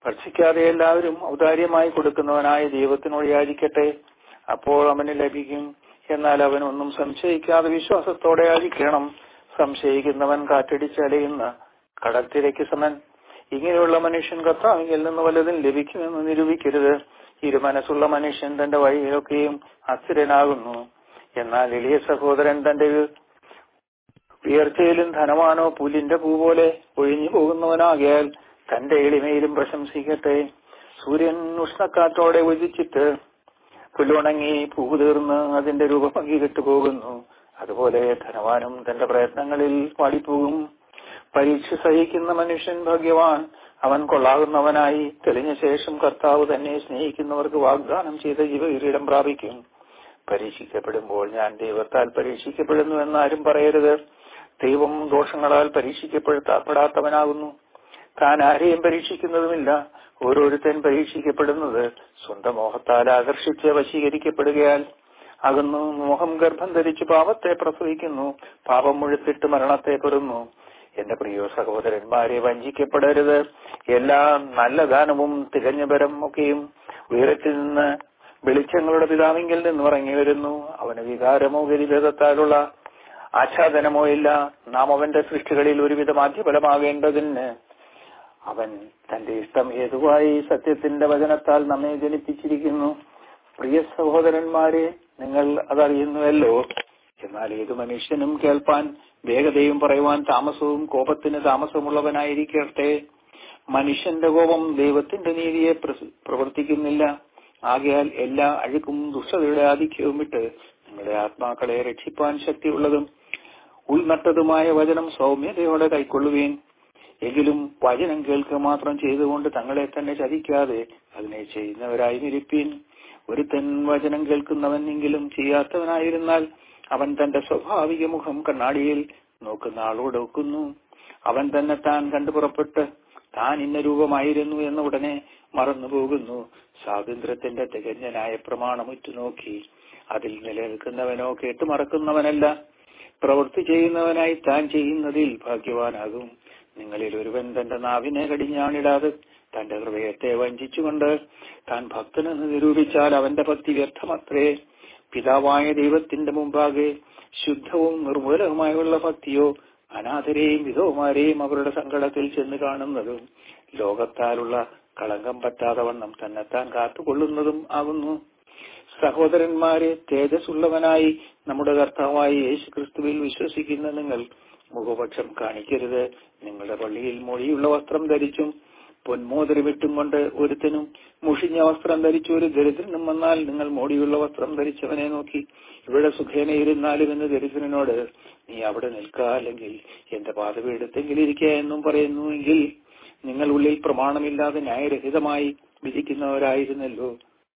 ഭക്ഷിക്കാതെ എല്ലാവരും ഔദാര്യമായി കൊടുക്കുന്നവനായ ദൈവത്തിനോട് യാചിക്കട്ടെ അപ്പോൾ അവന് ലഭിക്കും എന്നാൽ അവൻ ഒന്നും സംശയിക്കാതെ വിശ്വാസത്തോടെ യാചിക്കണം സംശയിക്കുന്നവൻ കാറ്റടിച്ചലയുന്ന കടൽത്തിരയ്ക്ക് സമൻ ഇങ്ങനെയുള്ള മനുഷ്യൻ കർത്താവിൽ നിന്ന് വല്ലതും ലഭിക്കുമെന്ന് നിരൂപിക്കരുത് ഇരുമനസ്സുള്ള മനുഷ്യൻ തന്റെ വഴിയിലൊക്കെയും അസ്ഥിരനാകുന്നു എന്നാൽ എളിയ സഹോദരൻ തന്റെ ഉയർച്ചയിലും ധനവാനോ പുല്ലിന്റെ പൂ പോലെ ഒഴിഞ്ഞു പോകുന്നവനാകിയാൽ തന്റെ എളിമയിലും പ്രശംസിക്കട്ടെ സൂര്യൻ ഉഷ്ണക്കാറ്റോടെ ഉദിച്ചിട്ട് പുല്ലുണങ്ങി പൂവ് തീർന്ന് അതിന്റെ രൂപഭംഗി കെട്ടുപോകുന്നു അതുപോലെ ധനവാനും തന്റെ പ്രയത്നങ്ങളിൽ പാടിപ്പോകും പരീക്ഷ സഹിക്കുന്ന മനുഷ്യൻ ഭാഗ്യവാൻ അവൻ കൊള്ളാകുന്നവനായി തെളിഞ്ഞ ശേഷം കർത്താവ് തന്നെ സ്നേഹിക്കുന്നവർക്ക് വാഗ്ദാനം ചെയ്ത ജീവകിരീടം പ്രാപിക്കും പരീക്ഷിക്കപ്പെടുമ്പോൾ ഞാൻ ദൈവത്താൽ പരീക്ഷിക്കപ്പെടുന്നു എന്നാരും പറയരുത് ദൈവം ദോഷങ്ങളാൽ പരീക്ഷിക്കപ്പെടാത്തവനാകുന്നു താൻ ആരെയും പരീക്ഷിക്കുന്നതുമില്ല ഓരോരുത്തൻ പരീക്ഷിക്കപ്പെടുന്നത് സ്വന്തം മോഹത്താൽ ആകർഷിച്ച് വശീകരിക്കപ്പെടുകയാൽ അകന്നു മോഹം ഗർഭം ധരിച്ച് പാപത്തെ പ്രസവിക്കുന്നു പാപം മുഴുത്തിട്ട് മരണത്തെ പെറുന്നു എന്റെ പ്രിയോ സഹോദരന്മാരെ വഞ്ചിക്കപ്പെടരുത് എല്ലാ നല്ല ദാനവും തികഞ്ഞ ബരം ഒക്കെയും ഉയരത്തിൽ നിന്ന് വെളിച്ചങ്ങളുടെ പിതാവിങ്കിൽ നിന്ന് ഇറങ്ങി വരുന്നു അവന് വികാരമോ ഗതിഭേദത്താലുള്ള ആച്ഛാദനമോ ഇല്ല നാം അവന്റെ സൃഷ്ടികളിൽ ഒരുവിധം ആദ്യഫലമാകേണ്ടതിന് അവൻ തന്റെ ഇഷ്ടം ഹേതുവായി സത്യത്തിന്റെ വചനത്താൽ നമ്മെ ജനിപ്പിച്ചിരിക്കുന്നു പ്രിയ സഹോദരന്മാരെ നിങ്ങൾ അതറിയുന്നുവല്ലോ എന്നാൽ ഏതു മനുഷ്യനും കേൾപ്പാൻ വേഗതയും പറയുവാൻ താമസവും കോപത്തിന് താമസമുള്ളവനായിരിക്കട്ടെ മനുഷ്യന്റെ കോപം ദൈവത്തിന്റെ നീതിയെ പ്രവർത്തിക്കുന്നില്ല ആകയാൽ എല്ലാ അഴുക്കും ദുഷ്ടതയുടെ ആധിക്യവും വിട്ട് നിങ്ങളുടെ ആത്മാക്കളെ രക്ഷിപ്പാൻ ശക്തിയുള്ളതും ഉൾനട്ടതുമായ വചനം സൗമ്യതയോടെ കൈക്കൊള്ളുകയും എങ്കിലും വചനം കേൾക്കുക മാത്രം ചെയ്തുകൊണ്ട് തങ്ങളെ തന്നെ ചതിക്കാതെ അതിനെ ചെയ്യുന്നവരായി ഇരിപ്പീൻ ഒരുത്തൻ വചനം കേൾക്കുന്നവനെങ്കിലും ചെയ്യാത്തവനായിരുന്നാൽ അവൻ തന്റെ സ്വാഭാവിക മുഖം കണ്ണാടിയിൽ നോക്കുന്ന ആളോട് ഒക്കുന്നു അവൻ തന്നെ താൻ കണ്ടു പുറപ്പെട്ട് താൻ ഇന്ന രൂപമായിരുന്നു എന്ന ഉടനെ മറന്നു പോകുന്നു സ്വാതന്ത്ര്യത്തിന്റെ തികഞ്ഞ ന്യായ പ്രമാണം ഉറ്റുനോക്കി അതിൽ നിലനിൽക്കുന്നവനോ കേട്ടുമറക്കുന്നവനല്ല പ്രവൃത്തി ചെയ്യുന്നവനായി താൻ ചെയ്യുന്നതിൽ ഭാഗ്യവാനാകും നിങ്ങളിൽ ഒരുവൻ തന്റെ നാവിനെ കടിഞ്ഞാണിടാതെ തന്റെ ഹൃദയത്തെ വഞ്ചിച്ചുകൊണ്ട് താൻ ഭക്തനെന്ന് നിരൂപിച്ചാൽ അവന്റെ ഭക്തി വ്യർത്ഥമത്രേ പിതാവായ ദൈവത്തിന്റെ മുമ്പാകെ ശുദ്ധവും നിർമ്മൂലവുമായുള്ള ഭക്തിയോ അനാഥരെയും വിധവുമാരെയും അവരുടെ സങ്കടത്തിൽ ചെന്ന് കാണുന്നതും ലോകത്താലുള്ള കളങ്കം പറ്റാതെ വണ്ണം തന്നെത്താൻ കാത്തുകൊള്ളുന്നതും ആകുന്നു സഹോദരന്മാരെ തേജസ്സുള്ളവനായി നമ്മുടെ കർത്താവായി യേശു ക്രിസ്തുവിൽ വിശ്വസിക്കുന്ന നിങ്ങൾ മുഖപക്ഷം കാണിക്കരുത് നിങ്ങളുടെ പള്ളിയിൽ മൊഴിയുള്ള വസ്ത്രം ധരിച്ചും പൊന്മോതിരമിട്ടും കൊണ്ട് ഒരുത്തനും മുഷിഞ്ഞ വസ്ത്രം ധരിച്ച ഒരു ദരിദ്രനും വന്നാൽ നിങ്ങൾ മോടിയുള്ള വസ്ത്രം ധരിച്ചവനെ നോക്കി ഇവിടെ സുഖേന ഇരുന്നാലും എന്ന് ദരിദ്രനോട് നീ അവിടെ നിൽക്കുക അല്ലെങ്കിൽ എന്റെ പാതപീഠത്തെങ്കിൽ ഇരിക്കുക എന്നും പറയുന്നുവെങ്കിൽ നിങ്ങൾ ഉള്ളിൽ പ്രമാണമില്ലാതെ ന്യായരഹിതമായി വിധിക്കുന്നവരായിരുന്നല്ലോ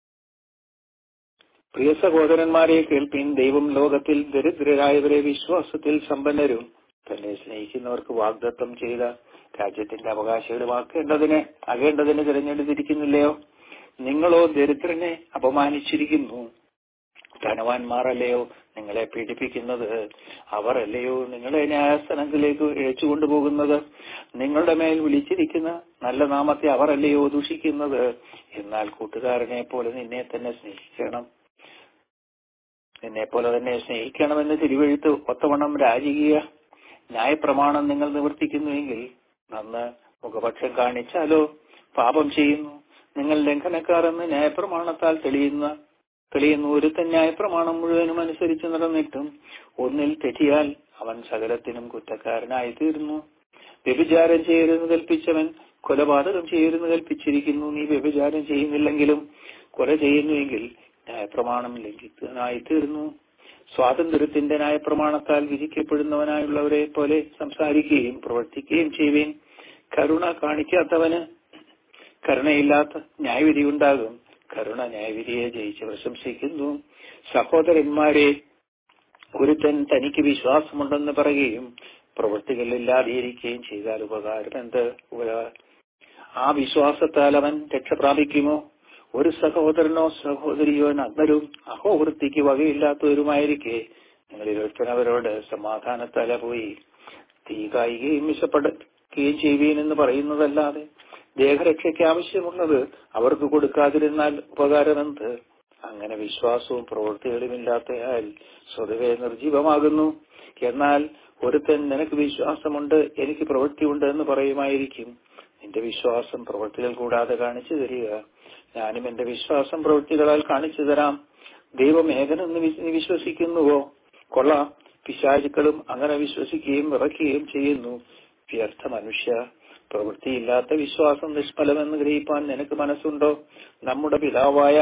പ്രിയ സഹോദരന്മാരെ കേൾപ്പിൻ ദൈവം ലോകത്തിൽ ദരിദ്രരായവരെ വിശ്വാസത്തിൽ സമ്പന്നരും തന്നെ സ്നേഹിക്കുന്നവർക്ക് വാഗ്ദത്തം ചെയ്ത രാജ്യത്തിന്റെ അവകാശികളുമാക്കേണ്ടതിന് ആകേണ്ടതിന് തിരഞ്ഞെടുത്തിരിക്കുന്നില്ലയോ നിങ്ങളോ ദരിദ്രനെ അപമാനിച്ചിരിക്കുന്നു ധനവാന്മാരല്ലയോ നിങ്ങളെ പീഡിപ്പിക്കുന്നത് അവർ അല്ലയോ നിങ്ങളെ ന്യായസ്ഥാനത്തിലേക്ക് ഇഴച്ചുകൊണ്ടുപോകുന്നത് നിങ്ങളുടെ മേൽ വിളിച്ചിരിക്കുന്ന നല്ല നാമത്തെ അവർ അല്ലയോ ദൂഷിക്കുന്നത് എന്നാൽ കൂട്ടുകാരനെ പോലെ നിന്നെ തന്നെ സ്നേഹിക്കണം നിന്നെ പോലെ തന്നെ സ്നേഹിക്കണമെന്ന് തിരുവഴുത്ത് ഒത്തവണ്ണം രാജകീയ ന്യായപ്രമാണം നിങ്ങൾ നിവർത്തിക്കുന്നുവെങ്കിൽ നന്ന് മുഖപക്ഷം കാണിച്ചാലോ പാപം ചെയ്യുന്നു നിങ്ങൾ ലംഘനക്കാരെന്ന് ന്യായപ്രമാണത്താൽ തെളിയുന്ന തെളിയുന്ന ഒരുത്തൻ ന്യായപ്രമാണം മുഴുവനും അനുസരിച്ച് നടന്നിട്ടും ഒന്നിൽ തെറ്റിയാൽ അവൻ സകലത്തിനും കുറ്റക്കാരനായി തീർന്നു വ്യഭിചാരം ചെയ്യരുതെന്ന് കൽപ്പിച്ചവൻ കൊലപാതകം ചെയ്യരുതെന്ന് കൽപ്പിച്ചിരിക്കുന്നു നീ വ്യഭിചാരം ചെയ്യുന്നില്ലെങ്കിലും കൊല ചെയ്യുന്നുവെങ്കിൽ ന്യായപ്രമാണം ലംഘിക്കുന്നതിനായി തീർന്നു സ്വാതന്ത്ര്യത്തിന്റെ ന്യായപ്രമാണത്താൽ വിധിക്കപ്പെടുന്നവനായുള്ളവരെ പോലെ സംസാരിക്കുകയും പ്രവർത്തിക്കുകയും ചെയ്യുവേൻ കരുണ കാണിക്കാത്തവന് കരുണയില്ലാത്ത ന്യായവിധി ഉണ്ടാകും കരുണ ന്യായവിധിയെ ജയിച്ച് പ്രശംസിക്കുന്നു സഹോദരന്മാരെ ഒരുത്തൻ തനിക്ക് വിശ്വാസമുണ്ടെന്ന് പറയുകയും പ്രവൃത്തികളില്ലാതിരിക്കുകയും ചെയ്താൽ ഉപകാരം എന്ത് ആ വിശ്വാസത്താൽ അവൻ രക്ഷ പ്രാപിക്കുമോ ഒരു സഹോദരനോ സഹോദരിയോ നഗ്നരും അഹോവൃത്തിക്ക് വകയില്ലാത്തവരുമായിരിക്കെ നിങ്ങളിൽ ഒരുത്തനവരോട് സമാധാനത്തല പോയി തീ കായുകയും വിശപ്പെടുകയും ചെയ്യുവീൻ എന്ന് പറയുന്നതല്ലാതെ ദേഹരക്ഷയ്ക്ക് ആവശ്യമുള്ളത് അവർക്ക് കൊടുക്കാതിരുന്നാൽ ഉപകാരമെന്ത് അങ്ങനെ വിശ്വാസവും പ്രവൃത്തികളുമില്ലാത്തയാൽ സ്വതവേ നിർജീവമാകുന്നു എന്നാൽ ഒരുത്തൻ നിനക്ക് വിശ്വാസമുണ്ട് എനിക്ക് പ്രവൃത്തിയുണ്ട് എന്ന് പറയുമായിരിക്കും നിന്റെ വിശ്വാസം പ്രവൃത്തികൾ കൂടാതെ കാണിച്ചു തരിക ഞാനും എന്റെ വിശ്വാസം പ്രവൃത്തികളാൽ കാണിച്ചു തരാം ദൈവം ഏകനെന്ന് വി- നീ വിശ്വസിക്കുന്നുവോ കൊള്ളാം പിശാചുക്കളും അങ്ങനെ വിശ്വസിക്കുകയും വിറയ്ക്കുകയും ചെയ്യുന്നു വ്യർത്ഥ മനുഷ്യ പ്രവൃത്തിയില്ലാത്ത വിശ്വാസം നിഷ്ഫലമെന്ന് ഗ്രഹിപ്പാൻ നിനക്ക് മനസ്സുണ്ടോ നമ്മുടെ പിതാവായ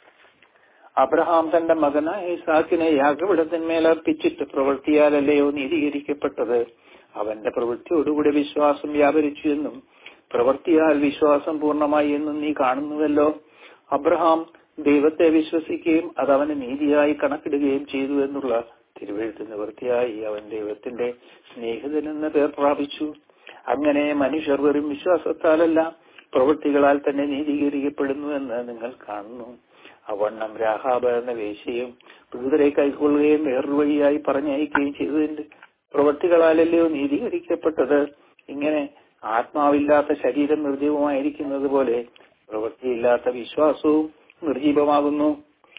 അബ്രഹാം തന്റെ മകനായ ഇസാക്കിനെ യാഗപീഠത്തിന്മേൽ അർപ്പിച്ചിട്ട് പ്രവൃത്തിയാലല്ലയോ നീതീകരിക്കപ്പെട്ടത് അവന്റെ പ്രവൃത്തിയോടുകൂടി വിശ്വാസം വ്യാപരിച്ചു എന്നും പ്രവൃത്തിയാൽ വിശ്വാസം പൂർണ്ണമായി എന്നും നീ കാണുന്നുവല്ലോ അബ്രഹാം ദൈവത്തെ വിശ്വസിക്കുകയും അത് അവന് നീതിയായി കണക്കിടുകയും ചെയ്തു എന്നുള്ള തിരുവഴുത്ത് നിവൃത്തിയായി അവൻ ദൈവത്തിന്റെ സ്നേഹിതനെന്ന പേർ പ്രാപിച്ചു അങ്ങനെ മനുഷ്യർ വെറും വിശ്വാസത്താലല്ല പ്രവൃത്തികളാൽ തന്നെ നീതീകരിക്കപ്പെടുന്നു എന്ന് നിങ്ങൾ കാണുന്നു അവണ്ണം രാഹാബ് എന്ന വേശ്യയും ദൂതരെ കൈക്കൊള്ളുകയും വേറൊരു വഴിയായി പറഞ്ഞയക്കുകയും ചെയ്തതിന്റെ പ്രവൃത്തികളാലല്ലയോ നീതീകരിക്കപ്പെട്ടത് ഇങ്ങനെ ആത്മാവില്ലാത്ത ശരീരം നിർജീവമായിരിക്കുന്നത് പോലെ പ്രവൃത്തിയില്ലാത്ത വിശ്വാസവും നിർജീവമാകുന്നു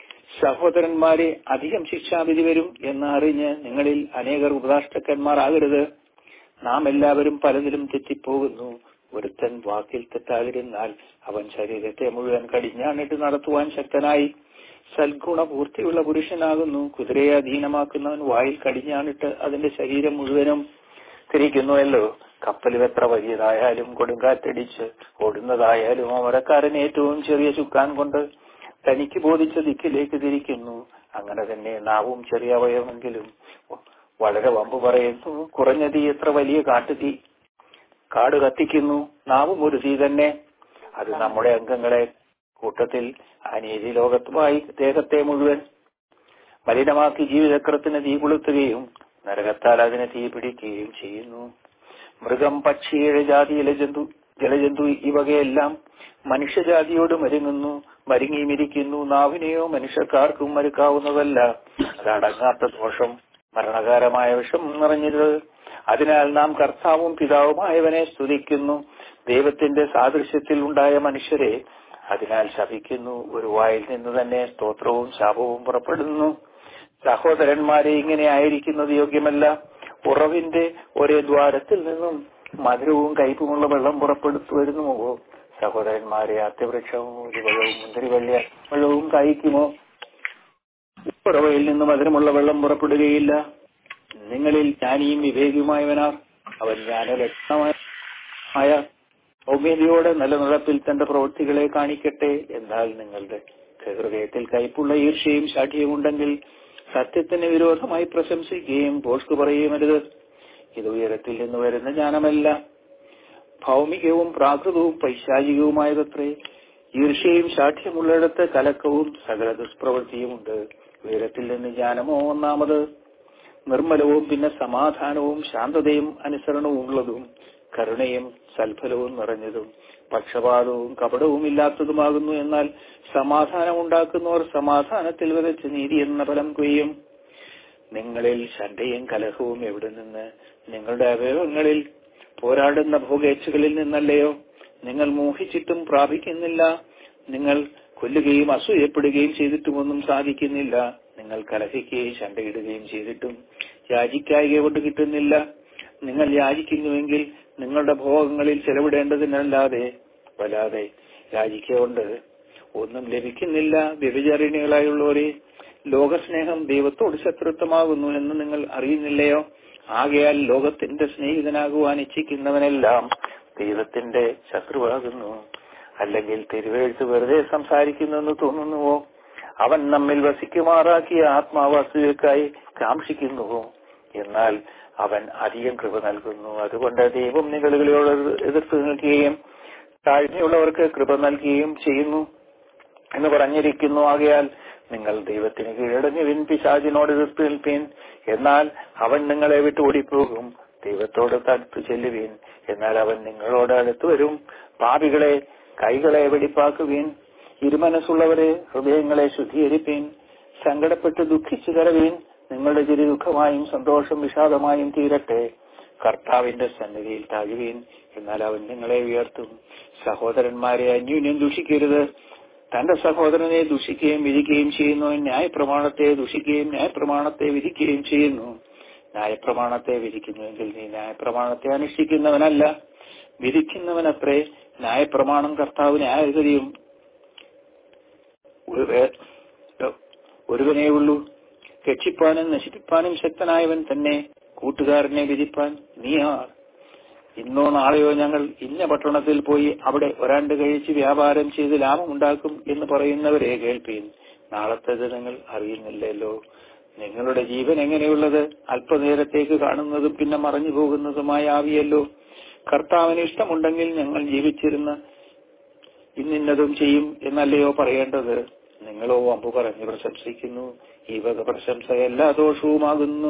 സഹോദരന്മാരെ അധികം ശിക്ഷാവിധി വരും എന്ന് അറിഞ്ഞ് നിങ്ങളിൽ അനേകർ ഉപദാഷ്ടക്കന്മാരാകരുത് നാം എല്ലാവരും പലതിലും തെറ്റിപ്പോകുന്നു ഒരുത്തൻ വാക്കിൽ തെറ്റാതിരുന്നാൽ അവൻ ശരീരത്തെ മുഴുവൻ കടിഞ്ഞാണിട്ട് നടത്തുവാൻ ശക്തനായി സൽഗുണപൂർത്തിയുള്ള പുരുഷനാകുന്നു കുതിരയെ അധീനമാക്കുന്നവൻ വായിൽ കടിഞ്ഞാണിട്ട് അതിന്റെ ശരീരം മുഴുവനും തിരിക്കുന്നുവല്ലോ കപ്പലും എത്ര വലിയതായാലും കൊടുങ്കാറ്റടിച്ച് ഓടുന്നതായാലും അമരക്കാരൻ ഏറ്റവും ചെറിയ ചുക്കാൻ കൊണ്ട് തനിക്ക് ബോധിച്ച ദിക്കിലേക്ക് തിരിക്കുന്നു അങ്ങനെ തന്നെ നാവും ചെറിയ അവയവമെങ്കിലും വളരെ വമ്പ് പറയുന്നു കുറഞ്ഞ തീ എത്ര വലിയ കാട്ടുതീ കാട് കത്തിക്കുന്നു നാവും ഒരു തീ തന്നെ അത് നമ്മുടെ അംഗങ്ങളെ കൂട്ടത്തിൽ അനീതി ലോകത്തുമായി ദേഹത്തെ മുഴുവൻ മലിനമാക്കി ജീവിതക്രത്തിന് തീ കൊളുത്തുകയും നരകത്താൽ അതിനെ തീ പിടിക്കുകയും ചെയ്യുന്നു മൃഗം പക്ഷി ജാതി ജലജന്തു ജലജന്തു ഈ വകയെല്ലാം മനുഷ്യജാതിയോട് മരുങ്ങുന്നു മരുങ്ങിയും ഇരിക്കുന്നു നാവിനെയോ മനുഷ്യർക്കാർക്കും മരുക്കാവുന്നതല്ല അതടങ്ങാത്ത ദോഷം മരണകാരമായ വിഷം നിറഞ്ഞത് അതിനാൽ നാം കർത്താവും പിതാവുമായവനെ സ്തുതിക്കുന്നു ദൈവത്തിന്റെ സാദൃശ്യത്തിൽ ഉണ്ടായ മനുഷ്യരെ അതിനാൽ ശപിക്കുന്നു ഒരു വായിൽ നിന്ന് തന്നെ സ്തോത്രവും ശാപവും പുറപ്പെടുന്നു സഹോദരന്മാരെ ഇങ്ങനെ ആയിരിക്കുന്നത് യോഗ്യമല്ല ഉറവിന്റെ ഒരേ ദ്വാരത്തിൽ നിന്നും മധുരവും കയ്പുമുള്ള വെള്ളം പുറപ്പെടുത്തു വരുന്നുവോ സഹോദരന്മാരെ അത്യവൃക്ഷവും ഒരുവകവും മുന്തിരിവള്ളിയ വെള്ളവും കായ്ക്കുമോ ഉറവയിൽ നിന്ന് മധുരമുള്ള വെള്ളം പുറപ്പെടുകയില്ല നിങ്ങളിൽ ജ്ഞാനിയും വിവേകിയുമായവനാർ അവൻ ജ്ഞാനലക്ഷണമായ സൗമ്യതയോടെ നല്ല നടപ്പിൽ തന്റെ പ്രവൃത്തികളെ കാണിക്കട്ടെ എന്നാൽ നിങ്ങളുടെ ഹൃദയത്തിൽ കയ്പുള്ള ഈർഷ്യയും ശാഠ്യവും ഉണ്ടെങ്കിൽ സത്യത്തിന് വിരോധമായി പ്രശംസിക്കുകയും പോഷ്കു പറയുമരുത് ഇത് ഉയരത്തിൽ നിന്ന് വരുന്ന ജ്ഞാനമല്ല ഭൗമികവും പ്രാകൃതവും പൈശാചികവുമായതത്രേ ഈർഷ്യയും ശാഠ്യമുള്ളിടത്ത് കലക്കവും സകല ദുഷ്പ്രവൃത്തിയുമുണ്ട് ഉയരത്തിൽ നിന്ന് ജ്ഞാനമോ ഒന്നാമത് നിർമ്മലവും പിന്നെ സമാധാനവും ശാന്തതയും അനുസരണവും ഉള്ളതും കരുണയും സൽഫലവും നിറഞ്ഞതും പക്ഷപാതവും കപടവും ഇല്ലാത്തതുമാകുന്നു എന്നാൽ സമാധാനം ഉണ്ടാക്കുന്നവർ സമാധാനത്തിൽ വിതച്ച് നീതി എന്ന ഫലം കൊയ്യും നിങ്ങളിൽ ശണ്ടയും കലഹവും എവിടെ നിന്ന് നിങ്ങളുടെ അവയവങ്ങളിൽ പോരാടുന്ന ഭോഗേച്ഛകളിൽ നിന്നല്ലയോ നിങ്ങൾ മോഹിച്ചിട്ടും പ്രാപിക്കുന്നില്ല നിങ്ങൾ കൊല്ലുകയും അസൂയപ്പെടുകയും ചെയ്തിട്ടുമൊന്നും സാധിക്കുന്നില്ല നിങ്ങൾ കലഹിക്കുകയും ശണ്ടയിടുകയും ചെയ്തിട്ടും യാചിക്കായിക കൊണ്ട് കിട്ടുന്നില്ല നിങ്ങൾ യാചിക്കുന്നുവെങ്കിൽ നിങ്ങളുടെ ഭോഗങ്ങളിൽ ചെലവിടേണ്ടതിനല്ലാതെ വല്ലാതെ യാചിക്കൊണ്ട് ഒന്നും ലഭിക്കുന്നില്ല വ്യഭിചാരിണികളായുള്ളവരെ ലോകസ്നേഹം ദൈവത്തോട് ശത്രുത്വമാകുന്നു എന്ന് നിങ്ങൾ അറിയുന്നില്ലയോ ആകയാൽ ലോകത്തിന്റെ സ്നേഹിതനാകുവാൻ ഇച്ഛിക്കുന്നവനെല്ലാം ദൈവത്തിന്റെ ശത്രുവാകുന്നു അല്ലെങ്കിൽ തിരുവെഴുത്ത് വെറുതെ സംസാരിക്കുന്നെന്ന് തോന്നുന്നുവോ അവൻ നമ്മിൽ വസിക്കുമാറാക്കിയ ആത്മാവാസുകൾക്കായി കാംക്ഷിക്കുന്നുവോ എന്നാൽ അവൻ അധികം കൃപ നൽകുന്നു അതുകൊണ്ട് ദൈവം നിങ്ങളികളോട് എതിർത്ത് നിൽക്കുകയും താഴ്മയുള്ളവർക്ക് കൃപ നൽകുകയും ചെയ്യുന്നു എന്ന് പറഞ്ഞിരിക്കുന്നു ആകയാൽ നിങ്ങൾ ദൈവത്തിന് കീഴടങ്ങുവിൻ പിശാചിനോട് എതിർത്ത് നിൽപ്പീൻ എന്നാൽ അവൻ നിങ്ങളെ വിട്ട് ഓടിപ്പോകും ദൈവത്തോട് തടുത്തു ചെല്ലുവീൻ എന്നാൽ അവൻ നിങ്ങളോട് അടുത്തു വരും പാപികളെ കൈകളെ വെടിപ്പാക്കുവീൻ ഇരുമനസ്സുള്ളവരെ ഹൃദയങ്ങളെ ശുദ്ധീകരിപ്പീൻ സങ്കടപ്പെട്ട് ദുഃഖിച്ചു കരവീൻ നിങ്ങളുടെ ചിരി ദുഃഖമായും സന്തോഷം വിഷാദമായും തീരട്ടെ കർത്താവിന്റെ സന്നിധിയിൽ താഴുവീൻ എന്നാൽ അവൻ നിങ്ങളെ ഉയർത്തും സഹോദരന്മാരെ അന്യൂന്യം ദുഷിക്കരുത് തന്റെ സഹോദരനെ ദുഷിക്കുകയും വിധിക്കുകയും ചെയ്യുന്നു ന്യായപ്രമാണത്തെ ദുഷിക്കുകയും ന്യായപ്രമാണത്തെ വിധിക്കുകയും ചെയ്യുന്നു ന്യായപ്രമാണത്തെ വിധിക്കുന്നുവെങ്കിൽ നീ ന്യായപ്രമാണത്തെ അനുഷ്ഠിക്കുന്നവനല്ല വിധിക്കുന്നവനത്രേ ന്യായപ്രമാണം കർത്താവ് ന്യായഗതിയും ഒരുവനേ ഉള്ളൂ രക്ഷിപ്പാനും നശിപ്പിപ്പാനും ശക്തനായവൻ തന്നെ കൂട്ടുകാരനെ വിധിപ്പാൻ നീയാർ ഇന്നോ നാളെയോ ഞങ്ങൾ ഇന്ന പട്ടണത്തിൽ പോയി അവിടെ ഒരാണ്ട് കഴിച്ച് വ്യാപാരം ചെയ്ത് ലാഭമുണ്ടാക്കും എന്ന് പറയുന്നവരെ കേൾപ്പീൻ നാളത്തേത് നിങ്ങൾ അറിയുന്നില്ലല്ലോ നിങ്ങളുടെ ജീവൻ എങ്ങനെയുള്ളത് അല്പനേരത്തേക്ക് കാണുന്നതും പിന്നെ മറഞ്ഞു പോകുന്നതുമായ ആവിയല്ലോ കർത്താവിന് ഇഷ്ടമുണ്ടെങ്കിൽ ഞങ്ങൾ ജീവിച്ചിരുന്ന ഇന്നിന്നതും ചെയ്യും എന്നല്ലയോ പറയേണ്ടത് നിങ്ങളോ അമ്പു പറഞ്ഞു പ്രശംസിക്കുന്നു ഈ വക പ്രശംസ എല്ലാ ദോഷവുമാകുന്നു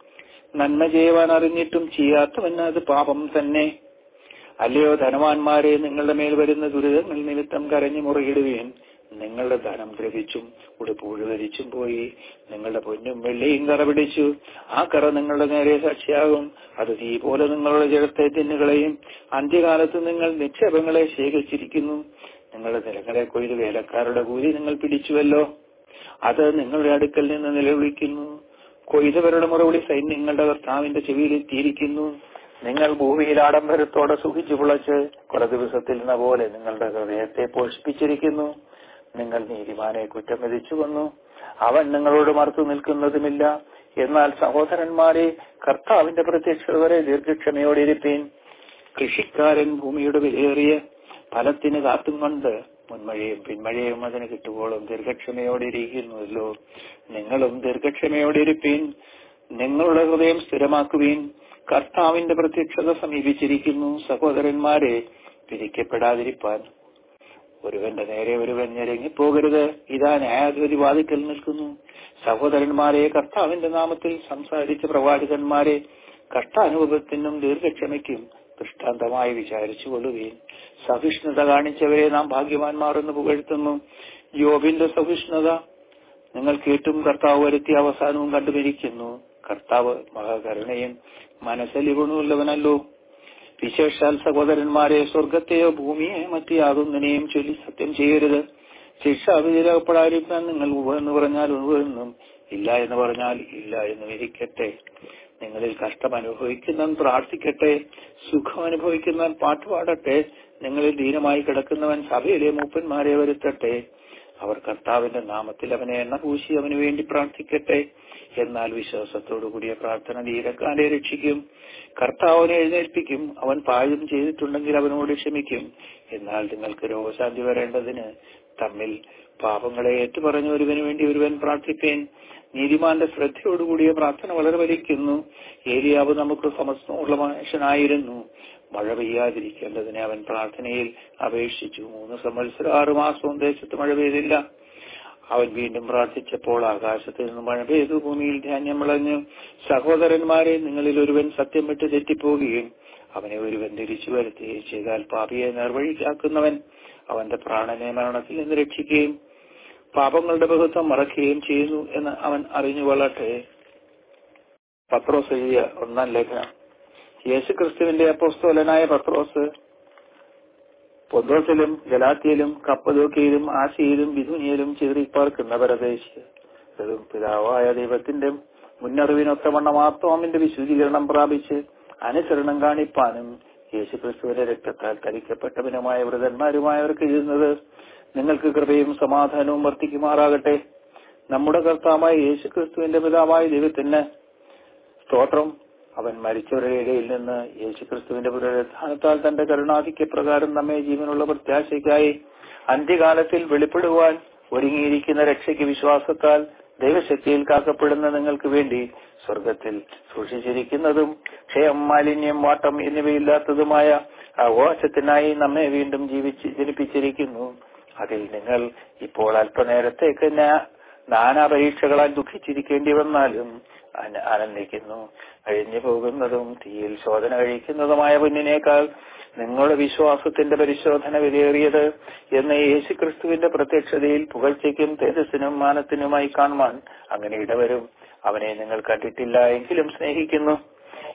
നന്മ ചെയ്യുവാൻ അറിഞ്ഞിട്ടും ചെയ്യാത്തവൻ അത് പാപം തന്നെ അല്ലയോ ധനവാന്മാരെ നിങ്ങളുടെ മേൽ വരുന്ന ദുരിതങ്ങൾ നിമിത്തം കരഞ്ഞു മുറിയിടുകയും നിങ്ങളുടെ ധനം ദ്രവിച്ചും ഉടുപ്പൂഴ് ധരിച്ചും പോയി നിങ്ങളുടെ പൊന്നും വെള്ളിയും കറ പിടിച്ചു ആ കറ നിങ്ങളുടെ നേരെ സാക്ഷിയാകും അത് തീ പോലെ നിങ്ങളുടെ ജലത്തെ തിന്നുകളെയും അന്ത്യകാലത്ത് നിങ്ങൾ നിക്ഷേപങ്ങളെ ശേഖരിച്ചിരിക്കുന്നു നിങ്ങളുടെ നിലങ്ങളെ കൊയ്ത് വേലക്കാരുടെ കൂലി നിങ്ങൾ പിടിച്ചുവല്ലോ അത് നിങ്ങളുടെ അടുക്കൽ നിന്ന് നിലവിളിക്കുന്നു കൊയ്തവരുടെ മുറവിളി സൈന്യങ്ങളുടെ കർത്താവിന്റെ ചെവിയിൽ എത്തിയിരിക്കുന്നു നിങ്ങൾ ഭൂമിയിൽ ആഡംബരത്തോടെ സുഖിച്ചു പുളച്ച് കുറെ ദിവസത്തിൽ എന്ന പോലെ നിങ്ങളുടെ ഹൃദയത്തെ പോഷിപ്പിച്ചിരിക്കുന്നു നിങ്ങൾ നീതിമാനെ കുറ്റം വിധിച്ചു വന്നു അവൻ നിങ്ങളോട് മറുത്തു നിൽക്കുന്നതുമില്ല എന്നാൽ സഹോദരന്മാരെ കർത്താവിന്റെ പ്രത്യക്ഷത വരെ ദീർഘക്ഷമയോടെ ഇരിപ്പീൻ കൃഷിക്കാരൻ ഭൂമിയുടെ വിലയേറിയ ഫലത്തിന് കാത്തും കൊണ്ട് മുൻമഴയും പിന്മഴയും അതിന് കിട്ടുമ്പോഴും ദീർഘക്ഷമയോടെ ഇരിക്കുന്നുവല്ലോ നിങ്ങളും ദീർഘക്ഷമയോടെ ഇരിപ്പീൻ നിങ്ങളുടെ ഹൃദയം സ്ഥിരമാക്കുവീൻ കർത്താവിന്റെ പ്രത്യക്ഷത സമീപിച്ചിരിക്കുന്നു സഹോദരന്മാരെ പിരിക്കപ്പെടാതിരിപ്പാൻ ഒരുവന്റെ നേരെ ഒരുവൻ ഞെരങ്ങിപ്പോകരുത് ഇതാ ന്യായാധിപതി വാദിക്കൽ നിൽക്കുന്നു സഹോദരന്മാരെ കർത്താവിന്റെ നാമത്തിൽ സംസാരിച്ച പ്രവാചകന്മാരെ കഷ്ടാനുഭവത്തിനും ദീർഘക്ഷമയ്ക്കും ദൃഷ്ടാന്തമായി വിചാരിച്ചു കൊള്ളുകയും സഹിഷ്ണുത കാണിച്ചവരെ നാം ഭാഗ്യവാന്മാർ എന്ന് പുകഴ്ത്തുന്നു യോബിന്റെ സഹിഷ്ണുത നിങ്ങൾ കേട്ടും കർത്താവ് വരുത്തിയ അവസാനവും കണ്ടുപിരിക്കുന്നു കർത്താവ് മഹാകരുണയും മനസ്സലിഗുണമുള്ളവനല്ലോ വിശേഷാൽ സഹോദരന്മാരെ സ്വർഗത്തെയോ ഭൂമിയെ മറ്റു യാതൊന്നിനെയും ചൊല്ലി സത്യം ചെയ്യരുത് ശിക്ഷ വിചാരപ്പെടാതിരിക്കാൻ നിങ്ങൾ ഉവ എന്ന് പറഞ്ഞാൽ ഉവ എന്നും ഇല്ല എന്ന് പറഞ്ഞാൽ ഇല്ല എന്ന് വിധിക്കട്ടെ നിങ്ങളിൽ കഷ്ടം അനുഭവിക്കുന്നവൻ പ്രാർത്ഥിക്കട്ടെ സുഖം അനുഭവിക്കുന്നവൻ പാട്ടുപാടട്ടെ നിങ്ങളിൽ ദീനമായി കിടക്കുന്നവൻ സഭയിലെ മൂപ്പന്മാരെ വരുത്തട്ടെ അവർ കർത്താവിന്റെ നാമത്തിൽ അവനെ എണ്ണ പൂശി അവന് വേണ്ടി പ്രാർത്ഥിക്കട്ടെ എന്നാൽ വിശ്വാസത്തോടു കൂടിയ പ്രാർത്ഥന ധീരക്കാരെ രക്ഷിക്കും കർത്താവിനെ എഴുന്നേൽപ്പിക്കും അവൻ പാചകം ചെയ്തിട്ടുണ്ടെങ്കിൽ അവനോട് ക്ഷമിക്കും എന്നാൽ നിങ്ങൾക്ക് രോഗശാന്തി വരേണ്ടതിന് തമ്മിൽ പാപങ്ങളെ ഏറ്റുപറഞ്ഞ ഒരുവന് വേണ്ടി ഒരുവൻ പ്രാർത്ഥിപ്പേൻ നീതിമാന്റെ ശ്രദ്ധയോടുകൂടിയ പ്രാർത്ഥന വളരെ വലിക്കുന്നു ഏലിയാവ് നമുക്ക് സമസ്തമുള്ള മനുഷ്യനായിരുന്നു മഴ പെയ്യാതിരിക്കേണ്ടതിന് അവൻ പ്രാർത്ഥനയിൽ അപേക്ഷിച്ചു മൂന്ന് സംവത്സര ആറു മാസവും ദേശത്ത് മഴ പെയ്തില്ല അവൻ വീണ്ടും പ്രാർത്ഥിച്ചപ്പോൾ ആകാശത്ത് നിന്ന് മഴ പെയ്തു ഭൂമിയിൽ ധാന്യം വിളഞ്ഞു സഹോദരന്മാരെ നിങ്ങളിൽ ഒരുവൻ സത്യം വിട്ട് തെറ്റിപ്പോവുകയും അവനെ ഒരുവൻ തിരിച്ചു വരുത്തുകയും ചെയ്താൽ പാപിയെ നിർവഴിക്കാക്കുന്നവൻ അവന്റെ പ്രാണനെ മരണത്തിൽ നിന്ന് രക്ഷിക്കുകയും പാപങ്ങളുടെ ബഹുത്വം മറക്കുകയും ചെയ്യുന്നു എന്ന് അവൻ അറിഞ്ഞു കൊള്ളട്ടെ പത്രോസ് എഴുതിയ ഒന്നാം ലേഖനം യേശുക്രിസ്തുവിന്റെ അപ്പോസ്തോലനായ പത്രോസ് പൊന്തോസിലും ഗലാത്തിയിലും കപ്പതോക്കയിലും ആശയിലും വിധുനിയിലും ചിതറിപ്പാർക്കുന്ന പരദേശിയും പിതാവായ ദൈവത്തിന്റെ മുന്നറിവിനൊത്തവണ്ണം ആത്മാവിന്റെ വിശുദ്ധീകരണം പ്രാപിച്ച് അനുസരണം കാണിപ്പാനും യേശുക്രിസ്തുവിന്റെ രക്തത്താൽ തരിക്കപ്പെട്ടവനുമായ വൃതന്മാരുമായവർക്ക് എഴുതുന്നത് നിങ്ങൾക്ക് കൃപയും സമാധാനവും വർദ്ധിക്കുമാറാകട്ടെ നമ്മുടെ കർത്താവായ യേശുക്രിസ്തുവിന്റെ പിതാവായ ദൈവത്തിന് സ്തോത്രം അവൻ മരിച്ചവരുടെ ഇടയിൽ നിന്ന് യേശുക്രിസ്തുവിന്റെ പുനരുത്ഥാനത്താൽ തന്റെ കരുണാധിക്യ പ്രകാരം നമ്മെ ജീവനുള്ള പ്രത്യാശയ്ക്കായി അന്ത്യകാലത്തിൽ വെളിപ്പെടുവാൻ ഒരുങ്ങിയിരിക്കുന്ന രക്ഷയ്ക്ക് വിശ്വാസത്താൽ ദൈവശക്തിയിൽ കാക്കപ്പെടുന്ന നിങ്ങൾക്ക് വേണ്ടി സ്വർഗത്തിൽ സൂക്ഷിച്ചിരിക്കുന്നതും ക്ഷയം മാലിന്യം വാട്ടം എന്നിവയില്ലാത്തതുമായ അവകാശത്തിനായി നമ്മെ വീണ്ടും ജീവിച്ച് ജനിപ്പിച്ചിരിക്കുന്നു അതിൽ നിങ്ങൾ ഇപ്പോൾ അല്പനേരത്തേക്ക് നാനാ പരീക്ഷകളാൽ ദുഃഖിച്ചിരിക്കേണ്ടി വന്നാലും ആനന്ദിക്കുന്നു കഴിഞ്ഞു പോകുന്നതും തീയിൽ ശോധന കഴിക്കുന്നതുമായ പൊന്നിനേക്കാൾ നിങ്ങളുടെ വിശ്വാസത്തിന്റെ പരിശോധന വിലയേറിയത് എന്ന യേശുക്രിസ്തുവിന്റെ പ്രത്യക്ഷതയിൽ പുകഴ്ചയ്ക്കും തേജസ്സിനും മാനത്തിനുമായി കാണുവാൻ അങ്ങനെ ഇടവരും അവനെ നിങ്ങൾ കണ്ടിട്ടില്ല എങ്കിലും സ്നേഹിക്കുന്നു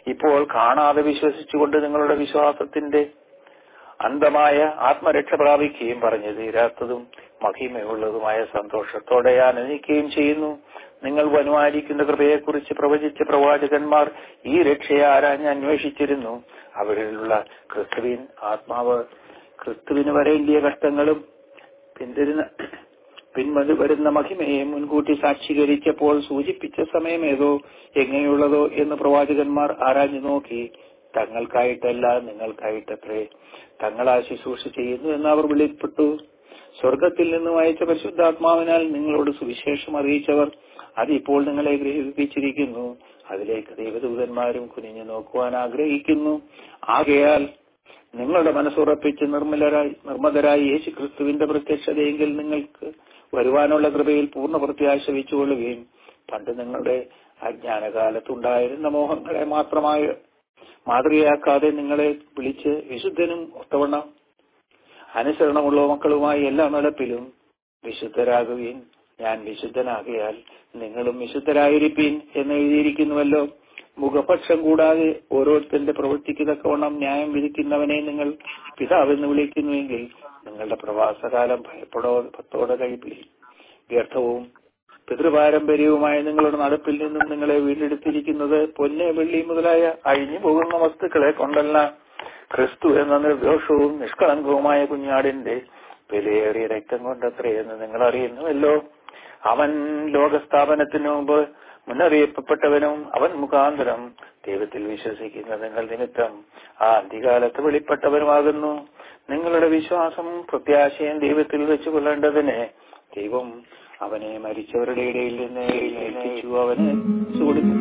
ഇപ്പോൾ കാണാതെ വിശ്വസിച്ചുകൊണ്ട് നിങ്ങളുടെ വിശ്വാസത്തിന്റെ അന്തമായ ആത്മരക്ഷ പ്രാപിക്കുകയും പറഞ്ഞു തീരാത്തതും മഹിമയുള്ളതുമായ സന്തോഷത്തോടെ ആനന്ദിക്കുകയും ചെയ്യുന്നു നിങ്ങൾ വനുമാനിക്കുന്ന കൃപയെക്കുറിച്ച് പ്രവചിച്ച പ്രവാചകന്മാർ ഈ രക്ഷയെ ആരാഞ്ഞ് അന്വേഷിച്ചിരുന്നു അവരിലുള്ള ക്രിസ്തുവിൻ ആത്മാവ് ക്രിസ്തുവിന് വരേണ്ടിയ കഷ്ടങ്ങളും പിന്തിരുന്ന പിൻവത് വരുന്ന മഹിമയെ മുൻകൂട്ടി സാക്ഷീകരിച്ചപ്പോൾ സൂചിപ്പിച്ച സമയമേതോ എങ്ങനെയുള്ളതോ എന്ന് പ്രവാചകന്മാർ ആരാഞ്ഞു നോക്കി തങ്ങൾക്കായിട്ടല്ല നിങ്ങൾക്കായിട്ടത്രേ തങ്ങളാ ശുശ്രൂഷ ചെയ്യുന്നു എന്ന് അവർ വെളിപ്പെട്ടു സ്വർഗത്തിൽ നിന്നും അയച്ച പരിശുദ്ധാത്മാവിനാൽ നിങ്ങളോട് സുവിശേഷം അറിയിച്ചവർ അതിപ്പോൾ നിങ്ങളെ ഗ്രഹിപ്പിച്ചിരിക്കുന്നു അതിലേക്ക് ദൈവദൂതന്മാരും കുനിഞ്ഞു നോക്കുവാൻ ആഗ്രഹിക്കുന്നു ആകയാൽ നിങ്ങളുടെ മനസ്സുറപ്പിച്ച് നിർമ്മലരായി നിർമ്മതരായി യേശു ക്രിസ്തുവിന്റെ പ്രത്യക്ഷതയെങ്കിൽ നിങ്ങൾക്ക് വരുവാനുള്ള കൃപയിൽ പൂർണ്ണ പ്രത്യാശ വെച്ചുകൊള്ളുകയും പണ്ട് നിങ്ങളുടെ അജ്ഞാനകാലത്തുണ്ടായിരുന്ന മോഹങ്ങളെ മാത്രമായി മാതൃകയാക്കാതെ നിങ്ങളെ വിളിച്ച് വിശുദ്ധനും ഒത്തവണ്ണം അനുസരണമുള്ള മക്കളുമായി എല്ലാ നടപ്പിലും വിശുദ്ധരാകുകയും ഞാൻ വിശുദ്ധനാകിയാൽ നിങ്ങളും വിശുദ്ധരായിരിപ്പീൻ എന്ന് എഴുതിയിരിക്കുന്നുവല്ലോ മുഖപക്ഷം കൂടാതെ ഓരോരുത്തരുടെ പ്രവൃത്തിക്ക് തക്കവണ്ണം ന്യായം വിധിക്കുന്നവനെ നിങ്ങൾ പിതാവെന്ന് വിളിക്കുന്നുവെങ്കിൽ നിങ്ങളുടെ പ്രവാസകാലം ഭയപ്പെടോ ഭക്തോടെ കഴിപ്പിൽ വ്യർത്ഥവും പിതൃപാരമ്പര്യവുമായ നിങ്ങളുടെ നടപ്പിൽ നിന്നും നിങ്ങളെ വീണ്ടെടുത്തിരിക്കുന്നത് പൊന്ന് വെള്ളി മുതലായ അഴിഞ്ഞു പോകുന്ന വസ്തുക്കളെ കൊണ്ടല്ല ക്രിസ്തു എന്ന നിർദോഷവും നിഷ്കളങ്കവുമായ കുഞ്ഞാടിന്റെ വിലയേറിയ രക്തം കൊണ്ടത്രേ എന്ന് നിങ്ങൾ അറിയുന്നുവല്ലോ അവൻ ലോകസ്ഥാപനത്തിനു മുമ്പ് മുന്നറിയിപ്പപ്പെട്ടവനും അവൻ മുഖാന്തരം ദൈവത്തിൽ വിശ്വസിക്കുന്ന നിങ്ങൾ നിമിത്തം ആ അന്തികാലത്ത് വെളിപ്പെട്ടവനുമാകുന്നു നിങ്ങളുടെ വിശ്വാസം പ്രത്യാശയും ദൈവത്തിൽ വെച്ചു കൊള്ളേണ്ടതിന് ദൈവം അവനെ മരിച്ചവരുടെ ഇടയിൽ നിന്ന് എഴുന്നേൽപ്പിച്ചു അവന് കൊടുത്തു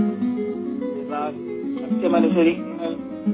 എന്നാൽ സത്യമനുസരിക്കുന്ന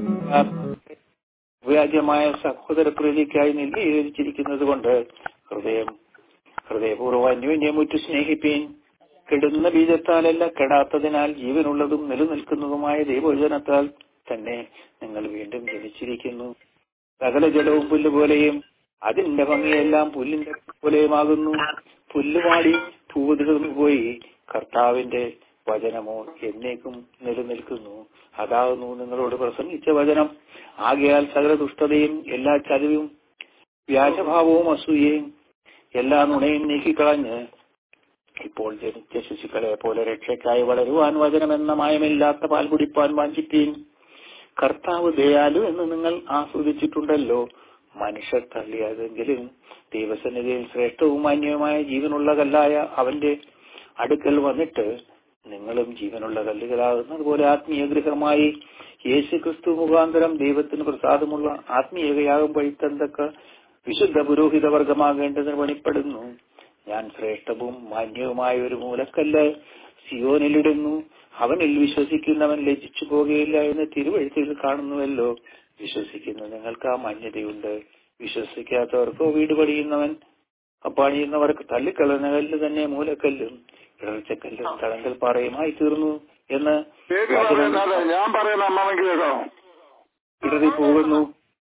വ്യാജമായ സഹോദര പ്രീതിക്കായി നിലീകരിച്ചിരിക്കുന്നത് കൊണ്ട് ഹൃദയം ഹൃദയപൂർവ്വം അന്യോന്യമുറ്റു സ്നേഹിപ്പീൻ കെടുന്ന ബീജത്താലല്ല കെടാത്തതിനാൽ ജീവനുള്ളതും നിലനിൽക്കുന്നതുമായ ദൈവവചനത്താൽ തന്നെ നിങ്ങൾ വീണ്ടും ജനിച്ചിരിക്കുന്നു സകല ജലവും പുല്ല് പോലെയും അതിന്റെ ഭംഗിയെല്ലാം പുല്ലിന്റെ പോലെയുമാകുന്നു പുല്ലുമാടി പൂവിതിർന്നു പോയി കർത്താവിന്റെ വചനമോ എന്നേക്കും നിലനിൽക്കുന്നു അതാകുന്നു നിങ്ങളോട് പ്രസംഗിച്ച വചനം ആകയാൽ സകല ദുഷ്ടതയും എല്ലാ ചതിവും വ്യാജഭാവവും അസൂയയും എല്ലാ നുണയും നീക്കിക്കളഞ്ഞ് ഇപ്പോൾ ജനിച്ച ശിശുക്കളെ പോലെ രക്ഷയ്ക്കായി വളരുവാൻ വചനമെന്ന മായമില്ലാത്ത പാൽ കുടിപ്പാൻ വാഞ്ചിപ്പീൻ കർത്താവ് ദയാലു എന്ന് നിങ്ങൾ ആസ്വദിച്ചിട്ടുണ്ടല്ലോ മനുഷ്യർ തള്ളിയതെങ്കിലും ദൈവസന്നിധിയിൽ ശ്രേഷ്ഠവും മാന്യവുമായ ജീവനുള്ള കല്ലായ അവന്റെ അടുക്കൽ വന്നിട്ട് നിങ്ങളും ജീവനുള്ള കല്ലുകളാകുന്നത് പോലെ ആത്മീയ ഗൃഹമായി യേശു ക്രിസ്തു മുഖാന്തരം ദൈവത്തിന് പ്രസാദമുള്ള ആത്മീയതയാകും വഴിത്തന്തക്ക വിശുദ്ധ പുരോഹിത വർഗമാകേണ്ടതിന് പണിപ്പെടുന്നു ഞാൻ ശ്രേഷ്ഠവും മാന്യവുമായ ഒരു മൂലക്കല്ല് സിയോനിലിടുന്നു അവനിൽ വിശ്വസിക്കുന്നവൻ ലജിച്ചു പോകുകയില്ല എന്ന് തിരുവഴുത്തിൽ കാണുന്നുവല്ലോ വിശ്വസിക്കുന്ന നിങ്ങൾക്ക് ആ മാന്യതയുണ്ട് വിശ്വസിക്കാത്തവർക്കോ വീട് പണിയുന്നവൻ പണിയുന്നവർക്ക് തള്ളിക്കളയുന്ന കല്ല് തന്നെ മൂലക്കല്ലും ഇടർച്ചക്കല്ലും തടങ്കൽ പാറയുമായി തീർന്നു എന്ന് ഞാൻ പറയുന്ന അമ്മാവെങ്കിൽ കേട്ടോ ഇടറി പോകുന്നു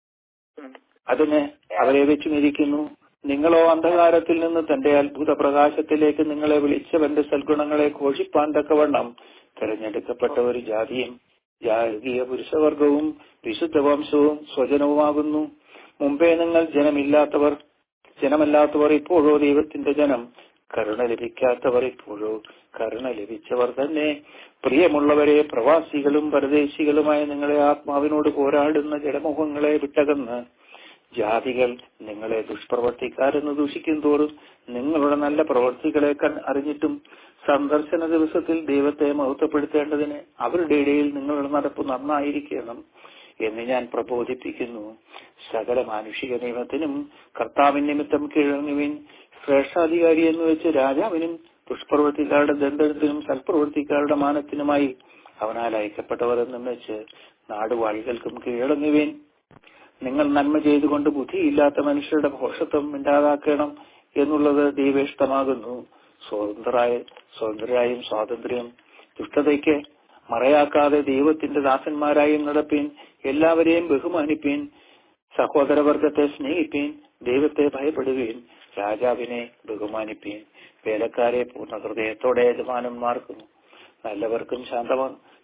അതിന് അവരെ വെച്ചുമിരിക്കുന്നു നിങ്ങളോ അന്ധകാരത്തിൽ നിന്ന് തന്റെ അത്ഭുത പ്രകാശത്തിലേക്ക് നിങ്ങളെ വിളിച്ചവന്റെ സൽഗുണങ്ങളെ ഘോഷിപ്പാൻ തക്കവണ്ണം തെരഞ്ഞെടുക്കപ്പെട്ട ഒരു ജാതിയും ജാതീയ പുരുഷവർഗവും വിശുദ്ധ വംശവും സ്വജനവുമാകുന്നു മുമ്പേ നിങ്ങൾ ജനമില്ലാത്തവർ ജനമല്ലാത്തവർ ഇപ്പോഴോ ദൈവത്തിന്റെ ജനം കരുണ ലഭിക്കാത്തവർ ഇപ്പോഴോ കരുണ ലഭിച്ചവർ തന്നെ പ്രിയമുള്ളവരെ പ്രവാസികളും പരദേശികളുമായ നിങ്ങളെ ആത്മാവിനോട് പോരാടുന്ന ജഡമുഖങ്ങളെ വിട്ടകന്ന് ജാതികൾ നിങ്ങളെ ദുഷ്പ്രവർത്തിക്കാരെന്ന് ദൂഷിക്കും തോറും നിങ്ങളുടെ നല്ല പ്രവർത്തികളെ അറിഞ്ഞിട്ടും സന്ദർശന ദിവസത്തിൽ ദൈവത്തെ മഹത്വപ്പെടുത്തേണ്ടതിന് അവരുടെ ഇടയിൽ നിങ്ങളുടെ നടപ്പ് നന്നായിരിക്കണം എന്ന് ഞാൻ പ്രബോധിപ്പിക്കുന്നു സകല മാനുഷിക നിയമത്തിനും കർത്താവിൻ നിമിത്തം കീഴങ്ങുവിൻ ശ്രേഷ്ഠാധികാരി എന്ന് വെച്ച് രാജാവിനും ദുഷ്പ്രവർത്തിക്കാരുടെ ദണ്ഡനത്തിനും സൽപ്രവർത്തിക്കാരുടെ മാനത്തിനുമായി അവനാൽ അയക്കപ്പെട്ടവർ എന്നും വെച്ച് നാടുവാഴികൾക്കും കീഴടങ്ങുവേൻ നിങ്ങൾ നന്മ ചെയ്തുകൊണ്ട് ബുദ്ധിയില്ലാത്ത മനുഷ്യരുടെ ഭോഷത്വം ഇല്ലാതാക്കണം എന്നുള്ളത് ദൈവേഷ്ടമാകുന്നു സ്വതന്ത്രരായ സ്വതന്ത്രരായും സ്വാതന്ത്ര്യം ദുഷ്ടതയ്ക്ക് മറയാക്കാതെ ദൈവത്തിന്റെ ദാസന്മാരായും നടപ്പീൻ എല്ലാവരെയും ബഹുമാനിപ്പീൻ സഹോദരവർഗത്തെ സ്നേഹിപ്പീൻ ദൈവത്തെ ഭയപ്പെടുകയും രാജാവിനെ ബഹുമാനിപ്പീൻ വേലക്കാരെ പൂർണ്ണ ഹൃദയത്തോടെ യജമാനന്മാർക്കും നല്ലവർക്കും ശാന്തവ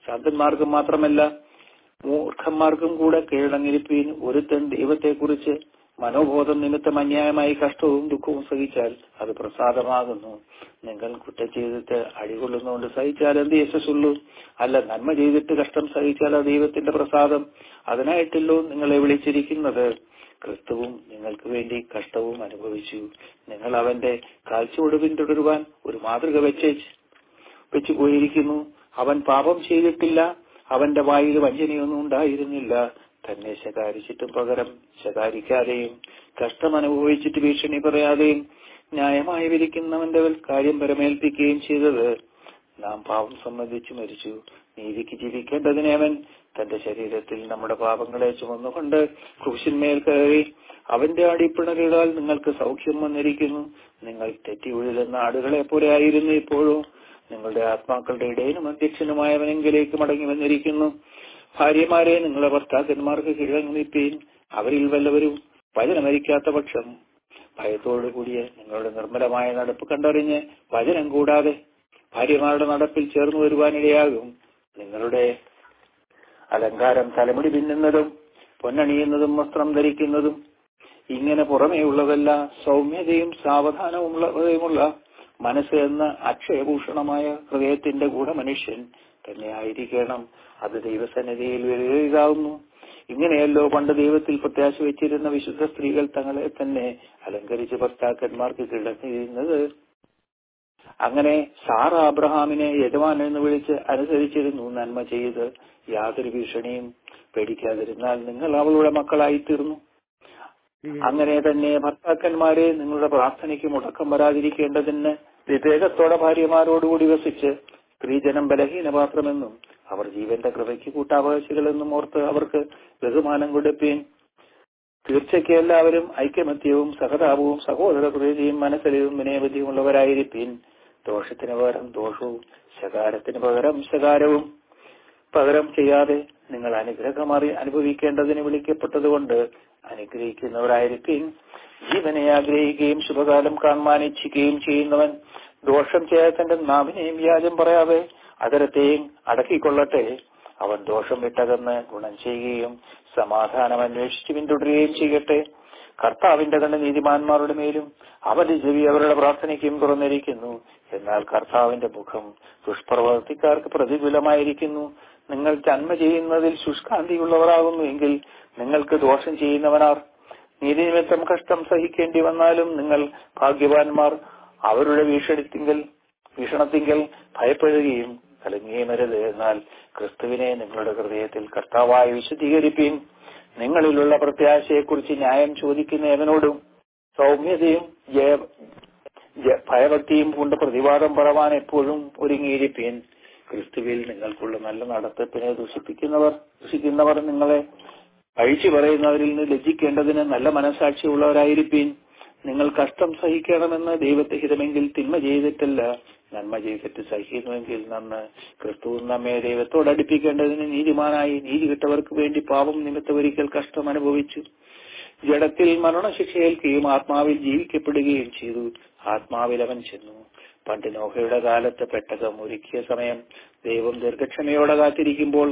ശാന്തന്മാർക്കും മാത്രമല്ല മൂർഖന്മാർക്കും കൂടെ കീഴടങ്ങിരിപ്പീൻ ഒരുത്തൻ ദൈവത്തെക്കുറിച്ച് മനോബോധം നിമിത്തം അന്യായമായി കഷ്ടവും ദുഃഖവും സഹിച്ചാൽ അത് പ്രസാദമാകുന്നു നിങ്ങൾ കുറ്റം ചെയ്തിട്ട് അടികൊള്ളുന്നതുകൊണ്ട് സഹിച്ചാൽ എന്ത് യശസ്സുള്ളൂ അല്ല നന്മ ചെയ്തിട്ട് കഷ്ടം സഹിച്ചാൽ അത് ദൈവത്തിന്റെ പ്രസാദം അതിനായിട്ടല്ലോ നിങ്ങളെ വിളിച്ചിരിക്കുന്നത് ക്രിസ്തുവും നിങ്ങൾക്ക് വേണ്ടി കഷ്ടവും അനുഭവിച്ചു നിങ്ങൾ അവന്റെ കാഴ്ചയോട് പിന്തുടരുവാൻ ഒരു മാതൃക വെച്ച് വെച്ചു പോയിരിക്കുന്നു അവൻ പാപം ചെയ്തിട്ടില്ല അവന്റെ വായിൽ വഞ്ചനയൊന്നും ഉണ്ടായിരുന്നില്ല തന്നെ ശകാരിച്ചിട്ടും പകരം ശകാരിക്കാതെയും കഷ്ടം അനുഭവിച്ചിട്ട് ഭീഷണി പറയാതെയും ന്യായമായി വിധിക്കുന്നവന്റെ കാര്യം പരമേൽപ്പിക്കുകയും ചെയ്തത് നാം പാപം സംബന്ധിച്ച് മരിച്ചു നീതിക്ക് ജീവിക്കേണ്ടതിനെ അവൻ തന്റെ ശരീരത്തിൽ നമ്മുടെ പാപങ്ങളെ ചുമന്നുകൊണ്ട് ക്രൂശിന്മേൽ കയറി അവന്റെ അടിപ്പിണരുകളാൽ നിങ്ങൾക്ക് സൗഖ്യം വന്നിരിക്കുന്നു നിങ്ങൾ തെറ്റി ഉഴുതുന്ന ആടുകളെ പോലെ ആയിരുന്നു ഇപ്പോഴും നിങ്ങളുടെ ആത്മാക്കളുടെ ഇടയനും അധ്യക്ഷനുമായവനെങ്കിലേക്ക് മടങ്ങി വന്നിരിക്കുന്നു ഭാര്യമാരെ നിങ്ങളെ ഭർത്താക്കന്മാർക്ക് കീഴങ്ങിപ്പീൻ അവരിൽ വല്ലവരും വചനമരിക്കാത്ത പക്ഷം ഭയത്തോടു കൂടിയ നിങ്ങളുടെ നിർമ്മലമായ നടപ്പ് കണ്ടറിഞ്ഞ് വചനം കൂടാതെ ഭാര്യമാരുടെ നടപ്പിൽ ചേർന്നു വരുവാനിടയാകും നിങ്ങളുടെ അലങ്കാരം തലമുടി പിന്നുന്നതും പൊന്നണിയുന്നതും വസ്ത്രം ധരിക്കുന്നതും ഇങ്ങനെ പുറമേയുള്ളതല്ല സൗമ്യതയും സാവധാനമുള്ളതയുമുള്ള മനസ്സ് എന്ന അക്ഷയഭൂഷണമായ ഹൃദയത്തിന്റെ ഗുണമനുഷ്യൻ തന്നെ ആയിരിക്കണം അത് ദൈവസന്നിധിയിൽ വിലയിരുതാവുന്നു ഇങ്ങനെയല്ലോ പണ്ട് ദൈവത്തിൽ പ്രത്യാശ വെച്ചിരുന്ന വിശുദ്ധ സ്ത്രീകൾ തങ്ങളെ തന്നെ അലങ്കരിച്ച് ഭർത്താക്കന്മാർക്ക് കിടന്നിരുന്നത് അങ്ങനെ സാറ അബ്രഹാമിനെ യജമാൻ എന്ന് വിളിച്ച് അനുസരിച്ചിരുന്നു നന്മ ചെയ്ത് യാതൊരു ഭീഷണിയും പേടിക്കാതിരുന്നാൽ നിങ്ങൾ അവളുടെ മക്കളായി തീർന്നു അങ്ങനെ തന്നെ ഭർത്താക്കന്മാരെ നിങ്ങളുടെ പ്രാർത്ഥനയ്ക്ക് മുടക്കം വരാതിരിക്കേണ്ടതിന് വിവേകത്തോടെ ഭാര്യമാരോടുകൂടി വസിച്ച് സ്ത്രീജനം ബലഹീനപാത്രമെന്നും അവർ ജീവന്റെ കൃപയ്ക്ക് കൂട്ടാവകാശികളെന്നും ഓർത്ത് അവർക്ക് ബഹുമാനം കൊടുപ്പീൻ തീർച്ചയ്ക്ക് എല്ലാവരും ഐക്യമത്യവും സഹതാപവും സഹോദര പ്രീതിയും മനസ്സലിവും വിനയബുദ്ധിയുമുള്ളവരായിരിപ്പീൻ ദോഷത്തിന് പകരം ദോഷവും ശകാരത്തിന് പകരം ശകാരവും പകരം ചെയ്യാതെ നിങ്ങൾ അനുഗ്രഹം അറി അനുഭവിക്കേണ്ടതിന് വിളിക്കപ്പെട്ടതുകൊണ്ട് അനുഗ്രഹിക്കുന്നവരായിരിക്കും ജീവനെ ആഗ്രഹിക്കുകയും ശുഭകാലം കാണുവാൻ ഇച്ഛിക്കുകയും ചെയ്യുന്നവൻ ദോഷം ചെയ്യാതെ തന്റെ നാവിനെയും വ്യാജം പറയാതെ അതരത്തെയും അടക്കിക്കൊള്ളട്ടെ അവൻ ദോഷം വിട്ടകന്ന് ഗുണം ചെയ്യുകയും സമാധാനം അന്വേഷിച്ച് പിന്തുടരുകയും ചെയ്യട്ടെ കർത്താവിന്റെ കണ്ണ് നീതിമാന്മാരുടെ മേലും അവന്റെ ചെവി അവരുടെ പ്രാർത്ഥനയ്ക്കും തുറന്നിരിക്കുന്നു എന്നാൽ കർത്താവിന്റെ മുഖം ദുഷ്പ്രവർത്തിക്കാർക്ക് പ്രതികൂലമായിരിക്കുന്നു നിങ്ങൾ ജന്മ ചെയ്യുന്നതിൽ ശുഷ്കാന്തിയുള്ളവരാകുന്നു എങ്കിൽ നിങ്ങൾക്ക് ദോഷം ചെയ്യുന്നവനാർ നീതിനിമിത്തം കഷ്ടം സഹിക്കേണ്ടി വന്നാലും നിങ്ങൾ ഭാഗ്യവാന്മാർ അവരുടെ വീക്ഷണത്തിങ്കൽ വീക്ഷണത്തിങ്കൽ ഭയപ്പെടുകയും കലങ്ങുകയും അരുത് എന്നാൽ ക്രിസ്തുവിനെ നിങ്ങളുടെ ഹൃദയത്തിൽ കർത്താവായി വിശദീകരിപ്പീൻ നിങ്ങളിലുള്ള പ്രത്യാശയെക്കുറിച്ച് ന്യായം ചോദിക്കുന്നവനോടും സൗമ്യതയും ജയ ജ- ഭയഭക്തിയും കൊണ്ട് പ്രതിവാദം പറവാൻ എപ്പോഴും ഒരുങ്ങിയിരിപ്പീൻ ക്രിസ്തുവിൽ നിങ്ങൾക്കുള്ള നല്ല നടത്തിപ്പിനെ ദൂഷിപ്പിക്കുന്നവർ ദൂഷിക്കുന്നവർ നിങ്ങളെ അഴിച്ചു പറയുന്നവരിൽ നിന്ന് ലജ്ജിക്കേണ്ടതിന് നല്ല മനസാക്ഷിയുള്ളവരായിരിപ്പീൻ നിങ്ങൾ കഷ്ടം സഹിക്കണമെന്ന് ദൈവത്തെ ഹിതമെങ്കിൽ തിന്മ ചെയ്തിട്ടല്ല നന്മ ചെയ്തിട്ട് സഹിക്കുന്നുവെങ്കിൽ നന്ന് ക്രിസ്തു നമ്മെ ദൈവത്തോട് അടുപ്പിക്കേണ്ടതിന് നീതിമാനായി നീതി കിട്ടവർക്ക് വേണ്ടി പാപം നിമിത്തം ഒരിക്കൽ കഷ്ടം അനുഭവിച്ചു ജഡത്തിൽ മരണശിക്ഷ ഏൽക്കുകയും ആത്മാവിൽ ജീവിക്കപ്പെടുകയും ചെയ്തു ആത്മാവിൽ അവൻ ചെന്നു പണ്ട് നോഹയുടെ കാലത്ത് പെട്ടകം ഒരുക്കിയ സമയം ദൈവം ദീർഘക്ഷമയോടെ കാത്തിരിക്കുമ്പോൾ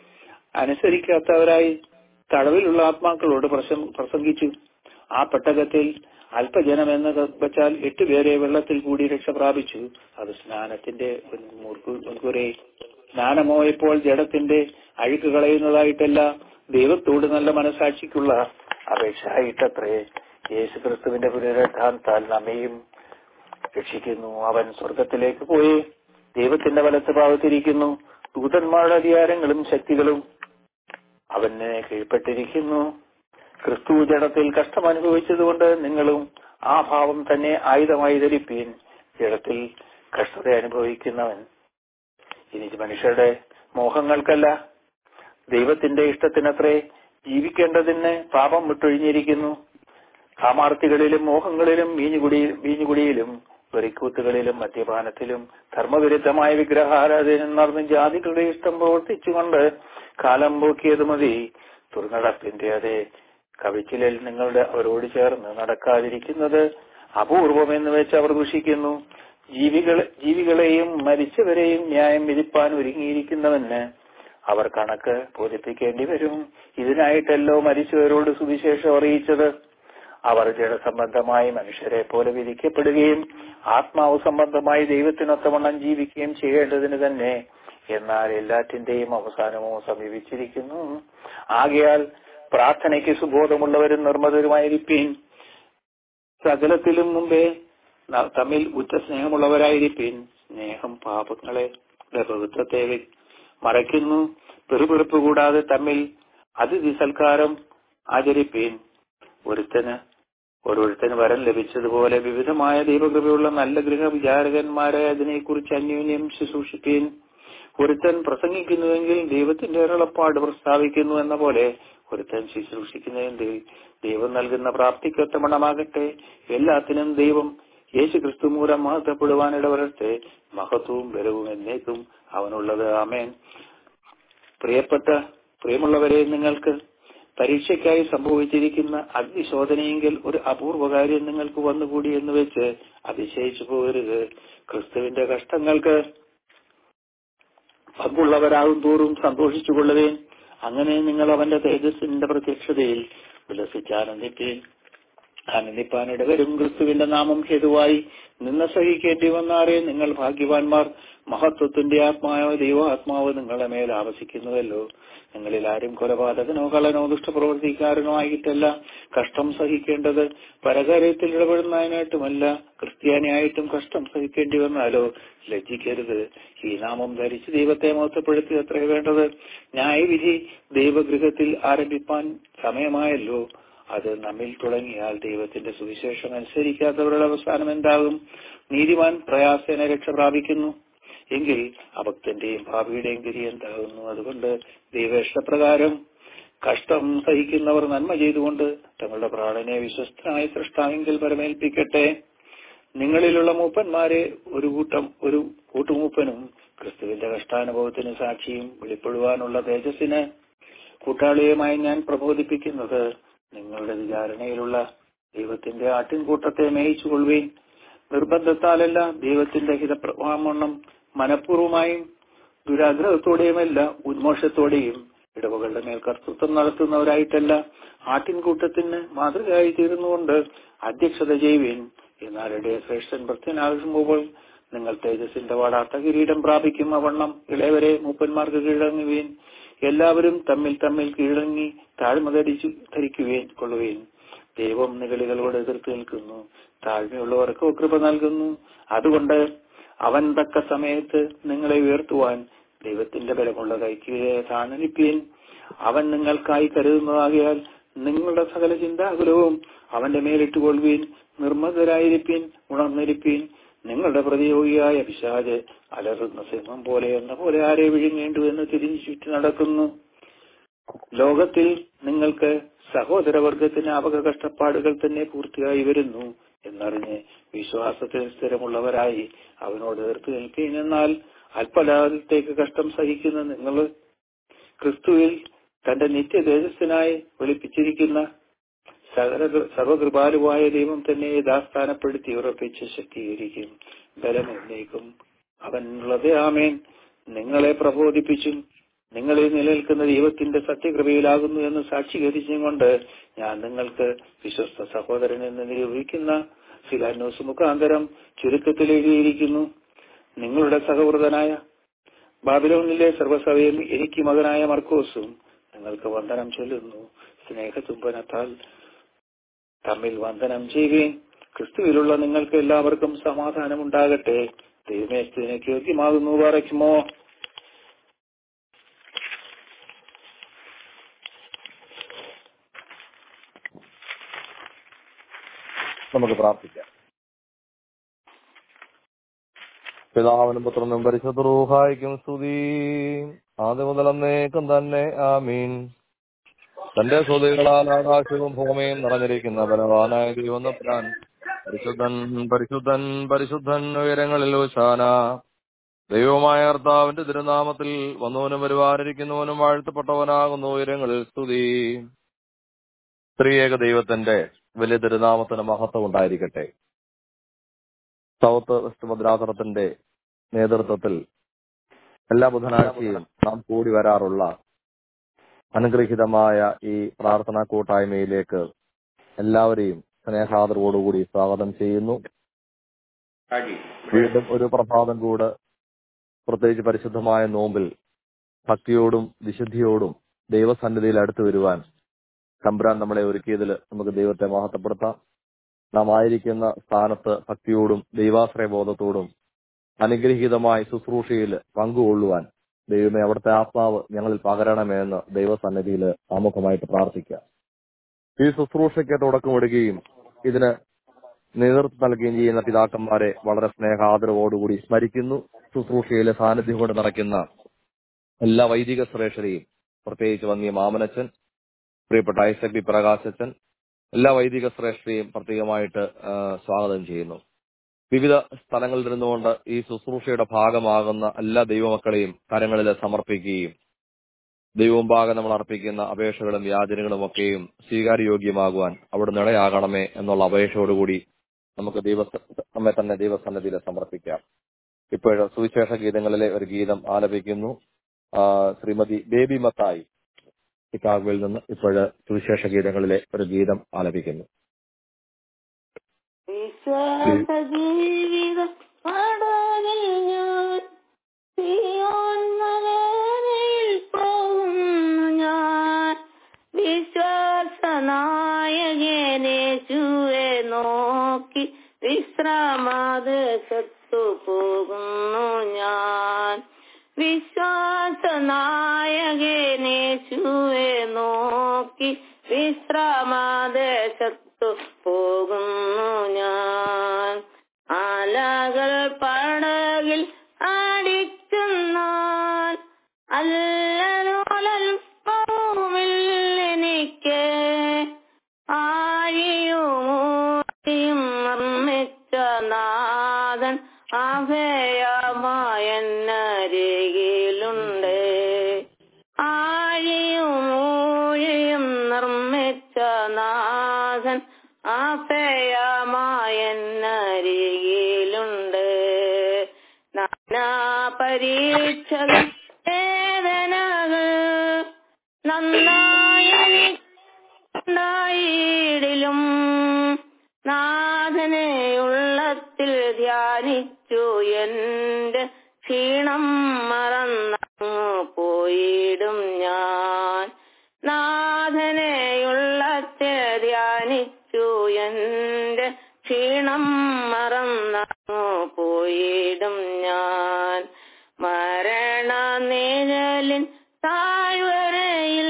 അനുസരിക്കാത്തവരായി തടവിലുള്ള ആത്മാക്കളോട് പ്രസം- പ്രസംഗിച്ചു ആ പെട്ടകത്തിൽ അല്പജനം എന്ന് വെച്ചാൽ എട്ടുപേരെ വെള്ളത്തിൽ കൂടി രക്ഷ പ്രാപിച്ചു അത് സ്നാനത്തിന്റെ മുൻകൂ- മുൻകൂറെ സ്നാനമോ ഇപ്പോൾ ജഡത്തിന്റെ അഴുക്ക് കളയുന്നതായിട്ടല്ല ദൈവത്തോട് നല്ല മനസാക്ഷിക്കുള്ള അപേക്ഷയായിട്ടത്രേ യേശു ക്രിസ്തുവിന്റെ പുനരുദ്ധാനത്താൽ നമ്മയും രക്ഷിക്കുന്നു അവൻ സ്വർഗത്തിലേക്ക് പോയി ദൈവത്തിന്റെ വലത്ത് ഭാഗത്തിരിക്കുന്നു ദൂതന്മാരുടെ അധികാരങ്ങളും ശക്തികളും അവന് കീഴ്പ്പെട്ടിരിക്കുന്നു ക്രിസ്തു ജഡത്തിൽ കഷ്ടം അനുഭവിച്ചതുകൊണ്ട് നിങ്ങളും ആ ഭാവം തന്നെ ആയുധമായി ധരിപ്പീൻ ജഡത്തിൽ കഷ്ടത അനുഭവിക്കുന്നവൻ ഇനി മനുഷ്യരുടെ മോഹങ്ങൾക്കല്ല ദൈവത്തിന്റെ ഇഷ്ടത്തിനത്രേ ജീവിക്കേണ്ടതിന് പാപം വിട്ടൊഴിഞ്ഞിരിക്കുന്നു കാമാർത്ഥികളിലും മോഹങ്ങളിലും വീഞ്ഞുകുടി വീഞ്ഞുകുടിയിലും വെറിക്കൂത്തുകളിലും മദ്യപാനത്തിലും ധർമ്മവിരുദ്ധമായ വിഗ്രഹാരാധന നടന്ന് ജാതികളുടെ ഇഷ്ടം പ്രവർത്തിച്ചുകൊണ്ട് കാലം പോക്കിയത് മതി തുറന്നടപ്പിന്റെ അതേ കവിച്ചിലിൽ നിങ്ങളുടെ അവരോട് ചേർന്ന് നടക്കാതിരിക്കുന്നത് അപൂർവമെന്ന് വെച്ച് അവർ ദുഷിക്കുന്നു ജീവികളെ ജീവികളെയും മരിച്ചവരെയും ന്യായം വിധിപ്പാൻ ഒരുങ്ങിയിരിക്കുന്നവന് അവർ കണക്ക് ബോധിപ്പിക്കേണ്ടി വരും ഇതിനായിട്ടല്ലോ മരിച്ചവരോട് സുവിശേഷം അറിയിച്ചത് അവർ ജഡസംബന്ധമായി മനുഷ്യരെ പോലെ വിധിക്കപ്പെടുകയും ആത്മാവ് സംബന്ധമായി ദൈവത്തിനൊത്തവണ്ണം ജീവിക്കുകയും ചെയ്യേണ്ടതിന് തന്നെ എന്നാൽ എല്ലാറ്റിന്റെയും അവസാനമോ സമീപിച്ചിരിക്കുന്നു ആകയാൽ പ്രാർത്ഥനയ്ക്ക് സുബോധമുള്ളവരും നിർമ്മതരുമായിരിപ്പീൻ സകലത്തിലും മുമ്പേ ന- തമ്മിൽ ഉറ്റ സ്നേഹമുള്ളവരായിരിപ്പീൻ സ്നേഹം പാപങ്ങളെ പ്രഭുത്വത്തെ വെ- മറയ്ക്കുന്നു പെറുപെറുപ്പ് കൂടാതെ തമ്മിൽ അതിഥി സൽക്കാരം ആചരിപ്പീൻ ഒരുത്തന് ഓരോരുത്തന് വരം ലഭിച്ചതുപോലെ വിവിധമായ ദൈവകൃപയുള്ള നല്ല ഗൃഹവിചാരകന്മാരെ അതിനെക്കുറിച്ച് അന്യോന്യം ശുശ്രൂഷിപ്പീൻ ഒരുത്തൻ പ്രസംഗിക്കുന്നുവെങ്കിൽ ദൈവത്തിന്റെ അരുളപ്പാട് പ്രസ്താവിക്കുന്നു എന്ന പോലെ ഒരുത്തൻ ശുശ്രൂഷിക്കുന്നതെങ്കിൽ ദൈവം നൽകുന്ന പ്രാപ്തിക്കൊത്തമണമാകട്ടെ എല്ലാത്തിനും ദൈവം യേശു ക്രിസ്തു മൂലം മഹത്വപ്പെടുവാൻ ഇടവരട്ടെ മഹത്വവും ബലവും എന്നേക്കും അവനുള്ളത് ആമേൻ പ്രിയപ്പെട്ട പ്രിയമുള്ളവരെ നിങ്ങൾക്ക് പരീക്ഷയ്ക്കായി സംഭവിച്ചിരിക്കുന്ന അഗ്നിശോധനയെങ്കിൽ ഒരു അപൂർവ കാര്യം നിങ്ങൾക്ക് വന്നുകൂടി എന്ന് വെച്ച് അതിശയിച്ചു പോകരുത് ക്രിസ്തുവിന്റെ കഷ്ടങ്ങൾക്ക് പങ്കുള്ളവരാകും തോറും സന്തോഷിച്ചുകൊള്ളുവേൻ അങ്ങനെ നിങ്ങൾ അവന്റെ തേജസ്സിന്റെ പ്രത്യക്ഷതയിൽ ഉല്ലസിച്ചാനന്ദിപ്പേൻ ആനന്ദിപ്പാനിടവരും ക്രിസ്തുവിന്റെ നാമം ഹേതുവായി നിന്ന സഹിക്കേണ്ടി വന്നാറേ നിങ്ങൾ ഭാഗ്യവാന്മാർ മഹത്വത്തിന്റെ ആത്മാവ ദൈവാത്മാവ് നിങ്ങളുടെ മേൽ ആവസിക്കുന്നുവല്ലോ നിങ്ങളിൽ ആരും കൊലപാതകനോ കള്ളനോ ദുഷ്ടപ്രവർത്തിക്കാരനോ ആയിട്ടല്ല കഷ്ടം സഹിക്കേണ്ടത് പരകാര്യത്തിൽ ഇടപെടുന്നതിനായിട്ടുമല്ല ക്രിസ്ത്യാനിയായിട്ടും കഷ്ടം സഹിക്കേണ്ടി വന്നാലോ ലജ്ജിക്കരുത് ഈ നാമം ധരിച്ച് ദൈവത്തെ മഹത്വപ്പെടുത്തി അത്രേ വേണ്ടത് ന്യായവിധി ദൈവഗൃഹത്തിൽ ആരംഭിപ്പാൻ സമയമായല്ലോ അത് നമ്മിൽ തുടങ്ങിയാൽ ദൈവത്തിന്റെ സുവിശേഷം അനുസരിക്കാത്തവരുടെ അവസാനം എന്താകും നീതിമാൻ പ്രയാസേന രക്ഷ പ്രാപിക്കുന്നു എങ്കിൽ അഭക്തന്റെയും ഭാവിയുടെയും ഗതി എന്താകുന്നു അതുകൊണ്ട് ദൈവേഷ്ടപ്രകാരം കഷ്ടം സഹിക്കുന്നവർ നന്മ ചെയ്തുകൊണ്ട് തങ്ങളുടെ പ്രാണനെ വിശ്വസ്തനായ സൃഷ്ടാവെങ്കിൽ പരമേൽപ്പിക്കട്ടെ നിങ്ങളിലുള്ള മൂപ്പന്മാരെ ഒരു കൂട്ടം ഒരു കൂട്ടുമൂപ്പനും ക്രിസ്തുവിന്റെ കഷ്ടാനുഭവത്തിന് സാക്ഷിയും വെളിപ്പെടുവാനുള്ള തേജസ്സിന് കൂട്ടാളിയുമായി ഞാൻ പ്രബോധിപ്പിക്കുന്നത് നിങ്ങളുടെ വിചാരണയിലുള്ള ദൈവത്തിന്റെ ആട്ടിൻകൂട്ടത്തെ മേയിച്ചുകൊള്ളുകയും നിർബന്ധത്താലല്ല ദൈവത്തിന്റെ ഹിതപ്രവാമണ്ണം മനഃപൂർവമായും ദുരാഗ്രഹത്തോടെയുമല്ല ഉന്മോഷത്തോടെയും ഇടവകളുടെ മേൽ കർത്തൃത്വം നടത്തുന്നവരായിട്ടല്ല ആട്ടിൻകൂട്ടത്തിന് മാതൃകയായി തീർന്നുകൊണ്ട് അധ്യക്ഷത ചെയ്യുവേൻ എന്നാൽ ഇടയ ശ്രേഷ്ഠൻ ഭക്തനാകുമ്പോൾ നിങ്ങൾ തേജസ്സിന്റെ വാടാത്ത കിരീടം പ്രാപിക്കും അവണ്ണം ഇളയവരെ മൂപ്പന്മാർക്ക് കീഴടങ്ങുകയും എല്ലാവരും തമ്മിൽ തമ്മിൽ കീഴടങ്ങി താഴ്മ ധരിച്ചു ധരിക്കുകയും കൊള്ളുകയും ദൈവം നിഗളികളോട് എതിർത്ത് നിൽക്കുന്നു താഴ്മയുള്ളവർക്ക് കൃപ നൽകുന്നു അതുകൊണ്ട് അവൻ തക്ക സമയത്ത് നിങ്ങളെ ഉയർത്തുവാൻ ദൈവത്തിന്റെ ബലമുള്ള കൈക്ക് താണനിപ്പീൻ അവൻ നിങ്ങൾക്കായി കരുതുന്നതാകിയാൽ നിങ്ങളുടെ സകല ചിന്താകുലവും അവന്റെ മേലിട്ടുകൊള്ളുവീൻ നിർമ്മതരായിരിപ്പീൻ ഉണർന്നിരിപ്പീൻ നിങ്ങളുടെ പ്രതിയോഗിയായ പിശാജ് അലറുന്ന സിംഹം പോലെ എന്ന പോലെ ആരെ വിഴുങ്ങേണ്ടു എന്ന് തിരിഞ്ഞു ചുറ്റി നടക്കുന്നു ലോകത്തിൽ നിങ്ങൾക്ക് സഹോദരവർഗത്തിന് അപക കഷ്ടപ്പാടുകൾ തന്നെ പൂർത്തിയായി വരുന്നു എന്നറിഞ്ഞ് വിശ്വാസത്തിൽ സ്ഥിരമുള്ളവരായി അവനോട് എതിർത്ത് നിൽക്കുകയും എന്നാൽ അല്പകാലത്തേക്ക് കഷ്ടം സഹിക്കുന്ന നിങ്ങൾ ക്രിസ്തുവിൽ തന്റെ നിത്യ തേജസ്സിനായി വെളിപ്പിച്ചിരിക്കുന്ന സകല സർവകൃപാലുവായ ദൈവം തന്നെ യഥാസ്ഥാനപ്പെടുത്തി ഉറപ്പിച്ച് ശക്തീകരിക്കും ബലം എന്നേക്കും അവനുള്ളത് ആമേൻ നിങ്ങളെ പ്രബോധിപ്പിച്ചും നിങ്ങളിൽ നിലനിൽക്കുന്ന ദൈവത്തിന്റെ സത്യകൃപയിലാകുന്നു എന്ന് സാക്ഷീകരിച്ചും കൊണ്ട് ഞാൻ നിങ്ങൾക്ക് വിശ്വസ്ത സഹോദരൻ എന്ന് നിരൂപിക്കുന്ന ഫിലാനോസ് മുഖാന്തരം ചുരുക്കത്തിൽ എഴുതിയിരിക്കുന്നു നിങ്ങളുടെ സഹവൃതനായ ബാബിലോണിലെ സർവസഭയും എനിക്ക് മകനായ മർക്കോസും നിങ്ങൾക്ക് വന്ദനം ചൊല്ലുന്നു സ്നേഹചുംബനത്താൽ തമ്മിൽ വന്ദനം ചെയ്യുകയും ക്രിസ്തുവിലുള്ള നിങ്ങൾക്ക് എല്ലാവർക്കും സമാധാനം ഉണ്ടാകട്ടെ ദൈവമേ ഇതിനേക്ക് യോഗ്യമാകുന്നു പറയ്ക്കുമോ നമുക്ക് പ്രാർത്ഥിക്കാം പിതാവിനും പുത്രനും പരിശുദ്ധ റൂഹായിക്കും സ്തുതി ആദ്യം മുതൽ അന്നേക്കും തന്നെ ആമീൻ തന്റെ സ്തുതികളാൽ ആകാശവും ഭൂമിയും നിറഞ്ഞിരിക്കുന്ന ബലവാനായ ദൈവനപ്രാൻ പരിശുദ്ധൻ പരിശുദ്ധൻ പരിശുദ്ധൻ ഉയരങ്ങളിൽ ശാന ദൈവമായ കർത്താവിന്റെ തിരുനാമത്തിൽ വന്നവനും വരുവാനിരിക്കുന്നവനും വാഴ്ത്തപ്പെട്ടവനാകുന്ന ഉയരങ്ങളിൽ സ്തുതി സ്ത്രീയേക ദൈവത്തിന്റെ വലിയ തിരുനാമത്തിന് മഹത്വം ഉണ്ടായിരിക്കട്ടെ സൗത്ത് വെസ്റ്റ് ഭദ്രാസനത്തിന്റെ നേതൃത്വത്തിൽ എല്ലാ ബുധനാഴ്ചയും നാം കൂടി വരാറുള്ള അനുഗ്രഹീതമായ ഈ പ്രാർത്ഥനാ കൂട്ടായ്മയിലേക്ക് എല്ലാവരെയും സ്നേഹാദരവോടുകൂടി സ്വാഗതം ചെയ്യുന്നു വീണ്ടും ഒരു പ്രഭാതം കൂടെ പ്രത്യേകിച്ച് പരിശുദ്ധമായ നോമ്പിൽ ഭക്തിയോടും വിശുദ്ധിയോടും ദൈവസന്നിധിയിൽ അടുത്തു വരുവാൻ തമ്പുരാൻ നമ്മളെ ഒരുക്കിയതിൽ നമുക്ക് ദൈവത്തെ മഹത്വപ്പെടുത്താം നാം ആയിരിക്കുന്ന സ്ഥാനത്ത് ഭക്തിയോടും ദൈവാശ്രയ ബോധത്തോടും അനുഗ്രഹീതമായ ശുശ്രൂഷയിൽ പങ്കുകൊള്ളുവാൻ ദൈവമേ അവിടുത്തെ ആത്മാവ് ഞങ്ങളിൽ പകരണമേ എന്ന് ദൈവസന്നിധിയിൽ ആമുഖമായിട്ട് പ്രാർത്ഥിക്കാം ഈ ശുശ്രൂഷയ്ക്ക് തുടക്കമിടുകയും ഇതിന് നേതൃത്വം നൽകുകയും ചെയ്യുന്ന പിതാക്കന്മാരെ വളരെ സ്നേഹാദരവോടുകൂടി സ്മരിക്കുന്നു ശുശ്രൂഷയിലെ സാന്നിധ്യം കൊണ്ട് നിറയ്ക്കുന്ന എല്ലാ വൈദിക ശ്രേഷ്ഠരെയും പ്രത്യേകിച്ച് വന്നിയ മാമനച്ചൻ പ്രിയപ്പെട്ട ഐസക് ബി പ്രകാശച്ചൻ എല്ലാ വൈദിക ശ്രേഷ്ഠരെയും പ്രത്യേകമായിട്ട് ആ, സ്വാഗതം ചെയ്യുന്നു വിവിധ സ്ഥലങ്ങളിൽ ഇരുന്നുകൊണ്ട് ഈ ശുശ്രൂഷയുടെ ഭാഗമാകുന്ന എല്ലാ ദൈവമക്കളെയും കരങ്ങളിൽ സമർപ്പിക്കുകയും ദൈവമുമ്പാകെ നമ്മൾ അർപ്പിക്കുന്ന അപേക്ഷകളും യാചനകളും ഒക്കെയും സ്വീകാര്യയോഗ്യമാകുവാൻ അവിടെ നിടയാകണമേ എന്നുള്ള അപേക്ഷയോടുകൂടി നമുക്ക് ദൈവ നമ്മെ തന്നെ ദൈവസന്നിധിയിൽ സമർപ്പിക്കാം ഇപ്പോൾ സുവിശേഷ ഗീതങ്ങളിലെ ഒരു ഗീതം ആലപിക്കുന്നു ആ, ശ്രീമതി ബേബി മത്തായി ചിക്കാഗോയിൽ നിന്ന് ഇപ്പോഴ് സുവിശേഷ ഗീതങ്ങളിലെ ഒരു ഗീതം ആലപിക്കുന്നു വിശ്വാസ ജീവിത പടകിൽ ഞാൻ സിയോൻ നഗരിൽ പോകുന്നു ഞാൻ വിശ്വാസനായകനേശുവെ നോക്കി വിശ്രമദേശത്തു പോകുന്നു ഞാൻ വിശ്വാസനായകനേശുവെ നോക്കി വിശ്രമദേശത്തു പോകുന്നു ഞാൻ ആലകൾ പടകിൽ അടിക്കുന്നാൽ അല്ലലോലൽപ്പവുമില്ലെനിക്ക് ആഴിയുമൂഴിയും നിർമ്മിച്ച നാഥൻ അഭയമായന്നരികിലുണ്ട് ആഴിയുമൂഴിയും നിർമ്മിച്ച നാഥൻ അഭയമായന്നരികിലുണ്ട് നാനാ പരീക്ഷകൾ വേദനകൾ നന്നായി ഉണ്ടായിടിലും നാഥനെ ഉള്ളത്തിൽ ധ്യാനിച്ചു എന്റെ ക്ഷീണം മറന്നു പോയിടും ഞാൻ നാഥനെ ഉള്ളത്തിൽ ധ്യാനിച്ചു എന്റെ ക്ഷീണം മറന്നു പോയിടും ഞാൻ മരണ നിഴലിൻ താഴ്വരയിൽ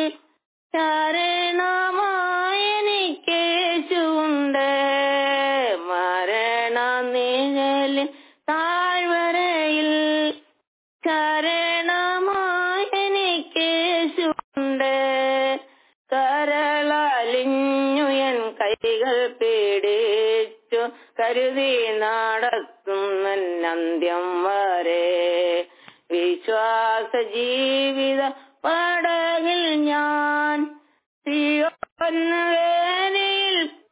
ശരണമായെനിക്കേശുണ്ട് മരണ നിഴലിൻ താഴ്വരയിൽ ശരണമായെനിക്കേശുണ്ട് കരളലിഞ്ഞു എൻ കൈകൾ പിടിച്ചു കരുതി നടത്തുന്നന്ത്യം വരെ വിശ്വാസ ജീവിത പടകിൽ ഞാൻ സിയോനിൽ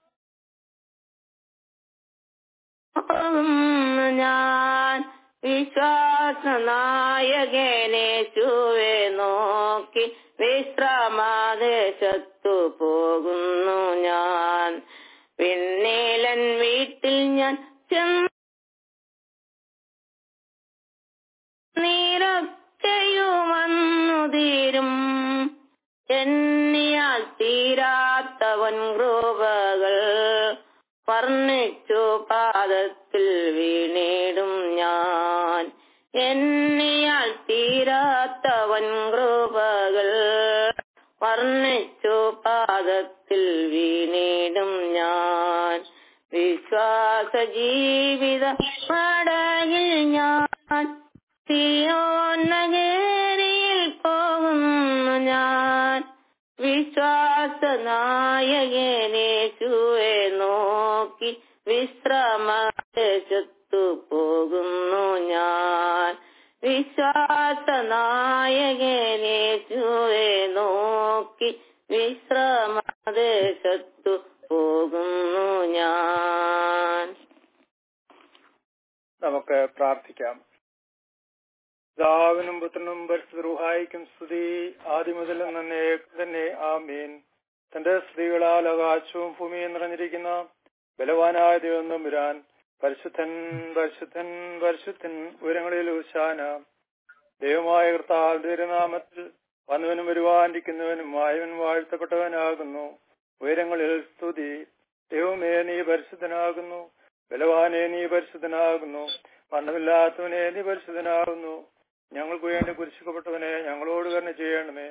പോകുന്നു ഞാൻ വിശ്വാസനായകനേശുവെ നോക്കി വിശ്രമാദേശത്തു പോകുന്നു ഞാൻ പിന്നീലൻ വീട്ടിൽ ഞാൻ ചെന്ന് നീരൊക്കെയുമന്നു തീരും എണ്ണിയാൽ തീരാത്തവൻ കൃപകൾ വർണ്ണിച്ചു പാദത്തിൽ വീണിടും ഞാൻ എണ്ണിയാൽ തീരാത്തവൻ കൃപകൾ വർണ്ണിച്ചു പാദത്തിൽ വീണിടും ഞാൻ വിശ്വാസ ജീവിത പടകിൽ ഞാൻ സിയോൻ നഗരിയിൽ പോകുന്നു ഞാൻ വിശ്വാസനായകനേശുവെ നോക്കി വിശ്രമദേശത്തു പോകുന്നു ഞാൻ വിശ്വാസനായകനേശുവെ നോക്കി വിശ്രമദേശത്തു പോകുന്നു ഞാൻ നമുക്ക് പ്രാർത്ഥിക്കാം പിതാവിനും പുത്രനും പരിശുദ്ധ സ്തുതി ആദ്യം മുതൽ തന്നെ തന്നെ ആമീൻ തന്റെ സ്ത്രീകളാൽ ആകാശവും ഭൂമിയും നിറഞ്ഞിരിക്കുന്ന ബലവാനായ ദൈവം നമ്പുരാൻ പരിശുദ്ധൻ പരിശുദ്ധൻ പരിശുദ്ധൻ ഉയരങ്ങളിൽ ഉശാന ദൈവമായ കർത്താവ് തിരുനാമത്തിൽ വന്നവനും വരുവാനിരിക്കുന്നവനും ആയവൻ വാഴ്ത്തപ്പെട്ടവനാകുന്നു ഉയരങ്ങളിൽ സ്തുതി ദൈവമേ നീ പരിശുദ്ധനാകുന്നു ബലവാനെ നീ പരിശുദ്ധനാകുന്നു മരണമില്ലാത്തവനെ നീ പരിശുദ്ധനാകുന്നു ഞങ്ങൾക്ക് വേണ്ടി കുരിശിക്കപ്പെട്ടവനെ ഞങ്ങളോട് കരുണ ചെയ്യണമേ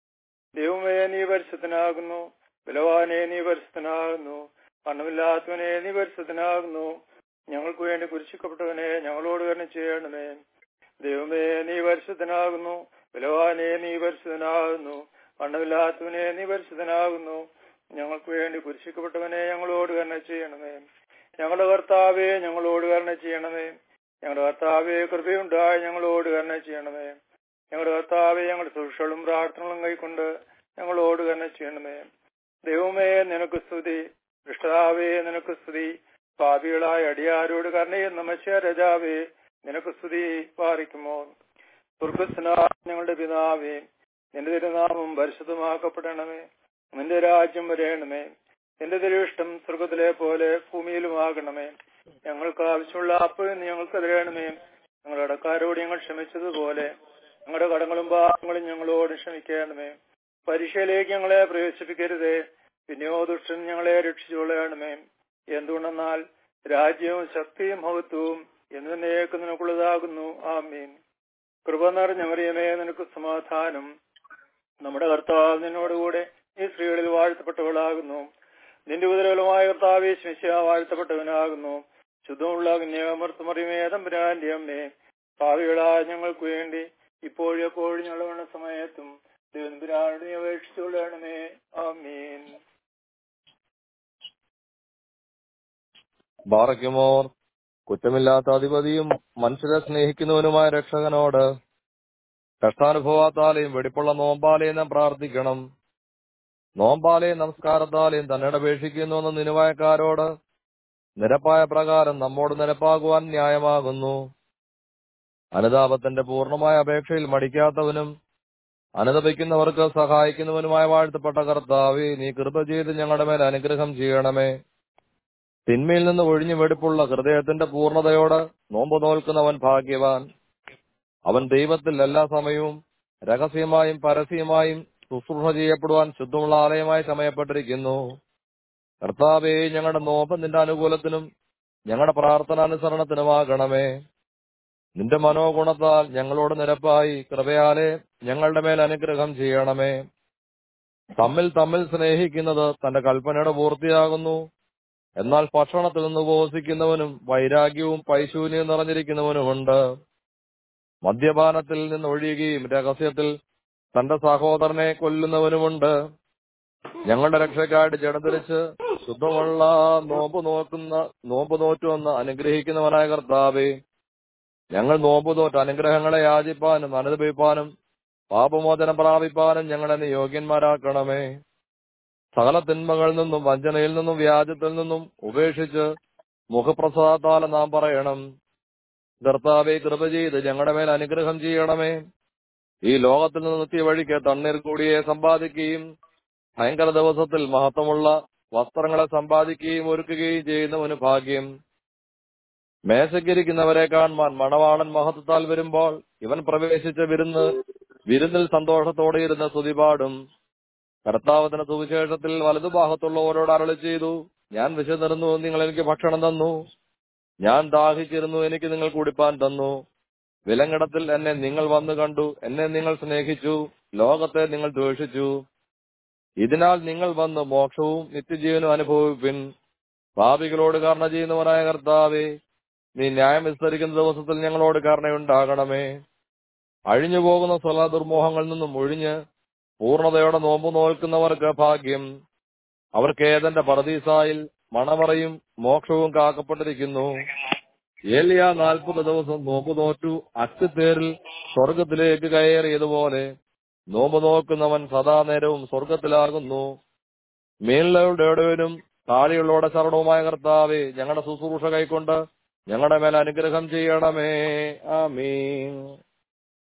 ദൈവമേ നീ പരിശുദ്ധനാകുന്നു ബലവാനെ നീ പരിശുദ്ധനാകുന്നു മരണമില്ലാത്തവനെ നീ പരിശുദ്ധനാകുന്നു ഞങ്ങൾക്ക് വേണ്ടി കുരിശിക്കപ്പെട്ടവനെ ഞങ്ങളോട് കരുണ ചെയ്യണമേ ദൈവമേ നീ പരിശുദ്ധനാകുന്നു ബലവാനെ നീ പരിശുദ്ധനാകുന്നു മണ്ണമില്ലാത്തവനെ നീ പരിശുദ്ധനാകുന്നു ഞങ്ങൾക്ക് വേണ്ടി കുരിശിക്കപ്പെട്ടവനെ ഞങ്ങളോട് കരുണ ചെയ്യണമേ ഞങ്ങളുടെ കർത്താവെ ഞങ്ങളോട് കരുണ ചെയ്യണമേ ഞങ്ങളുടെ കർത്താവെ കൃപയുണ്ടായി ഞങ്ങളോട് കരുണ ചെയ്യണമേ ഞങ്ങളുടെ കർത്താവെ ഞങ്ങളുടെ സുരക്ഷകളും പ്രാർത്ഥനകളും കൈക്കൊണ്ട് ഞങ്ങളോട് കരുണ ചെയ്യണമേ ദൈവമേ നിനക്ക് സ്തുതി കൃഷ്ണാവേ നിനക്ക് സ്തുതി പാപികളായ അടിയാരോട് കരുണയെന്ന മത്സ്യ രജാവേ നിനക്ക് സ്തുതി പാറിക്കുമോ സ്വർഗസ്നാ ഞങ്ങളുടെ പിതാവേ നിന്റെ തിരുനാമം പരിശുദ്ധമാക്കപ്പെടണമേ നിന്റെ രാജ്യം വരയണമേ നിന്റെ തിരുവിഷ്ടം സ്വർഗത്തിലെ പോലെ ഭൂമിയിലുമാകണമേ ഞങ്ങൾക്ക് ആവശ്യമുള്ള അപ്പ് ഞങ്ങൾക്ക് തരണമേ ഞങ്ങളുടെ കടക്കാരോട് ഞങ്ങൾ ക്ഷമിച്ചതുപോലെ ഞങ്ങളുടെ കടങ്ങളും പാപങ്ങളും ഞങ്ങളോട് ക്ഷമിക്കണമേ പരീക്ഷയിലേക്ക് ഞങ്ങളെ പ്രവേശിപ്പിക്കരുതേ പിന്നെയോ ദുഷ്ടൻ ഞങ്ങളെ രക്ഷിച്ചുകൊള്ളണമേ എന്തുകൊണ്ടെന്നാൽ രാജ്യവും ശക്തിയും മഹത്വവും എന്നേക്ക് നിനക്കുള്ളതാകുന്നു ആമീൻ കൃപ നിറഞ്ഞ മറിയമേ നിനക്ക് സമാധാനം നമ്മുടെ കർത്താവ് നിന്നോടുകൂടെ ഈ സ്ത്രീകളിൽ വാഴ്ത്തപ്പെട്ടവളാകുന്നു നിന്റെ ഉദരവലമായ കർത്താവെ ശിശ വാഴ്ത്തപ്പെട്ടവനാകുന്നു ശുദ്ധമുള്ള കന്യാമർത്തമറിയമേ തമ്പുരാന്റെ അമ്മേ ഭാവികളായ ഞങ്ങൾക്ക് വേണ്ടി ഇപ്പോഴും എപ്പോഴും ഞങ്ങളുടെ സമയത്തും ദൈവപുരാണി അപേക്ഷിച്ചുകൊള്ളണമേ ആമീൻ ബാറയ്ക്കുമോർ കുറ്റമില്ലാത്ത അധിപതിയും മനുഷ്യരെ സ്നേഹിക്കുന്നവനുമായ രക്ഷകനോട് കഷ്ടാനുഭവത്താലെയും വെടിപ്പുള്ള നോമ്പാലെയും നാം പ്രാർത്ഥിക്കണം നോമ്പാലെയും നമസ്കാരത്താലെയും തന്നോട് അപേക്ഷിക്കുന്നുവെന്ന് നിനുവായക്കാരോട് നിരപ്പായ പ്രകാരം നമ്മോട് നിരപ്പാകുവാൻ ന്യായമാകുന്നു അനുതാപത്തിന്റെ പൂർണ്ണമായ അപേക്ഷയിൽ മടിക്കാത്തവനും അനുദപിക്കുന്നവർക്ക് സഹായിക്കുന്നവനുമായ വാഴ്ത്തപ്പെട്ട കർത്താവെ നീ കൃപ ചെയ്ത് ഞങ്ങളുടെ മേൽ അനുഗ്രഹം ചെയ്യണമേ തിന്മയിൽ നിന്ന് ഒഴിഞ്ഞു വെടിപ്പുള്ള ഹൃദയത്തിന്റെ പൂർണ്ണതയോട് നോമ്പ് നോൽക്കുന്നവൻ ഭാഗ്യവാൻ അവൻ ദൈവത്തിൽ എല്ലാ സമയവും രഹസ്യമായും പരസ്യമായും ശുശ്രൂഷ ചെയ്യപ്പെടുവാൻ ശുദ്ധമുള്ള ആലയമായി സമയപ്പെട്ടിരിക്കുന്നു കർത്താവെ ഞങ്ങളുടെ നോമ്പ് നിന്റെ അനുകൂലത്തിനും ഞങ്ങളുടെ പ്രാർത്ഥനാനുസരണത്തിനുമാകണമേ നിന്റെ മനോഗുണത്താൽ ഞങ്ങളോട് നിരപ്പായി കൃപയാലെ ഞങ്ങളുടെ മേൽ അനുഗ്രഹം ചെയ്യണമേ തമ്മിൽ തമ്മിൽ സ്നേഹിക്കുന്നത് തന്റെ കൽപ്പനയുടെ പൂർത്തിയാകുന്നു എന്നാൽ ഭക്ഷണത്തിൽ നിന്ന് ഉപവസിക്കുന്നവനും വൈരാഗ്യവും പൈശൂന്യവും നിറഞ്ഞിരിക്കുന്നവനുമുണ്ട് മദ്യപാനത്തിൽ നിന്ന് ഒഴിയുകയും രഹസ്യത്തിൽ തന്റെ സഹോദരനെ കൊല്ലുന്നവനുമുണ്ട് ഞങ്ങളുടെ രക്ഷയ്ക്കായിട്ട് ജഡധരിച്ച് ശുദ്ധമുള്ള നോമ്പ് നോക്കുന്ന നോമ്പ് നോറ്റുവെന്ന് അനുഗ്രഹിക്കുന്നവനായ കർത്താവേ ഞങ്ങൾ നോമ്പ് നോറ്റ് അനുഗ്രഹങ്ങളെ യാചിപ്പാനും അനുദപിപ്പാനും പാപമോചനം പ്രാപിപ്പാനും ഞങ്ങളെ നീ യോഗ്യന്മാരാക്കണമേ സകല തിന്മകളിൽ നിന്നും വഞ്ചനയിൽ നിന്നും വ്യാജത്തിൽ നിന്നും ഉപേക്ഷിച്ച് മുഖപ്രസാദത്താൽ നാം പറയണം കർത്താവെ കൃപ ചെയ്ത് ഞങ്ങളുടെ മേൽ അനുഗ്രഹം ചെയ്യണമേ ഈ ലോകത്തിൽ നിന്ന് നിത്യ വഴിക്ക് തണ്ണീർ കൂടിയെ സമ്പാദിക്കുകയും ഭയങ്കര ദിവസത്തിൽ മഹത്വമുള്ള വസ്ത്രങ്ങളെ സമ്പാദിക്കുകയും ഒരുക്കുകയും ചെയ്യുന്നവന് ഭാഗ്യം മേശയ്ക്കിരിക്കുന്നവരെ കാണുവാൻ മണവാളൻ മഹത്വത്താൽ വരുമ്പോൾ ഇവൻ പ്രവേശിച്ച വിരുന്ന് വിരുന്നിൽ സന്തോഷത്തോടെ ഇരുന്ന് സ്തുതിപാടും കർത്താവത്തിന് സുവിശേഷത്തിൽ വലതുഭാഗത്തുള്ളവരോട് അരളി ചെയ്തു ഞാൻ വിശന്നിരുന്നു നിങ്ങൾ എനിക്ക് ഭക്ഷണം തന്നു ഞാൻ ദാഹിച്ചിരുന്നു എനിക്ക് നിങ്ങൾ കുടിപ്പാൻ തന്നു വിലങ്ങിടത്തിൽ എന്നെ നിങ്ങൾ വന്നു കണ്ടു എന്നെ നിങ്ങൾ സ്നേഹിച്ചു ലോകത്തെ നിങ്ങൾ ദ്വേഷിച്ചു ഇതിനാൽ നിങ്ങൾ വന്ന് മോക്ഷവും നിത്യജീവനും അനുഭവിപ്പിൻ പാപികളോട് കരുണ ചെയ്യുന്നവനായ കർത്താവേ നീ ന്യായം വിസ്തരിക്കുന്ന ദിവസത്തിൽ ഞങ്ങളോട് കരുണയുണ്ടാകണമേ അഴിഞ്ഞു പോകുന്ന സ്വല ദുർമോഹങ്ങളിൽ നിന്നും ഒഴിഞ്ഞ് പൂർണ്ണതയോടെ നോമ്പ് നോൽക്കുന്നവർക്ക് ഭാഗ്യം അവർക്ക് ഏതന്റെ പറദീസായിൽ മണമറയും മോക്ഷവും കാക്കപ്പെട്ടിരിക്കുന്നു ഏലിയ നാൽപ്പത് ദിവസം നോമ്പ് നോറ്റു അച്ചുതേരിൽ സ്വർഗത്തിലേക്ക് കയറിയതുപോലെ നോമ്പ് നോക്കുന്നവൻ സദാ നേരവും സ്വർഗത്തിലാകുന്നു മേലുള്ളവരുടെയും താഴെയുള്ളവരുടെ ശരണവുമായ കർത്താവെ ഞങ്ങളുടെ ശുശ്രൂഷ കൈക്കൊണ്ട് ഞങ്ങളുടെ മേൽ അനുഗ്രഹം ചെയ്യണമേ ആമീൻ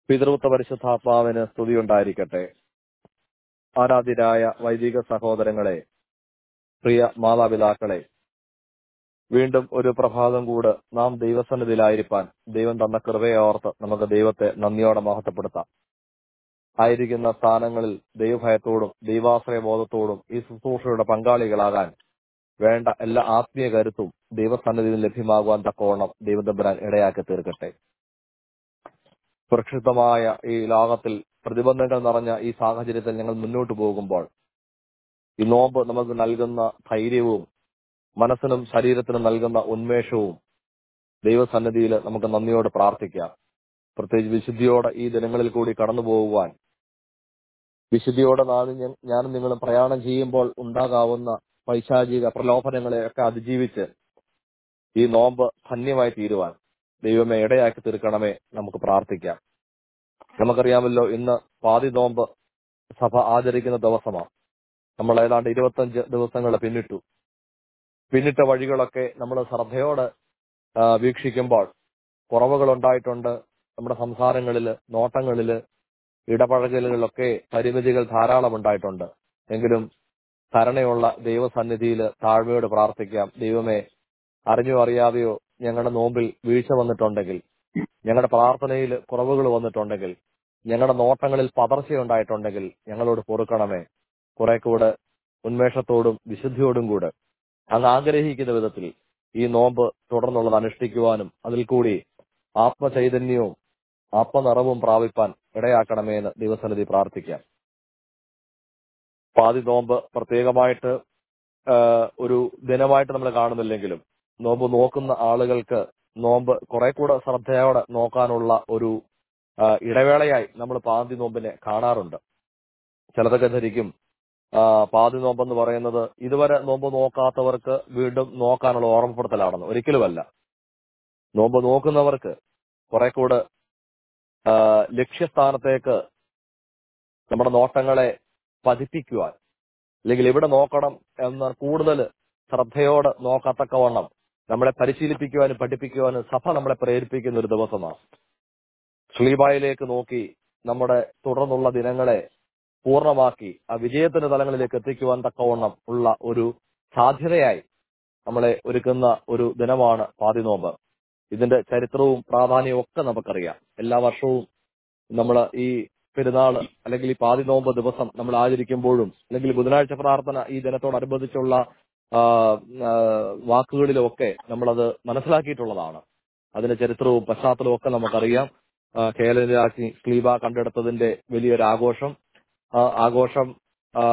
പിതൃത്വ പരിശുദ്ധാത്മാവിന് സ്തുതിയുണ്ടായിരിക്കട്ടെ ആരാധ്യരായ വൈദിക സഹോദരങ്ങളെ പ്രിയ മാതാപിതാക്കളെ വീണ്ടും ഒരു പ്രഭാതം കൂട് നാം ദൈവസന്നിധിയിലായിരിക്കാൻ ദൈവം തന്ന കൃപയെ ഓർത്ത് നമുക്ക് ദൈവത്തെ നന്ദിയോടെ മഹത്വപ്പെടുത്താം ആയിരിക്കുന്ന സ്ഥാനങ്ങളിൽ ദൈവഭയത്തോടും ദൈവാശ്രയ ബോധത്തോടും ഈ ശുശ്രൂഷയുടെ പങ്കാളികളാകാൻ വേണ്ട എല്ലാ ആത്മീയ കരുത്തും ദൈവസന്നിധിയിൽ ലഭ്യമാകുവാൻ തക്കവണ്ണം ദൈവതമ്പരാൻ ഇടയാക്കി തീർക്കട്ടെ സുരക്ഷിതമായ ഈ ലോകത്തിൽ പ്രതിബന്ധങ്ങൾ നിറഞ്ഞ ഈ സാഹചര്യത്തിൽ ഞങ്ങൾ മുന്നോട്ട് പോകുമ്പോൾ ഈ നോമ്പ് നമുക്ക് നൽകുന്ന ധൈര്യവും മനസ്സിനും ശരീരത്തിനും നൽകുന്ന ഉന്മേഷവും ദൈവസന്നിധിയിൽ നമുക്ക് നന്ദിയോട് പ്രാർത്ഥിക്കാം പ്രത്യേകിച്ച് വിശുദ്ധിയോടെ ഈ ദിനങ്ങളിൽ കൂടി കടന്നു പോകുവാൻ വിശുദ്ധിയോടെ നാളെ ഞാൻ- ഞാനും നിങ്ങളും പ്രയാണം ചെയ്യുമ്പോൾ ഉണ്ടാകാവുന്ന പൈശാചിക പ്രലോഭനങ്ങളെയൊക്കെ അതിജീവിച്ച് ഈ നോമ്പ് ധന്യമായി തീരുവാൻ ദൈവമേ ഇടയാക്കി തീർക്കണമേ നമുക്ക് പ്രാർത്ഥിക്കാം നമുക്കറിയാമല്ലോ ഇന്ന് പാതി നോമ്പ് സഭ ആചരിക്കുന്ന ദിവസമാണ് നമ്മൾ ഏതാണ്ട് ഇരുപത്തഞ്ച് ദിവസങ്ങൾ പിന്നിട്ടു പിന്നിട്ട വഴികളൊക്കെ നമ്മൾ ശ്രദ്ധയോടെ ആ, വീക്ഷിക്കുമ്പോൾ കുറവുകൾ ഉണ്ടായിട്ടുണ്ട് നമ്മുടെ സംസാരങ്ങളില് നോട്ടങ്ങളില് ഇടപഴകലുകളിലൊക്കെ പരിമിതികൾ ധാരാളം ഉണ്ടായിട്ടുണ്ട് എങ്കിലും കരുണയുള്ള ദൈവസന്നിധിയിൽ താഴ്മയോട് പ്രാർത്ഥിക്കാം ദൈവമേ അറിഞ്ഞോ അറിയാതെയോ ഞങ്ങളുടെ നോമ്പിൽ വീഴ്ച വന്നിട്ടുണ്ടെങ്കിൽ ഞങ്ങളുടെ പ്രാർത്ഥനയിൽ കുറവുകൾ വന്നിട്ടുണ്ടെങ്കിൽ ഞങ്ങളുടെ നോട്ടങ്ങളിൽ പതർച്ചയുണ്ടായിട്ടുണ്ടെങ്കിൽ ഞങ്ങളോട് പൊറുക്കണമേ കുറെ കൂടെ ഉന്മേഷത്തോടും വിശുദ്ധിയോടും കൂടെ അങ്ങ് ആഗ്രഹിക്കുന്ന വിധത്തിൽ ഈ നോമ്പ് തുടർന്നുള്ളത് അനുഷ്ഠിക്കുവാനും അതിൽ കൂടി ആത്മചൈതന്യവും ആത്മനിറവും പ്രാപിപ്പാൻ ഇടയാക്കണമേ എന്ന് ദൈവസന്നിധി പ്രാർത്ഥിക്കാം പാതി നോമ്പ് പ്രത്യേകമായിട്ട് ആ, ഒരു ദിനമായിട്ട് നമ്മൾ കാണുന്നില്ലെങ്കിലും നോമ്പ് നോക്കുന്ന ആളുകൾക്ക് നോമ്പ് കുറെ കൂടെ ശ്രദ്ധയോടെ നോക്കാനുള്ള ഒരു ആ, ഇടവേളയായി നമ്മൾ പാതി നോമ്പിനെ കാണാറുണ്ട് ചിലതൊക്കെ ധരിക്കും ആ, പാതി നോമ്പെന്ന് പറയുന്നത് ഇതുവരെ നോമ്പ് നോക്കാത്തവർക്ക് വീണ്ടും നോക്കാനുള്ള ഓർമ്മപ്പെടുത്തലാണെന്ന് ഒരിക്കലുമല്ല നോമ്പ് നോക്കുന്നവർക്ക് കുറെ കൂടെ ആ, ലക്ഷ്യസ്ഥാനത്തേക്ക് നമ്മുടെ നോട്ടങ്ങളെ പതിപ്പിക്കുവാൻ അല്ലെങ്കിൽ എവിടെ നോക്കണം എന്ന് കൂടുതൽ ശ്രദ്ധയോടെ നോക്കത്തക്കവണ്ണം നമ്മളെ പരിശീലിപ്പിക്കുവാനും പഠിപ്പിക്കുവാനും സഭ നമ്മളെ പ്രേരിപ്പിക്കുന്ന ഒരു ദിവസമാണ് ശ്ലീബായിലേക്ക് നോക്കി നമ്മുടെ തുടർന്നുള്ള ദിനങ്ങളെ പൂർണ്ണമാക്കി ആ വിജയത്തിന്റെ തലങ്ങളിലേക്ക് എത്തിക്കുവാൻ തക്കവണ്ണം ഉള്ള ഒരു സാധ്യതയായി നമ്മളെ ഒരുക്കുന്ന ഒരു ദിനമാണ് പാതിനോമ്പ് ഇതിന്റെ ചരിത്രവും പ്രാധാന്യവും ഒക്കെ നമുക്കറിയാം എല്ലാ വർഷവും നമ്മൾ ഈ പെരുന്നാൾ അല്ലെങ്കിൽ ഈ പാതി നോമ്പ് ദിവസം നമ്മൾ ആചരിക്കുമ്പോഴും അല്ലെങ്കിൽ ബുധനാഴ്ച പ്രാർത്ഥന ഈ ദിനത്തോടനുബന്ധിച്ചുള്ള ആ, ആ, വാക്കുകളിലും ഒക്കെ നമ്മളത് മനസ്സിലാക്കിയിട്ടുള്ളതാണ് അതിന്റെ ചരിത്രവും പശ്ചാത്തലവും ഒക്കെ നമുക്കറിയാം ആ, കേരള സ്ലീബ കണ്ടെടുത്തതിന്റെ വലിയൊരു ആഘോഷം ആ ആഘോഷം ആ,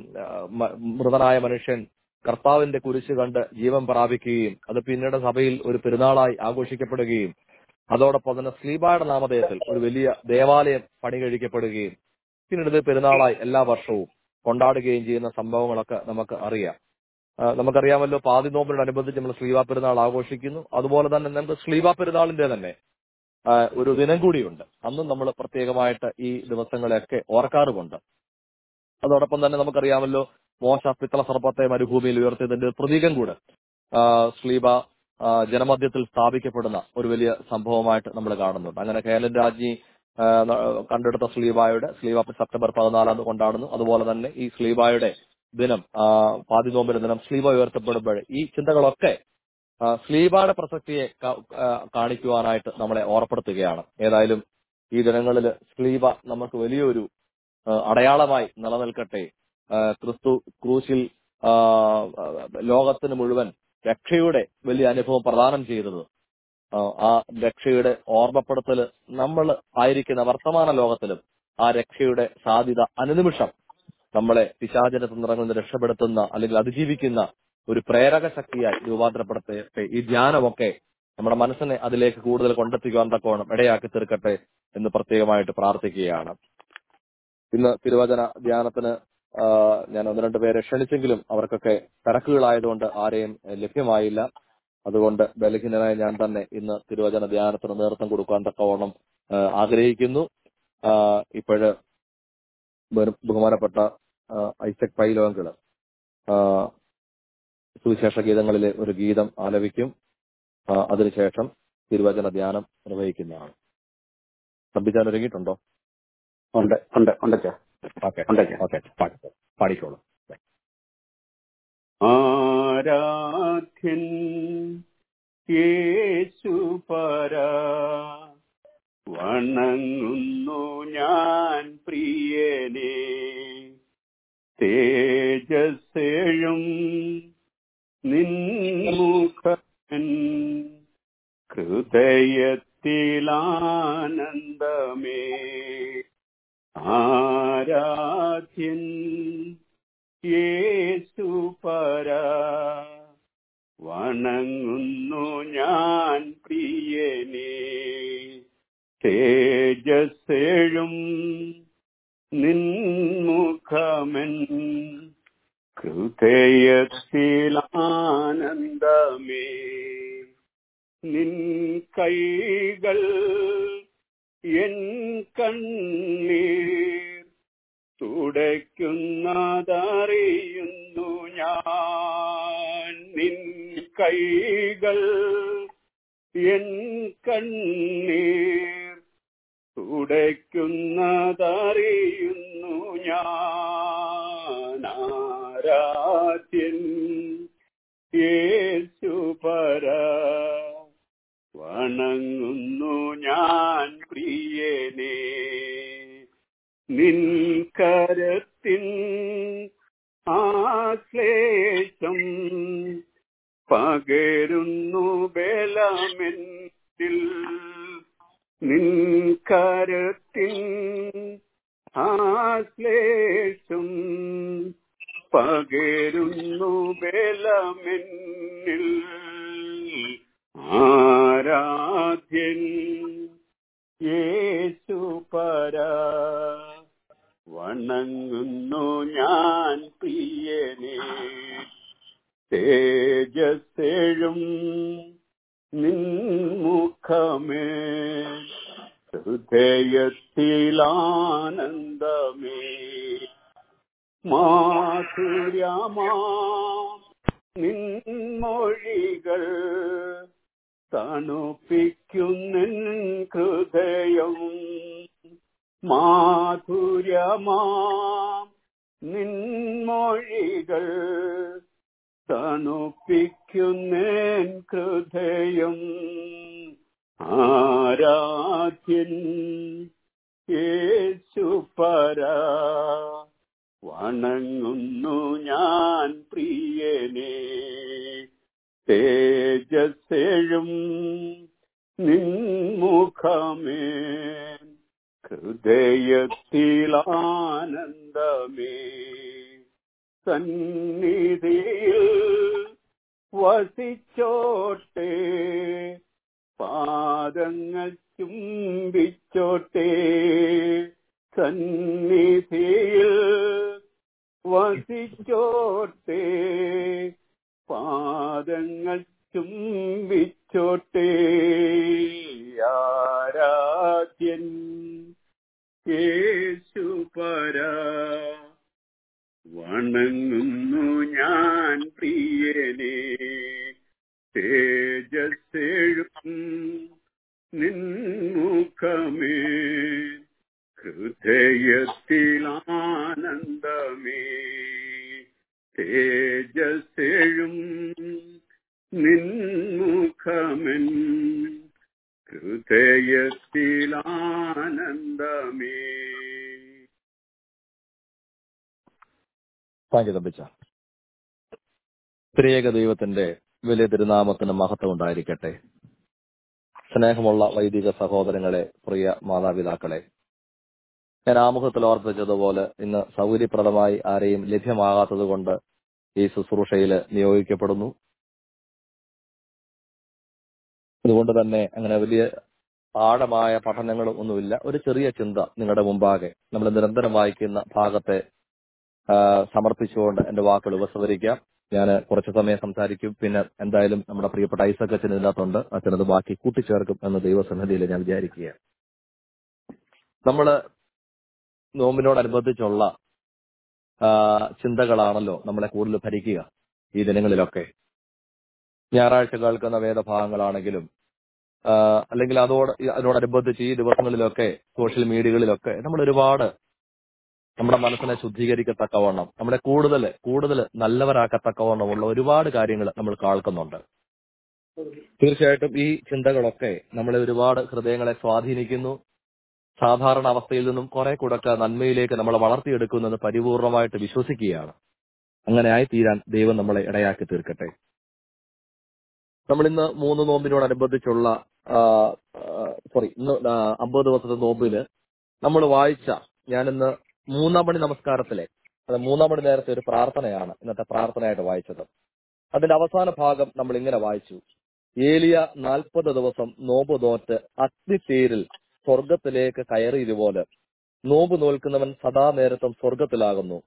മ- മൃതനായ മനുഷ്യൻ കർത്താവിന്റെ കുരിശ് കണ്ട് ജീവൻ പ്രാപിക്കുകയും അത് പിന്നീട് സഭയിൽ ഒരു പെരുന്നാളായി ആഘോഷിക്കപ്പെടുകയും അതോടൊപ്പം തന്നെ സ്ലീബായുടെ നാമധേയത്തിൽ ഒരു വലിയ ദേവാലയം പണി കഴിക്കപ്പെടുകയും പിന്നീട് ഇത് പെരുന്നാളായി എല്ലാ വർഷവും കൊണ്ടാടുകയും ചെയ്യുന്ന സംഭവങ്ങളൊക്കെ നമുക്ക് അറിയാം ആ, നമുക്കറിയാമല്ലോ പാതി നോമ്പിനോടനുബന്ധിച്ച് നമ്മൾ സ്ലീബ പെരുന്നാൾ ആഘോഷിക്കുന്നു അതുപോലെ തന്നെ നമുക്ക് സ്ലീബ പെരുന്നാളിന്റെ തന്നെ ആ, ഒരു ദിനം കൂടിയുണ്ട് അന്നും നമ്മൾ പ്രത്യേകമായിട്ട് ഈ ദിവസങ്ങളെയൊക്കെ ഓർക്കാറുമുണ്ട് അതോടൊപ്പം തന്നെ നമുക്കറിയാമല്ലോ മോശ പിത്തള സർപ്പത്തെ മരുഭൂമിയിൽ ഉയർത്തിയതിന്റെ ഒരു പ്രതീകം കൂടെ ആ, സ്ലീബ ആ, ജനമധ്യത്തിൽ സ്ഥാപിക്കപ്പെടുന്ന ഒരു വലിയ സംഭവമായിട്ട് നമ്മൾ കാണുന്നുണ്ട് അങ്ങനെ കേരള രാജ്ഞി ആ, ന- കണ്ടെടുത്ത സ്ലീബായുടെ സ്ലീബ സെപ്റ്റംബർ പതിനാലാം തീയതി കൊണ്ടാടുന്നു അതുപോലെ തന്നെ ഈ സ്ലീബായുടെ ദിനം ആ, പാതി നോമ്പിന്റെ ദിനം സ്ലീബ ഉയർത്തപ്പെടുമ്പോൾ ഈ ചിന്തകളൊക്കെ ആ, സ്ലീബായുടെ പ്രസക്തിയെ ക- ആ, കാണിക്കുവാനായിട്ട് നമ്മളെ ഓർപ്പെടുത്തുകയാണ് ഏതായാലും ഈ ദിനങ്ങളിൽ സ്ലീബ നമുക്ക് വലിയൊരു ആ, അടയാളമായി നിലനിൽക്കട്ടെ ആ, ക്രിസ്തു ക്രൂശിൽ ആ, ലോകത്തിന് മുഴുവൻ രക്ഷയുടെ വലിയ അനുഭവം പ്രദാനം ചെയ്തത് ആ, ആ രക്ഷയുടെ ഓർമ്മപ്പെടുത്തൽ നമ്മൾ ആയിരിക്കുന്ന വർത്തമാന ലോകത്തിലും ആ രക്ഷയുടെ സാധ്യത അനുനിമിഷം നമ്മളെ പിശാചനത്തിൽ നിറങ്ങുന്ന രക്ഷപ്പെടുത്തുന്ന അല്ലെങ്കിൽ അതിജീവിക്കുന്ന ഒരു പ്രേരക ശക്തിയായി രൂപാന്തരപ്പെടുത്തട്ടെ ഈ ധ്യാനമൊക്കെ നമ്മുടെ മനസ്സിനെ അതിലേക്ക് കൂടുതൽ കൊണ്ടെത്തിക്കുവാൻ തക്കോണം ഇടയാക്കി തീർക്കട്ടെ എന്ന് പ്രത്യേകമായിട്ട് പ്രാർത്ഥിക്കുകയാണ് ഇന്ന് തിരുവചന ധ്യാനത്തിന് ആ, ഞാൻ ഒന്ന് രണ്ട് പേരെ ക്ഷണിച്ചെങ്കിലും അവർക്കൊക്കെ തിരക്കുകളായതുകൊണ്ട് ആരെയും എഹ്, ലഭ്യമായില്ല അതുകൊണ്ട് ബലഹീനനായ ഞാൻ തന്നെ ഇന്ന് തിരുവചന ധ്യാനത്തിന് നേതൃത്വം കൊടുക്കാൻ തക്കവണ്ണം ആ, ആഗ്രഹിക്കുന്നു ആ, ഇപ്പോഴ് ബഹു- ബഹുമാനപ്പെട്ട ആ, ഐസക് പൈലോങ്കിള് ആ, സുവിശേഷ ഗീതങ്ങളിലെ ഒരു ഗീതം ആലപിക്കും ആ, അതിനുശേഷം തിരുവചന ധ്യാനം നിർവഹിക്കുന്നതാണ് തമ്പിച്ചാൻ ഒരുങ്ങിയിട്ടുണ്ടോ ഉണ്ട് ഉണ്ട് ഉണ്ട് അച്ഛാ ഓക്കെ ഉണ്ട് അച്ഛാ ഓക്കെ പാടിക്കോളൂ ആരാധ്യൻ യേശുപര വണങ്ങുന്നു ഞാൻ പ്രിയനെ തേജസ്സേഴും നിൻമുഖൻ ഹൃദയത്തിലാനന്ദമേ ആരാധ്യൻ യേശുപര വണങ്ങുന്നു ഞാൻ പ്രിയനെ തേജസ്സേഴും നിൻമുഖമൻ ഹൃദയത്തിലാനന്ദമേ നിൻ കൈകൾ എൻ കണ്ണീർ തുടയ്ക്കുന്നതറിയുന്നു ഞാൻ നിൻ കൈകൾ എൻ കണ്ണീർ തുടയ്ക്കുന്നതറിയുന്നു ഞാൻ ആരാധ്യൻ യേശുപര വണങ്ങുന്നു ഞാൻ പ്രിയനെ നിൻ കരത്തിൻ ആശ്ലേഷം പകരുന്നു ബലമെന്നിൽ നിൻ കരത്തിൻ ആശ്ലേഷം പകരുന്നു ബലമെന്നിൽ ആരാധ്യൻ യേശുപര വണങ്ങുന്നു ഞാൻ പ്രിയനെ തേജസ്സേഴും നിൻമുഖമേ ഹൃദയത്തിലാനന്ദമേ മാധുര്യമാ നിൻമൊഴികൾ തണുപ്പിക്കുന്നിൻ ഹൃദയം മാധുര്യമാ നിൻമൊഴികൾ തണുപ്പിക്കുന്നേൻ ഹൃദയം ആരാധ്യൻ യേശുപര വണങ്ങുന്നു ഞാൻ പ്രിയനെ തേജസ്സേഴും നിൻമുഖമേ ഹൃദയത്തിലാനന്ദമേ സന്നിധിയിൽ വസിച്ചോട്ടെ പാദങ്ങൾ ചുംബിച്ചോട്ടെ സന്നിധിയിൽ വസിച്ചോട്ടെ പാദങ്ങൾ ചുംബിച്ചോട്ടെ ആരാധ്യൻ യേശുപര വണങ്ങുന്നു ഞാൻ പ്രിയനെ തേജസ്സെഴും നിൻമുഖമേ ഹൃദയത്തിലാനന്ദമേ തേജസ്സെഴും നിൻമുഖമൻ ഹൃദയത്തിലാനന്ദമേ താങ്ക് യു തമ്പിച്ച ത്രിയേക ദൈവത്തിന്റെ വലിയ തിരുനാമത്തിന് മഹത്വം ഉണ്ടായിരിക്കട്ടെ സ്നേഹമുള്ള വൈദിക സഹോദരങ്ങളെ പ്രിയ മാതാപിതാക്കളെ ഞാൻ ആമുഖത്തിൽ ഓർപ്പിച്ചതുപോലെ ഇന്ന് സൗകര്യപ്രദമായി ആരെയും ലഭ്യമാകാത്തത് കൊണ്ട് ഈ ശുശ്രൂഷയിൽ നിയോഗിക്കപ്പെടുന്നു അതുകൊണ്ട് തന്നെ അങ്ങനെ വലിയ ആഴമായ പഠനങ്ങളും ഒന്നുമില്ല ഒരു ചെറിയ ചിന്ത നിങ്ങളുടെ മുമ്പാകെ നമ്മൾ നിരന്തരം വായിക്കുന്ന ഭാഗത്തെ ആ, സമർപ്പിച്ചുകൊണ്ട് എന്റെ വാക്കുകൾ ഉപസംഹരിക്കാം ഞാൻ കുറച്ച് സമയം സംസാരിക്കും പിന്നെ എന്തായാലും നമ്മുടെ പ്രിയപ്പെട്ട ഐസക് അച്ഛൻ ഇതിനകത്തുണ്ട് അച്ഛനത് ബാക്കി കൂട്ടിച്ചേർക്കും എന്ന് ദൈവസന്നിധിയിൽ ഞാൻ വിചാരിക്കുകയാണ് നമ്മള് നോമ്പിനോടനുബന്ധിച്ചുള്ള ആ, ചിന്തകളാണല്ലോ നമ്മളെ കൂടുതൽ ഭരിക്കുക ഈ ദിനങ്ങളിലൊക്കെ ഞായറാഴ്ച കേൾക്കുന്ന വേദഭാഗങ്ങളാണെങ്കിലും ആ, അല്ലെങ്കിൽ അതോട് അതിനോടനുബന്ധിച്ച് ഈ ദിവസങ്ങളിലൊക്കെ സോഷ്യൽ മീഡിയകളിലൊക്കെ നമ്മൾ ഒരുപാട് നമ്മുടെ മനസ്സിനെ ശുദ്ധീകരിക്കത്തക്കവണ്ണം നമ്മളെ കൂടുതൽ കൂടുതൽ നല്ലവരാക്കത്തക്കവണ്ണമുള്ള ഒരുപാട് കാര്യങ്ങൾ നമ്മൾ കേൾക്കുന്നുണ്ട് തീർച്ചയായിട്ടും ഈ ചിന്തകളൊക്കെ നമ്മളെ ഒരുപാട് ഹൃദയങ്ങളെ സ്വാധീനിക്കുന്നു സാധാരണ അവസ്ഥയിൽ നിന്നും കുറെ കൂടൊക്കെ നന്മയിലേക്ക് നമ്മളെ വളർത്തിയെടുക്കുന്നത് പരിപൂർണമായിട്ട് വിശ്വസിക്കുകയാണ് അങ്ങനെ ആയി തീരാൻ ദൈവം നമ്മളെ ഇടയാക്കി തീർക്കട്ടെ നമ്മൾ ഇന്ന് മൂന്ന് നോമ്പിനോടനുബന്ധിച്ചുള്ള സോറി ഇന്ന് ആ, അമ്പത് ദിവസത്തെ നോമ്പില് നമ്മൾ വായിച്ച ഞാനിന്ന് മൂന്നാം മണി നമസ്കാരത്തിലെ അത് മൂന്നാം മണി നേരത്തെ ഒരു പ്രാർത്ഥനയാണ് ഇന്നത്തെ പ്രാർത്ഥനയായിട്ട് വായിച്ചത് അതിന്റെ അവസാന ഭാഗം നമ്മൾ ഇങ്ങനെ വായിച്ചു ഏലിയ നാൽപ്പത് ദിവസം നോമ്പ് നോറ്റ് അഗ്നിത്തേരിൽ സ്വർഗത്തിലേക്ക് കയറിയതുപോലെ നോമ്പ് നോൽക്കുന്നവൻ സദാ നേരത്തും സ്വർഗത്തിലാകുന്നു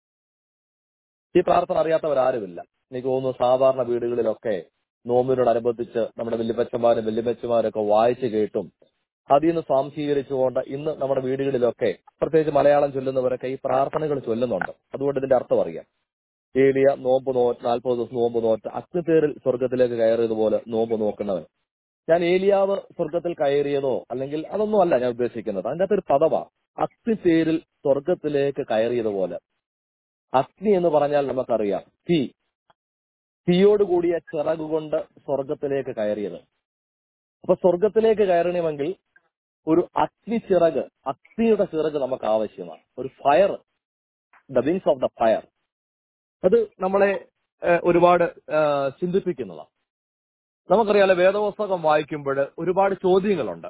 ഈ പ്രാർത്ഥന അറിയാത്തവരാരുമില്ല എനിക്ക് തോന്നുന്നു സാധാരണ വീടുകളിലൊക്കെ നോമ്പിനോടനുബന്ധിച്ച് നമ്മുടെ വല്യപ്പച്ചന്മാരും വല്യമ്മച്ചമാരും ഒക്കെ വായിച്ചു കേട്ടും അതിൽ നിന്ന് സ്വാംശീകരിച്ചുകൊണ്ട് ഇന്ന് നമ്മുടെ വീടുകളിലൊക്കെ പ്രത്യേകിച്ച് മലയാളം ചൊല്ലുന്നവരൊക്കെ ഈ പ്രാർത്ഥനകൾ ചൊല്ലുന്നുണ്ട് അതുകൊണ്ട് ഇതിന്റെ അർത്ഥം അറിയാം ഏലിയ നോമ്പ് നോ നാൽപ്പത് ദിവസം നോമ്പ് നോറ്റ് അഗ്നിത്തേറിൽ സ്വർഗത്തിലേക്ക് കയറിയതുപോലെ നോമ്പ് നോക്കുന്നവൻ ഞാൻ ഏലിയാവ് സ്വർഗത്തിൽ കയറിയതോ അല്ലെങ്കിൽ അതൊന്നും അല്ല ഞാൻ ഉദ്ദേശിക്കുന്നത് അതിന്റെ അകത്തൊരു പദവാ അഗ്നിത്തേരിൽ സ്വർഗത്തിലേക്ക് കയറിയതുപോലെ അഗ്നി എന്ന് പറഞ്ഞാൽ നമുക്കറിയാം തീ തീയോട് കൂടിയ ചിറകുകൊണ്ട് സ്വർഗത്തിലേക്ക് കയറിയത് അപ്പൊ സ്വർഗത്തിലേക്ക് കയറണമെങ്കിൽ ഒരു അഗ്നി ചിറക് അഗ്നിയുടെ ചിറക് നമുക്ക് ആവശ്യമാണ് ഒരു fire the wings of the fire അത് നമ്മളെ ഏഹ്, ഒരുപാട് ഏഹ്, ചിന്തിപ്പിക്കുന്നതാണ് നമുക്കറിയാലോ വേദപുസ്തകം വായിക്കുമ്പോൾ ഒരുപാട് ചോദ്യങ്ങളുണ്ട്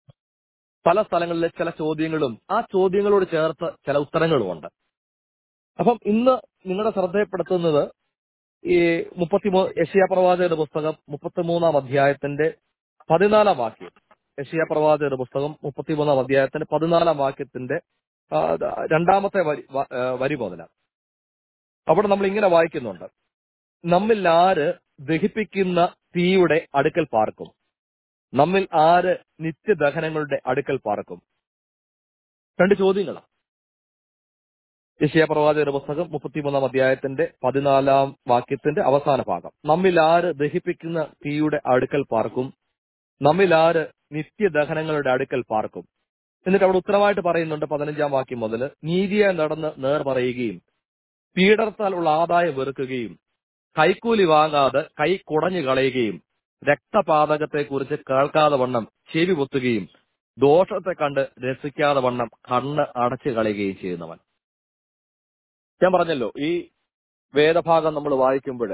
പല സ്ഥലങ്ങളിലെ ചില ചോദ്യങ്ങളും ആ ചോദ്യങ്ങളോട് ചേർത്ത് ചില ഉത്തരങ്ങളുമുണ്ട് അപ്പം ഇന്ന് നിങ്ങളുടെ ശ്രദ്ധയപ്പെടുത്തുന്നത് ഈ മുപ്പത്തിമൂ യഷിയ പ്രവാചകരുടെ പുസ്തകം മുപ്പത്തിമൂന്നാം അധ്യായത്തിന്റെ പതിനാലാം വാക്യം യഷിയ പ്രവാചകരുടെ പുസ്തകം മുപ്പത്തിമൂന്നാം അധ്യായത്തിന്റെ പതിനാലാം വാക്യത്തിന്റെ ആ, ദ- രണ്ടാമത്തെ വരി വ- ആ, വരി മുതല അവിടെ നമ്മൾ ഇങ്ങനെ വായിക്കുന്നുണ്ട് നമ്മിൽ ആര് ദഹിപ്പിക്കുന്ന തീയുടെ അടുക്കൽ പാർക്കും നമ്മിൽ ആര് നിത്യദഹനങ്ങളുടെ അടുക്കൽ പാർക്കും രണ്ട് ചോദ്യങ്ങളാണ് യശയ പ്രവാചകരുടെ പുസ്തകം മുപ്പത്തിമൂന്നാം അധ്യായത്തിന്റെ പതിനാലാം വാക്യത്തിന്റെ അവസാന ഭാഗം നമ്മിൽ ആര് ദഹിപ്പിക്കുന്ന തീയുടെ അടുക്കൽ പാർക്കും നമ്മിൽ ആര് നിത്യദഹനങ്ങളുടെ അടുക്കൽ പാർക്കും എന്നിട്ട് അവിടെ ഉത്തരമായിട്ട് പറയുന്നുണ്ട് പതിനഞ്ചാം വാക്യം മുതൽ നീതിയെ നടന്ന് നേർ പറയുകയും പീഡർത്താൽ ഉള്ള ആദായം വെറുക്കുകയും കൈക്കൂലി വാങ്ങാതെ കൈ കുടഞ്ഞു കളയുകയും രക്തപാതകത്തെ കുറിച്ച് കേൾക്കാതെ വണ്ണം ചെവി പൊത്തുകയും ദോഷത്തെ കണ്ട് രസിക്കാതെ വണ്ണം കണ്ണ് അടച്ചു കളയുകയും ചെയ്യുന്നവൻ ഞാൻ പറഞ്ഞല്ലോ ഈ വേദഭാഗം നമ്മൾ വായിക്കുമ്പോൾ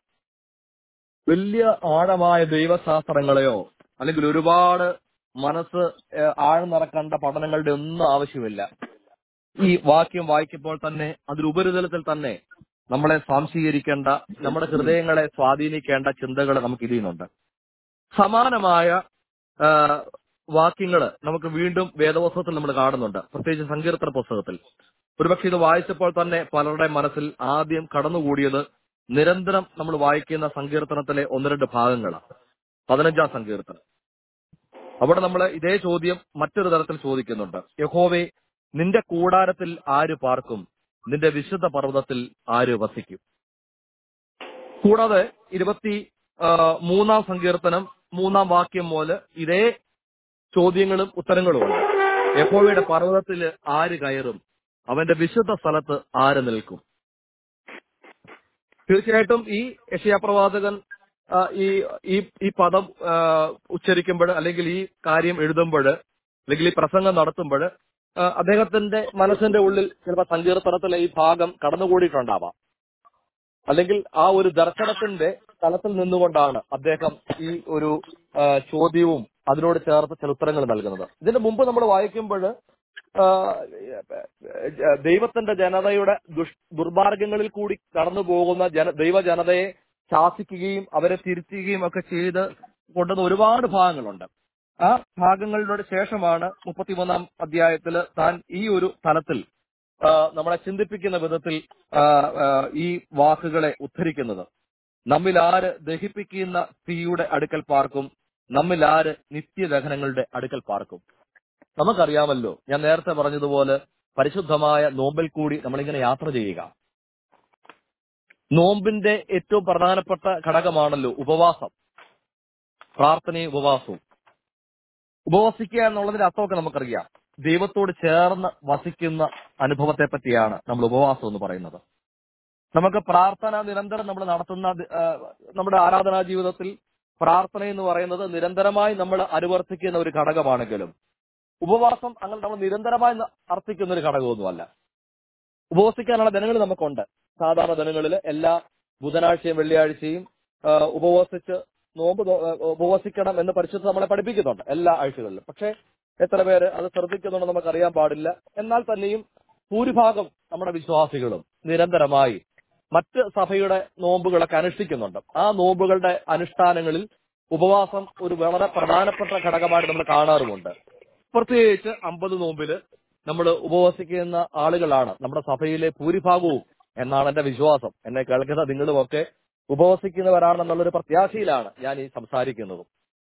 വലിയ ആഴമായ ദൈവശാസ്ത്രങ്ങളെയോ അല്ലെങ്കിൽ ഒരുപാട് മനസ്സ് ഏഹ്, ആഴ്ന്നിറക്കേണ്ട പഠനങ്ങളുടെ ഒന്നും ആവശ്യമില്ല ഈ വാക്യം വായിക്കുമ്പോൾ തന്നെ അതിൽ ഉപരിതലത്തിൽ തന്നെ നമ്മളെ സ്വാംശീകരിക്കേണ്ട നമ്മുടെ ഹൃദയങ്ങളെ സ്വാധീനിക്കേണ്ട ചിന്തകൾ നമുക്ക് ഇതിൽ നിന്നുണ്ട് സമാനമായ വാക്യങ്ങൾ നമുക്ക് വീണ്ടും വേദപുസ്തകത്തിൽ നമ്മൾ കാണുന്നുണ്ട് പ്രത്യേകിച്ച് സങ്കീർത്തന പുസ്തകത്തിൽ ഒരുപക്ഷെ ഇത് വായിച്ചപ്പോൾ തന്നെ പലരുടെ മനസ്സിൽ ആദ്യം കടന്നുകൂടിയത് നിരന്തരം നമ്മൾ വായിക്കുന്ന സങ്കീർത്തനത്തിലെ ഒന്ന് രണ്ട് ഭാഗങ്ങളാണ് പതിനഞ്ചാം സങ്കീർത്തനം അവിടെ നമ്മൾ ഇതേ ചോദ്യം മറ്റൊരു തരത്തിൽ ചോദിക്കുന്നുണ്ട് യഹോവേ നിന്റെ കൂടാരത്തിൽ ആര് പാർക്കും നിന്റെ വിശുദ്ധ പർവ്വതത്തിൽ ആര് വസിക്കും കൂടാതെ ഇരുപത്തി ആ, മൂന്നാം സങ്കീർത്തനം മൂന്നാം വാക്യം പോലെ ഇതേ ചോദ്യങ്ങളും ഉത്തരങ്ങളുമുണ്ട് യഹോവയുടെ പർവ്വതത്തിൽ ആര് കയറും അവന്റെ വിശുദ്ധ സ്ഥലത്ത് ആര് നിൽക്കും തീർച്ചയായിട്ടും ഈ യശയാ പ്രവാചകൻ ആ, ഈ ഈ ഈ പദം ഉച്ചരിക്കുമ്പോൾ അല്ലെങ്കിൽ ഈ കാര്യം എഴുതുമ്പോൾ അല്ലെങ്കിൽ ഈ പ്രസംഗം നടത്തുമ്പോൾ അദ്ദേഹത്തിന്റെ മനസ്സിന്റെ ഉള്ളിൽ ചിലപ്പോൾ സങ്കീർത്തനത്തിലെ ഈ ഭാഗം കടന്നുകൂടിയിട്ടുണ്ടാവാം അല്ലെങ്കിൽ ആ ഒരു ദർശനത്തിന്റെ തലത്തിൽ നിന്നുകൊണ്ടാണ് അദ്ദേഹം ഈ ഒരു ആ, ചോദ്യവും അതിനോട് ചേർത്ത് ചില ഉത്തരങ്ങൾ നൽകുന്നത് ഇതിന് മുമ്പ് നമ്മൾ വായിക്കുമ്പോൾ ദൈവത്തിന്റെ ജനതയുടെ ദുഷ് ദുർമാർഗങ്ങളിൽ കൂടി കടന്നു പോകുന്ന ജന ദൈവ ജനതയെ ശാസിക്കുകയും അവരെ തിരുത്തുകയും ഒക്കെ ചെയ്ത് കൊണ്ടുവന്ന ഒരുപാട് ഭാഗങ്ങളുണ്ട് ആ ഭാഗങ്ങളുടെ ശേഷമാണ് മുപ്പത്തിമൂന്നാം അധ്യായത്തിൽ താൻ ഈ ഒരു തലത്തിൽ ആ, നമ്മളെ ചിന്തിപ്പിക്കുന്ന വിധത്തിൽ ആ, ആ, ഈ വാക്കുകളെ ഉദ്ധരിക്കുന്നത് നമ്മിൽ ആര് ദഹിപ്പിക്കുന്ന തീയുടെ അടുക്കൽ പാർക്കും നമ്മിൽ ആര് നിത്യദഹനങ്ങളുടെ അടുക്കൽ പാർക്കും നമുക്കറിയാമല്ലോ ഞാൻ നേരത്തെ പറഞ്ഞതുപോലെ പരിശുദ്ധമായ നോമ്പിൽ കൂടി നമ്മളിങ്ങനെ യാത്ര ചെയ്യുക നോമ്പിന്റെ ഏറ്റവും പ്രധാനപ്പെട്ട ഘടകമാണല്ലോ ഉപവാസം പ്രാർത്ഥനയും ഉപവാസവും ഉപവസിക്കുക എന്നുള്ളതിന്റെ അർത്ഥമൊക്കെ നമുക്കറിയാം ദൈവത്തോട് ചേർന്ന് വസിക്കുന്ന അനുഭവത്തെ പറ്റിയാണ് നമ്മൾ ഉപവാസം എന്ന് പറയുന്നത് നമുക്ക് പ്രാർത്ഥന നിരന്തരം നമ്മൾ നടത്തുന്ന ആ, നമ്മുടെ ആരാധനാ ജീവിതത്തിൽ പ്രാർത്ഥന എന്ന് പറയുന്നത് നിരന്തരമായി നമ്മൾ അനുവർത്തിക്കുന്ന ഒരു ഘടകമാണെങ്കിലും ഉപവാസം അങ്ങനെ നമ്മൾ നിരന്തരമായി ന- അർത്ഥിക്കുന്ന ഒരു ഘടകമൊന്നുമല്ല ഉപവസിക്കാനുള്ള ദിനങ്ങൾ നമുക്കുണ്ട് സാധാരണ ദിനങ്ങളിൽ എല്ലാ ബുധനാഴ്ചയും വെള്ളിയാഴ്ചയും ആ, ഉപവസിച്ച് നോമ്പ് നോ- ആ, ഉപവസിക്കണം എന്ന് പരിശുദ്ധ നമ്മളെ പഠിപ്പിക്കുന്നുണ്ട് എല്ലാ ആഴ്ചകളിലും പക്ഷേ എത്ര പേര് അത് ശ്രദ്ധിക്കുന്നുണ്ടെന്ന് നമുക്കറിയാൻ പാടില്ല എന്നാൽ തന്നെയും ഭൂരിഭാഗം നമ്മുടെ വിശ്വാസികളും നിരന്തരമായി മറ്റ് സഭയുടെ നോമ്പുകളൊക്കെ അനുഷ്ഠിക്കുന്നുണ്ട് ആ നോമ്പുകളുടെ അനുഷ്ഠാനങ്ങളിൽ ഉപവാസം ഒരു വളരെ പ്രധാനപ്പെട്ട ഘടകമായിട്ട് നമ്മൾ കാണാറുമുണ്ട് പ്രത്യേകിച്ച് അമ്പത് നോമ്പില് നമ്മൾ ഉപവസിക്കുന്ന ആളുകളാണ് നമ്മുടെ സഭയിലെ ഭൂരിഭാഗവും എന്നാണ് എന്റെ വിശ്വാസം എന്നെ കേൾക്കുന്ന നിങ്ങളുമൊക്കെ ഉപവസിക്കുന്നവരാണെന്നുള്ളൊരു പ്രത്യാശയിലാണ് ഞാൻ ഈ സംസാരിക്കുന്നത്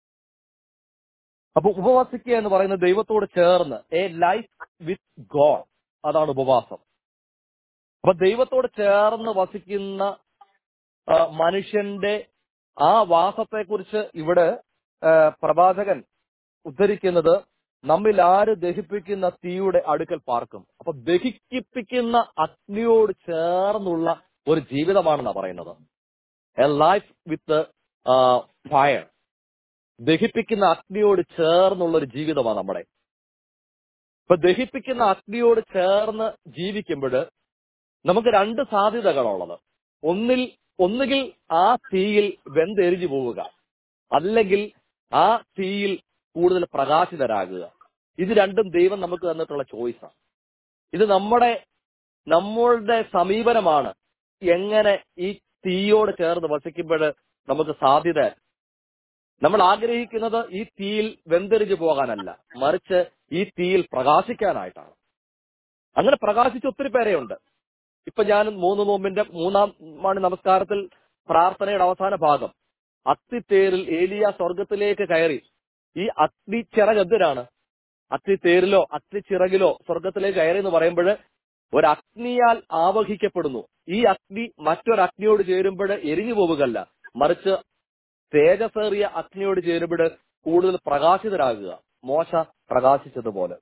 അപ്പൊ ഉപവസിക്കുക എന്ന് പറയുന്നത് ദൈവത്തോട് ചേർന്ന് എ ലൈഫ് വിത്ത് ഗോഡ് അതാണ് ഉപവാസം അപ്പൊ ദൈവത്തോട് ചേർന്ന് വസിക്കുന്ന ആ, മനുഷ്യന്റെ ആ വാസത്തെക്കുറിച്ച് ഇവിടെ ആ, പ്രവാചകൻ ഉദ്ധരിക്കുന്നത് നമ്മിൽ ആര് ദഹിപ്പിക്കുന്ന തീയുടെ അടുക്കൽ പാർക്കും അപ്പൊ ദഹിപ്പിക്കുന്ന അഗ്നിയോട് ചേർന്നുള്ള ഒരു ജീവിതമാണെന്നാ പറയുന്നത് എ ലൈഫ് വിത്ത് ഫയർ ദഹിപ്പിക്കുന്ന അഗ്നിയോട് ചേർന്നുള്ള ഒരു ജീവിതമാണ് നമ്മുടെ ഇപ്പൊ ദഹിപ്പിക്കുന്ന അഗ്നിയോട് ചേർന്ന് ജീവിക്കുമ്പോൾ നമുക്ക് രണ്ട് സാധ്യതകളുള്ളത് ഒന്നിൽ ഒന്നുകിൽ ആ തീയിൽ വെന്തെരിഞ്ഞു പോവുക അല്ലെങ്കിൽ ആ തീയിൽ കൂടുതൽ പ്രകാശിതരാകുക ഇത് രണ്ടും ദൈവം നമുക്ക് തന്നിട്ടുള്ള ചോയ്സാണ് ഇത് നമ്മുടെ നമ്മളുടെ സമീപനമാണ് എങ്ങനെ ഈ തീയോട് ചേർന്ന് വസിക്കുമ്പോൾ നമുക്ക് സാധ്യത നമ്മൾ ആഗ്രഹിക്കുന്നത് ഈ തീയിൽ വെന്തെറിഞ്ഞു പോകാനല്ല മറിച്ച് ഈ തീയിൽ പ്രകാശിക്കാനായിട്ടാണ് അങ്ങനെ പ്രകാശിച്ച ഒത്തിരി പേരെയുണ്ട് ഇപ്പൊ ഞാൻ മൂന്ന് നോമ്പിന്റെ മൂന്നാം മണി നമസ്കാരത്തിൽ പ്രാർത്ഥനയുടെ അവസാന ഭാഗം അത്തിത്തേരിൽ ഏലിയ സ്വർഗത്തിലേക്ക് കയറി ഈ അഗ്നി ചിറക് എന്തിനാണ് അത്തിത്തേരിലോ അത്തിച്ചിറകിലോ സ്വർഗത്തിലേക്ക് കയറി എന്ന് പറയുമ്പോൾ ഒരു അഗ്നിയാൽ ആവഹിക്കപ്പെടുന്നു ഈ അഗ്നി മറ്റൊരു അഗ്നിയോട് ചേരുമ്പോൾ എരിഞ്ഞു പോവുകയല്ല മറിച്ച് തേജസേറിയ അഗ്നിയോട് ചേരുമ്പോൾ കൂടുതൽ പ്രകാശിതരാകുക മോശ പ്രകാശിച്ചതുപോലെ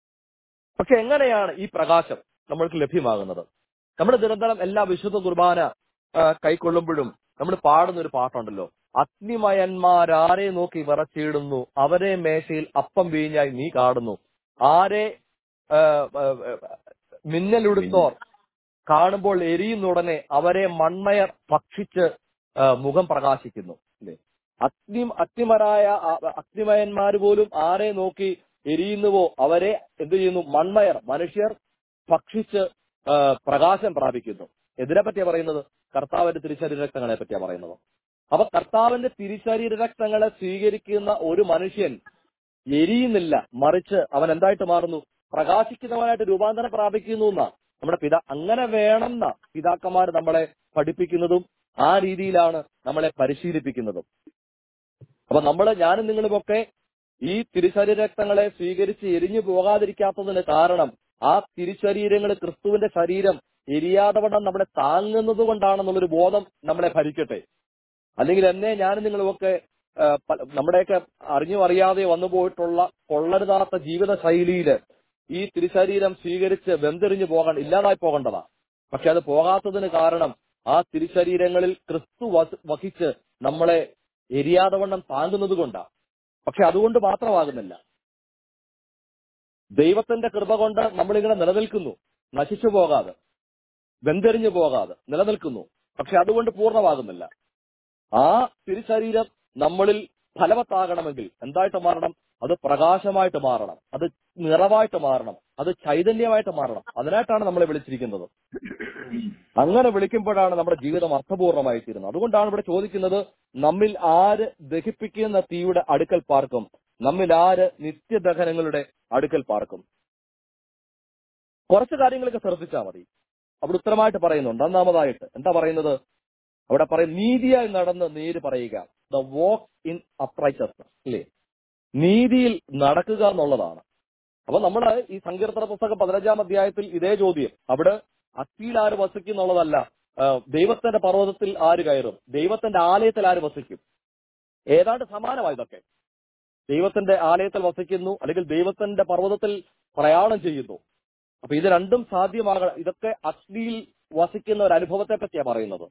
പക്ഷെ എങ്ങനെയാണ് ഈ പ്രകാശം നമ്മൾക്ക് ലഭ്യമാകുന്നത് നമ്മൾ നിരന്തരം എല്ലാ വിശുദ്ധ കുർബാന ആ, കൈക്കൊള്ളുമ്പോഴും നമ്മൾ പാടുന്ന ഒരു പാട്ടുണ്ടല്ലോ അഗ്നിമയന്മാരാരെ നോക്കി വിറച്ചിടുന്നു അവരെ മേശയിൽ അപ്പം വീഞ്ഞായി നീ കാണുന്നു ആരെ ആ, ആ, ആ, മിന്നലുടുത്തോർ കാണുമ്പോൾ എരിയുന്നുടനെ അവരെ മൺമയർ ഭക്ഷിച്ച് ആ, മുഖം പ്രകാശിക്കുന്നു അല്ലേ അഗ്നി അഗ്നിമരായ ആ- അഗ്നിമയന്മാർ പോലും ആരെ നോക്കി എരിയുന്നുവോ അവരെ എന്ത് ചെയ്യുന്നു മൺമയർ മനുഷ്യർ ഭക്ഷിച്ച് ആ, പ്രകാശം പ്രാപിക്കുന്നു എന്തിനെ പറ്റിയാ പറയുന്നത് കർത്താവിന്റെ തിരിച്ചരീര രക്തങ്ങളെ പറ്റിയാ പറയുന്നത് അപ്പൊ കർത്താവിന്റെ തിരിച്ചരീര രക്തങ്ങളെ സ്വീകരിക്കുന്ന ഒരു മനുഷ്യൻ എരിയുന്നില്ല മറിച്ച് അവൻ എന്തായിട്ട് മാറുന്നു പ്രകാശിക്കുന്നവനായിട്ട് രൂപാന്തരം പ്രാപിക്കുന്നു എന്നാ നമ്മുടെ പിതാ അങ്ങനെ വേണമെന്ന പിതാക്കന്മാർ നമ്മളെ പഠിപ്പിക്കുന്നതും ആ രീതിയിലാണ് നമ്മളെ പരിശീലിപ്പിക്കുന്നതും അപ്പൊ നമ്മള് ഞാനും നിങ്ങളുമൊക്കെ ഈ തിരുശരീര രക്തങ്ങളെ സ്വീകരിച്ച് എരിഞ്ഞു പോകാതിരിക്കാത്തതിന് കാരണം ആ തിരുശരീരങ്ങൾ ക്രിസ്തുവിന്റെ ശരീരം എരിയാതെ വണ്ണം നമ്മളെ താങ്ങുന്നത് കൊണ്ടാണെന്നുള്ളൊരു ബോധം നമ്മളെ ഭരിക്കട്ടെ അല്ലെങ്കിൽ എന്നെ ഞാനും നിങ്ങളുമൊക്കെ ആ, പ- നമ്മുടെയൊക്കെ അറിഞ്ഞും അറിയാതെ വന്നു പോയിട്ടുള്ള കൊള്ളരുതാത്ത ജീവിത ശൈലിയില് ഈ തിരുശരീരം സ്വീകരിച്ച് വെന്തെറിഞ്ഞു പോകാൻ ഇല്ലാതായി പോകേണ്ടതാ പക്ഷെ അത് പോകാത്തതിന് കാരണം ആ തിരുശരീരങ്ങളിൽ ക്രിസ്തു വസ്- വഹിച്ച് നമ്മളെ എരിയാതെ വണ്ണം താങ്ങുന്നത് കൊണ്ടാണ് പക്ഷെ അതുകൊണ്ട് മാത്രമാകുന്നില്ല ദൈവത്തിന്റെ കൃപ കൊണ്ട് നമ്മളിങ്ങനെ നിലനിൽക്കുന്നു നശിച്ചു പോകാതെ വെന്തെറിഞ്ഞു പോകാതെ നിലനിൽക്കുന്നു പക്ഷെ അതുകൊണ്ട് പൂർണ്ണമാകുന്നില്ല ആ തിരുശരീരം നമ്മളിൽ ഫലവത്താകണമെങ്കിൽ എന്തായിട്ട് മാറണം അത് പ്രകാശമായിട്ട് മാറണം അത് നിറവായിട്ട് മാറണം അത് ചൈതന്യമായിട്ട് മാറണം അതിനായിട്ടാണ് നമ്മളെ വിളിച്ചിരിക്കുന്നത് അങ്ങനെ വിളിക്കുമ്പോഴാണ് നമ്മുടെ ജീവിതം അർത്ഥപൂർണമായി തീരുന്നത് അതുകൊണ്ടാണ് ഇവിടെ ചോദിക്കുന്നത് നമ്മിൽ ആര് ദഹിപ്പിക്കുന്ന തീയുടെ അടുക്കൽ പാർക്കും നമ്മിൽ ആര് നിത്യദഹനങ്ങളുടെ അടുക്കൽ പാർക്കും കുറച്ച് കാര്യങ്ങളൊക്കെ ശ്രദ്ധിച്ചാൽ മതി അവിടെ ഉത്തരമായിട്ട് പറയുന്നുണ്ട് ഒന്നാമതായിട്ട് എന്താ പറയുന്നത് അവിടെ പറയും നീതിയായി നടന്ന് നേര് പറയുക ദ വാക്ക് ഇൻ അപ്രൈറ്റസ്നസ് അല്ലേ നീതിയിൽ നടക്കുക എന്നുള്ളതാണ് അപ്പൊ നമ്മള് ഈ സങ്കീർത്തന പുസ്തകം പതിനഞ്ചാം അധ്യായത്തിൽ ഇതേ ചോദ്യം അവിടെ അത്തിയിൽ ആര് വസിക്കും എന്നുള്ളതല്ല ആ, ദൈവത്തിന്റെ പർവ്വതത്തിൽ ആര് കയറും ദൈവത്തിന്റെ ആലയത്തിൽ ആര് വസിക്കും ഏതാണ്ട് സമാനമായി ഇതൊക്കെ ദൈവത്തിന്റെ ആലയത്തിൽ വസിക്കുന്നു അല്ലെങ്കിൽ ദൈവത്തിന്റെ പർവ്വതത്തിൽ പ്രയാണം ചെയ്യുന്നു അപ്പൊ ഇത് രണ്ടും സാധ്യമാക ഇതൊക്കെ അഗ്നിയിൽ വസിക്കുന്ന ഒരു അനുഭവത്തെ പറ്റിയാ പറയുന്നത്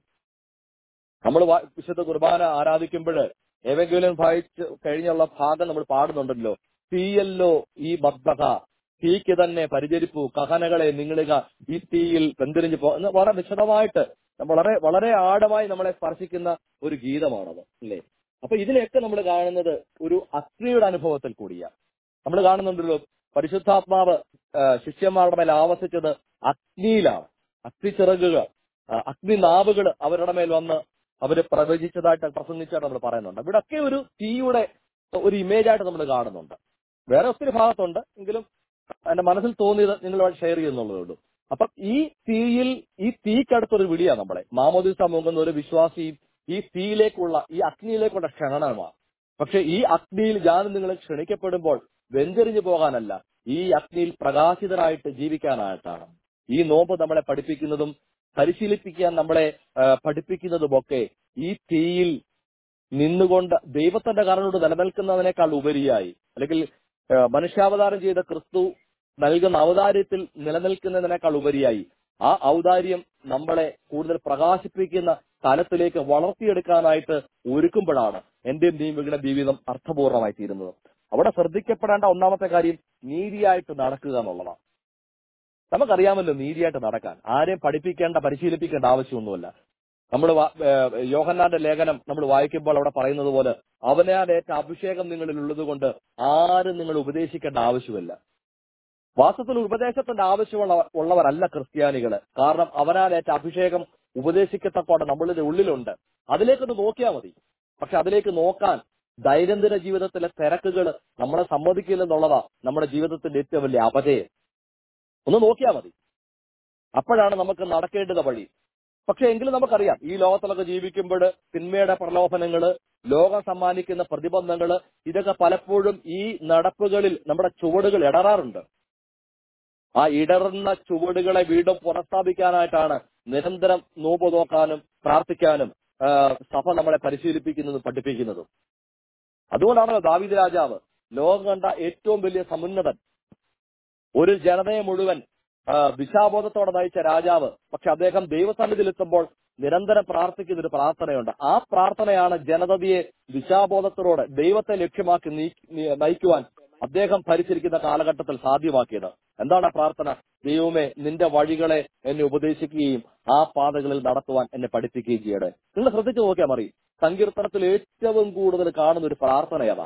നമ്മൾ വിശുദ്ധ കുർബാന ആരാധിക്കുമ്പോൾ ഏവെങ്കിലും വായിച്ച് കഴിഞ്ഞുള്ള ഭാഗം നമ്മൾ പാടുന്നുണ്ടല്ലോ തീയല്ലോ ഈ ബദ്ധത തീക്ക് തന്നെ പരിചരിപ്പു കഹനകളെ നിങ്ങളുക ഈ തീയിൽ പെന്തിരിഞ്ഞു പോ എന്ന് വളരെ വിശദമായിട്ട് വളരെ വളരെ ആഴമായി നമ്മളെ സ്പർശിക്കുന്ന ഒരു ഗീതമാണത് അല്ലേ അപ്പൊ ഇതിനെയൊക്കെ നമ്മൾ കാണുന്നത് ഒരു അഗ്നിയുടെ അനുഭവത്തിൽ കൂടിയാണ് നമ്മൾ കാണുന്നുണ്ടല്ലോ പരിശുദ്ധാത്മാവ് ആ, ശിഷ്യന്മാരുടെ മേൽ ആവസിച്ചത് അഗ്നിയിലാണ് അഗ്നി ചിറകുകൾ ആ, അഗ്നി നാവുകൾ അവരുടെ മേൽ വന്ന് അവര് പ്രവചിച്ചതായിട്ട് പ്രസംഗിച്ചായിട്ട് നമ്മൾ പറയുന്നുണ്ട് ഇവിടൊക്കെ ഒരു തീയുടെ ഒരു ഇമേജ് ആയിട്ട് നമ്മൾ കാണുന്നുണ്ട് വേറെ ഒത്തിരി ഭാഗത്തുണ്ട് എങ്കിലും എന്റെ മനസ്സിൽ തോന്നിയത് നിങ്ങളുമായിട്ട് ഷെയർ ചെയ്യുന്നുള്ളതേ ഉള്ളൂ അപ്പൊ ഈ തീയിൽ ഈ തീക്കടുത്തൊരു വിളിയാണ് നമ്മളെ മാമോദിസ മുങ്ങുന്ന ഒരു വിശ്വാസിയും ഈ തീയിലേക്കുള്ള ഈ അഗ്നിയിലേക്കുള്ള ക്ഷണമാണ് പക്ഷെ ഈ അഗ്നിയിൽ ഞാൻ നിങ്ങൾ ക്ഷണിക്കപ്പെടുമ്പോൾ വെഞ്ചരിഞ്ഞു പോകാനല്ല ഈ അഗ്നിയിൽ പ്രകാശിതരായിട്ട് ജീവിക്കാനായിട്ടാണ് ഈ നോമ്പ് നമ്മളെ പഠിപ്പിക്കുന്നതും പരിശീലിപ്പിക്കാൻ നമ്മളെ ആ, പഠിപ്പിക്കുന്നതുമൊക്കെ ഈ തീയിൽ നിന്നുകൊണ്ട് ദൈവത്തിന്റെ കരണോട് നിലനിൽക്കുന്നതിനേക്കാൾ ഉപരിയായി അല്ലെങ്കിൽ ആ, മനുഷ്യാവതാരം ചെയ്ത ക്രിസ്തു നൽകുന്ന ഔദാര്യത്തിൽ നിലനിൽക്കുന്നതിനേക്കാൾ ഉപരിയായി ആ ഔദാര്യം നമ്മളെ കൂടുതൽ പ്രകാശിപ്പിക്കുന്ന തലത്തിലേക്ക് വളർത്തിയെടുക്കാനായിട്ട് ഒരുക്കുമ്പോഴാണ് എന്റെയും ദൈവങ്ങളുടെ ജീവിതം അർത്ഥപൂർണമായി തീരുന്നത് അവിടെ ശ്രദ്ധിക്കപ്പെടേണ്ട ഒന്നാമത്തെ കാര്യം നീതിയായിട്ട് നടക്കുക എന്നുള്ളതാണ് നമുക്കറിയാമല്ലോ നീതിയായിട്ട് നടക്കാൻ ആരെയും പഠിപ്പിക്കേണ്ട പരിശീലിപ്പിക്കേണ്ട ആവശ്യമൊന്നുമില്ല നമ്മൾ യോഹന്നാന്റെ ലേഖനം നമ്മൾ വായിക്കുമ്പോൾ അവിടെ പറയുന്നത് പോലെ അവനാലേറ്റ അഭിഷേകം നിങ്ങളിൽ ഉള്ളത് കൊണ്ട് ആരും നിങ്ങൾ ഉപദേശിക്കേണ്ട ആവശ്യമില്ല വാസ്തവത്തിൽ ഉപദേശത്തിന്റെ ആവശ്യമുള്ള ഉള്ളവരല്ല ക്രിസ്ത്യാനികള് കാരണം അവനാലേറ്റ അഭിഷേകം ഉപദേശിക്കത്തക്കോടെ നമ്മളുടെ ഉള്ളിലുണ്ട് അതിലേക്കൊന്ന് നോക്കിയാൽ മതി പക്ഷെ അതിലേക്ക് നോക്കാൻ ദൈനംദിന ജീവിതത്തിലെ തിരക്കുകൾ നമ്മളെ സമ്മതിക്കില്ലെന്നുള്ളതാ നമ്മുടെ ജീവിതത്തിന്റെ ഏറ്റവും വലിയ അപജയം ഒന്ന് നോക്കിയാൽ മതി അപ്പോഴാണ് നമുക്ക് നടക്കേണ്ടത് വഴി പക്ഷെ എങ്കിലും നമുക്കറിയാം ഈ ലോകത്തിലൊക്കെ ജീവിക്കുമ്പോൾ തിന്മയുടെ പ്രലോഭനങ്ങള് ലോകം സമ്മാനിക്കുന്ന പ്രതിബന്ധങ്ങള് ഇതൊക്കെ പലപ്പോഴും ഈ നടപ്പുകളിൽ നമ്മുടെ ചുവടുകൾ ഇടറാറുണ്ട് ആ ഇടറുന്ന ചുവടുകളെ വീണ്ടും പുനഃസ്ഥാപിക്കാനായിട്ടാണ് നിരന്തരം നോമ്പ് നോക്കാനും പ്രാർത്ഥിക്കാനും ആ, സഭ നമ്മളെ പരിശീലിപ്പിക്കുന്നതും പഠിപ്പിക്കുന്നതും അതുകൊണ്ടാണല്ലോ ദാവീദ് രാജാവ് ലോകം കണ്ട ഏറ്റവും വലിയ സമുന്നതൻ ഒരു ജനതയെ മുഴുവൻ ആ, ദിശാബോധത്തോടെ നയിച്ച രാജാവ് പക്ഷെ അദ്ദേഹം ദൈവസന്നിധിയിലെത്തുമ്പോൾ നിരന്തരം പ്രാർത്ഥിക്കുന്ന ഒരു പ്രാർത്ഥനയുണ്ട് ആ പ്രാർത്ഥനയാണ് ജനതയെ ദിശാബോധത്തോടെ ദൈവത്തെ ലക്ഷ്യമാക്കി നീ- നീ- നയിക്കുവാൻ അദ്ദേഹം ഭരിച്ചിരിക്കുന്ന കാലഘട്ടത്തിൽ സാധ്യമാക്കിയത് എന്താണ് ആ പ്രാർത്ഥന ദൈവമേ നിന്റെ വഴികളെ എന്നെ ഉപദേശിക്കുകയും ആ പാതകളിൽ നടത്തുവാൻ എന്നെ പഠിപ്പിക്കുകയും ചെയ്യണേ നിങ്ങൾ ശ്രദ്ധിച്ചു നോക്കിയാൽ മറി സങ്കീർത്തനത്തിൽ ഏറ്റവും കൂടുതൽ കാണുന്ന ഒരു പ്രാർത്ഥനയതാ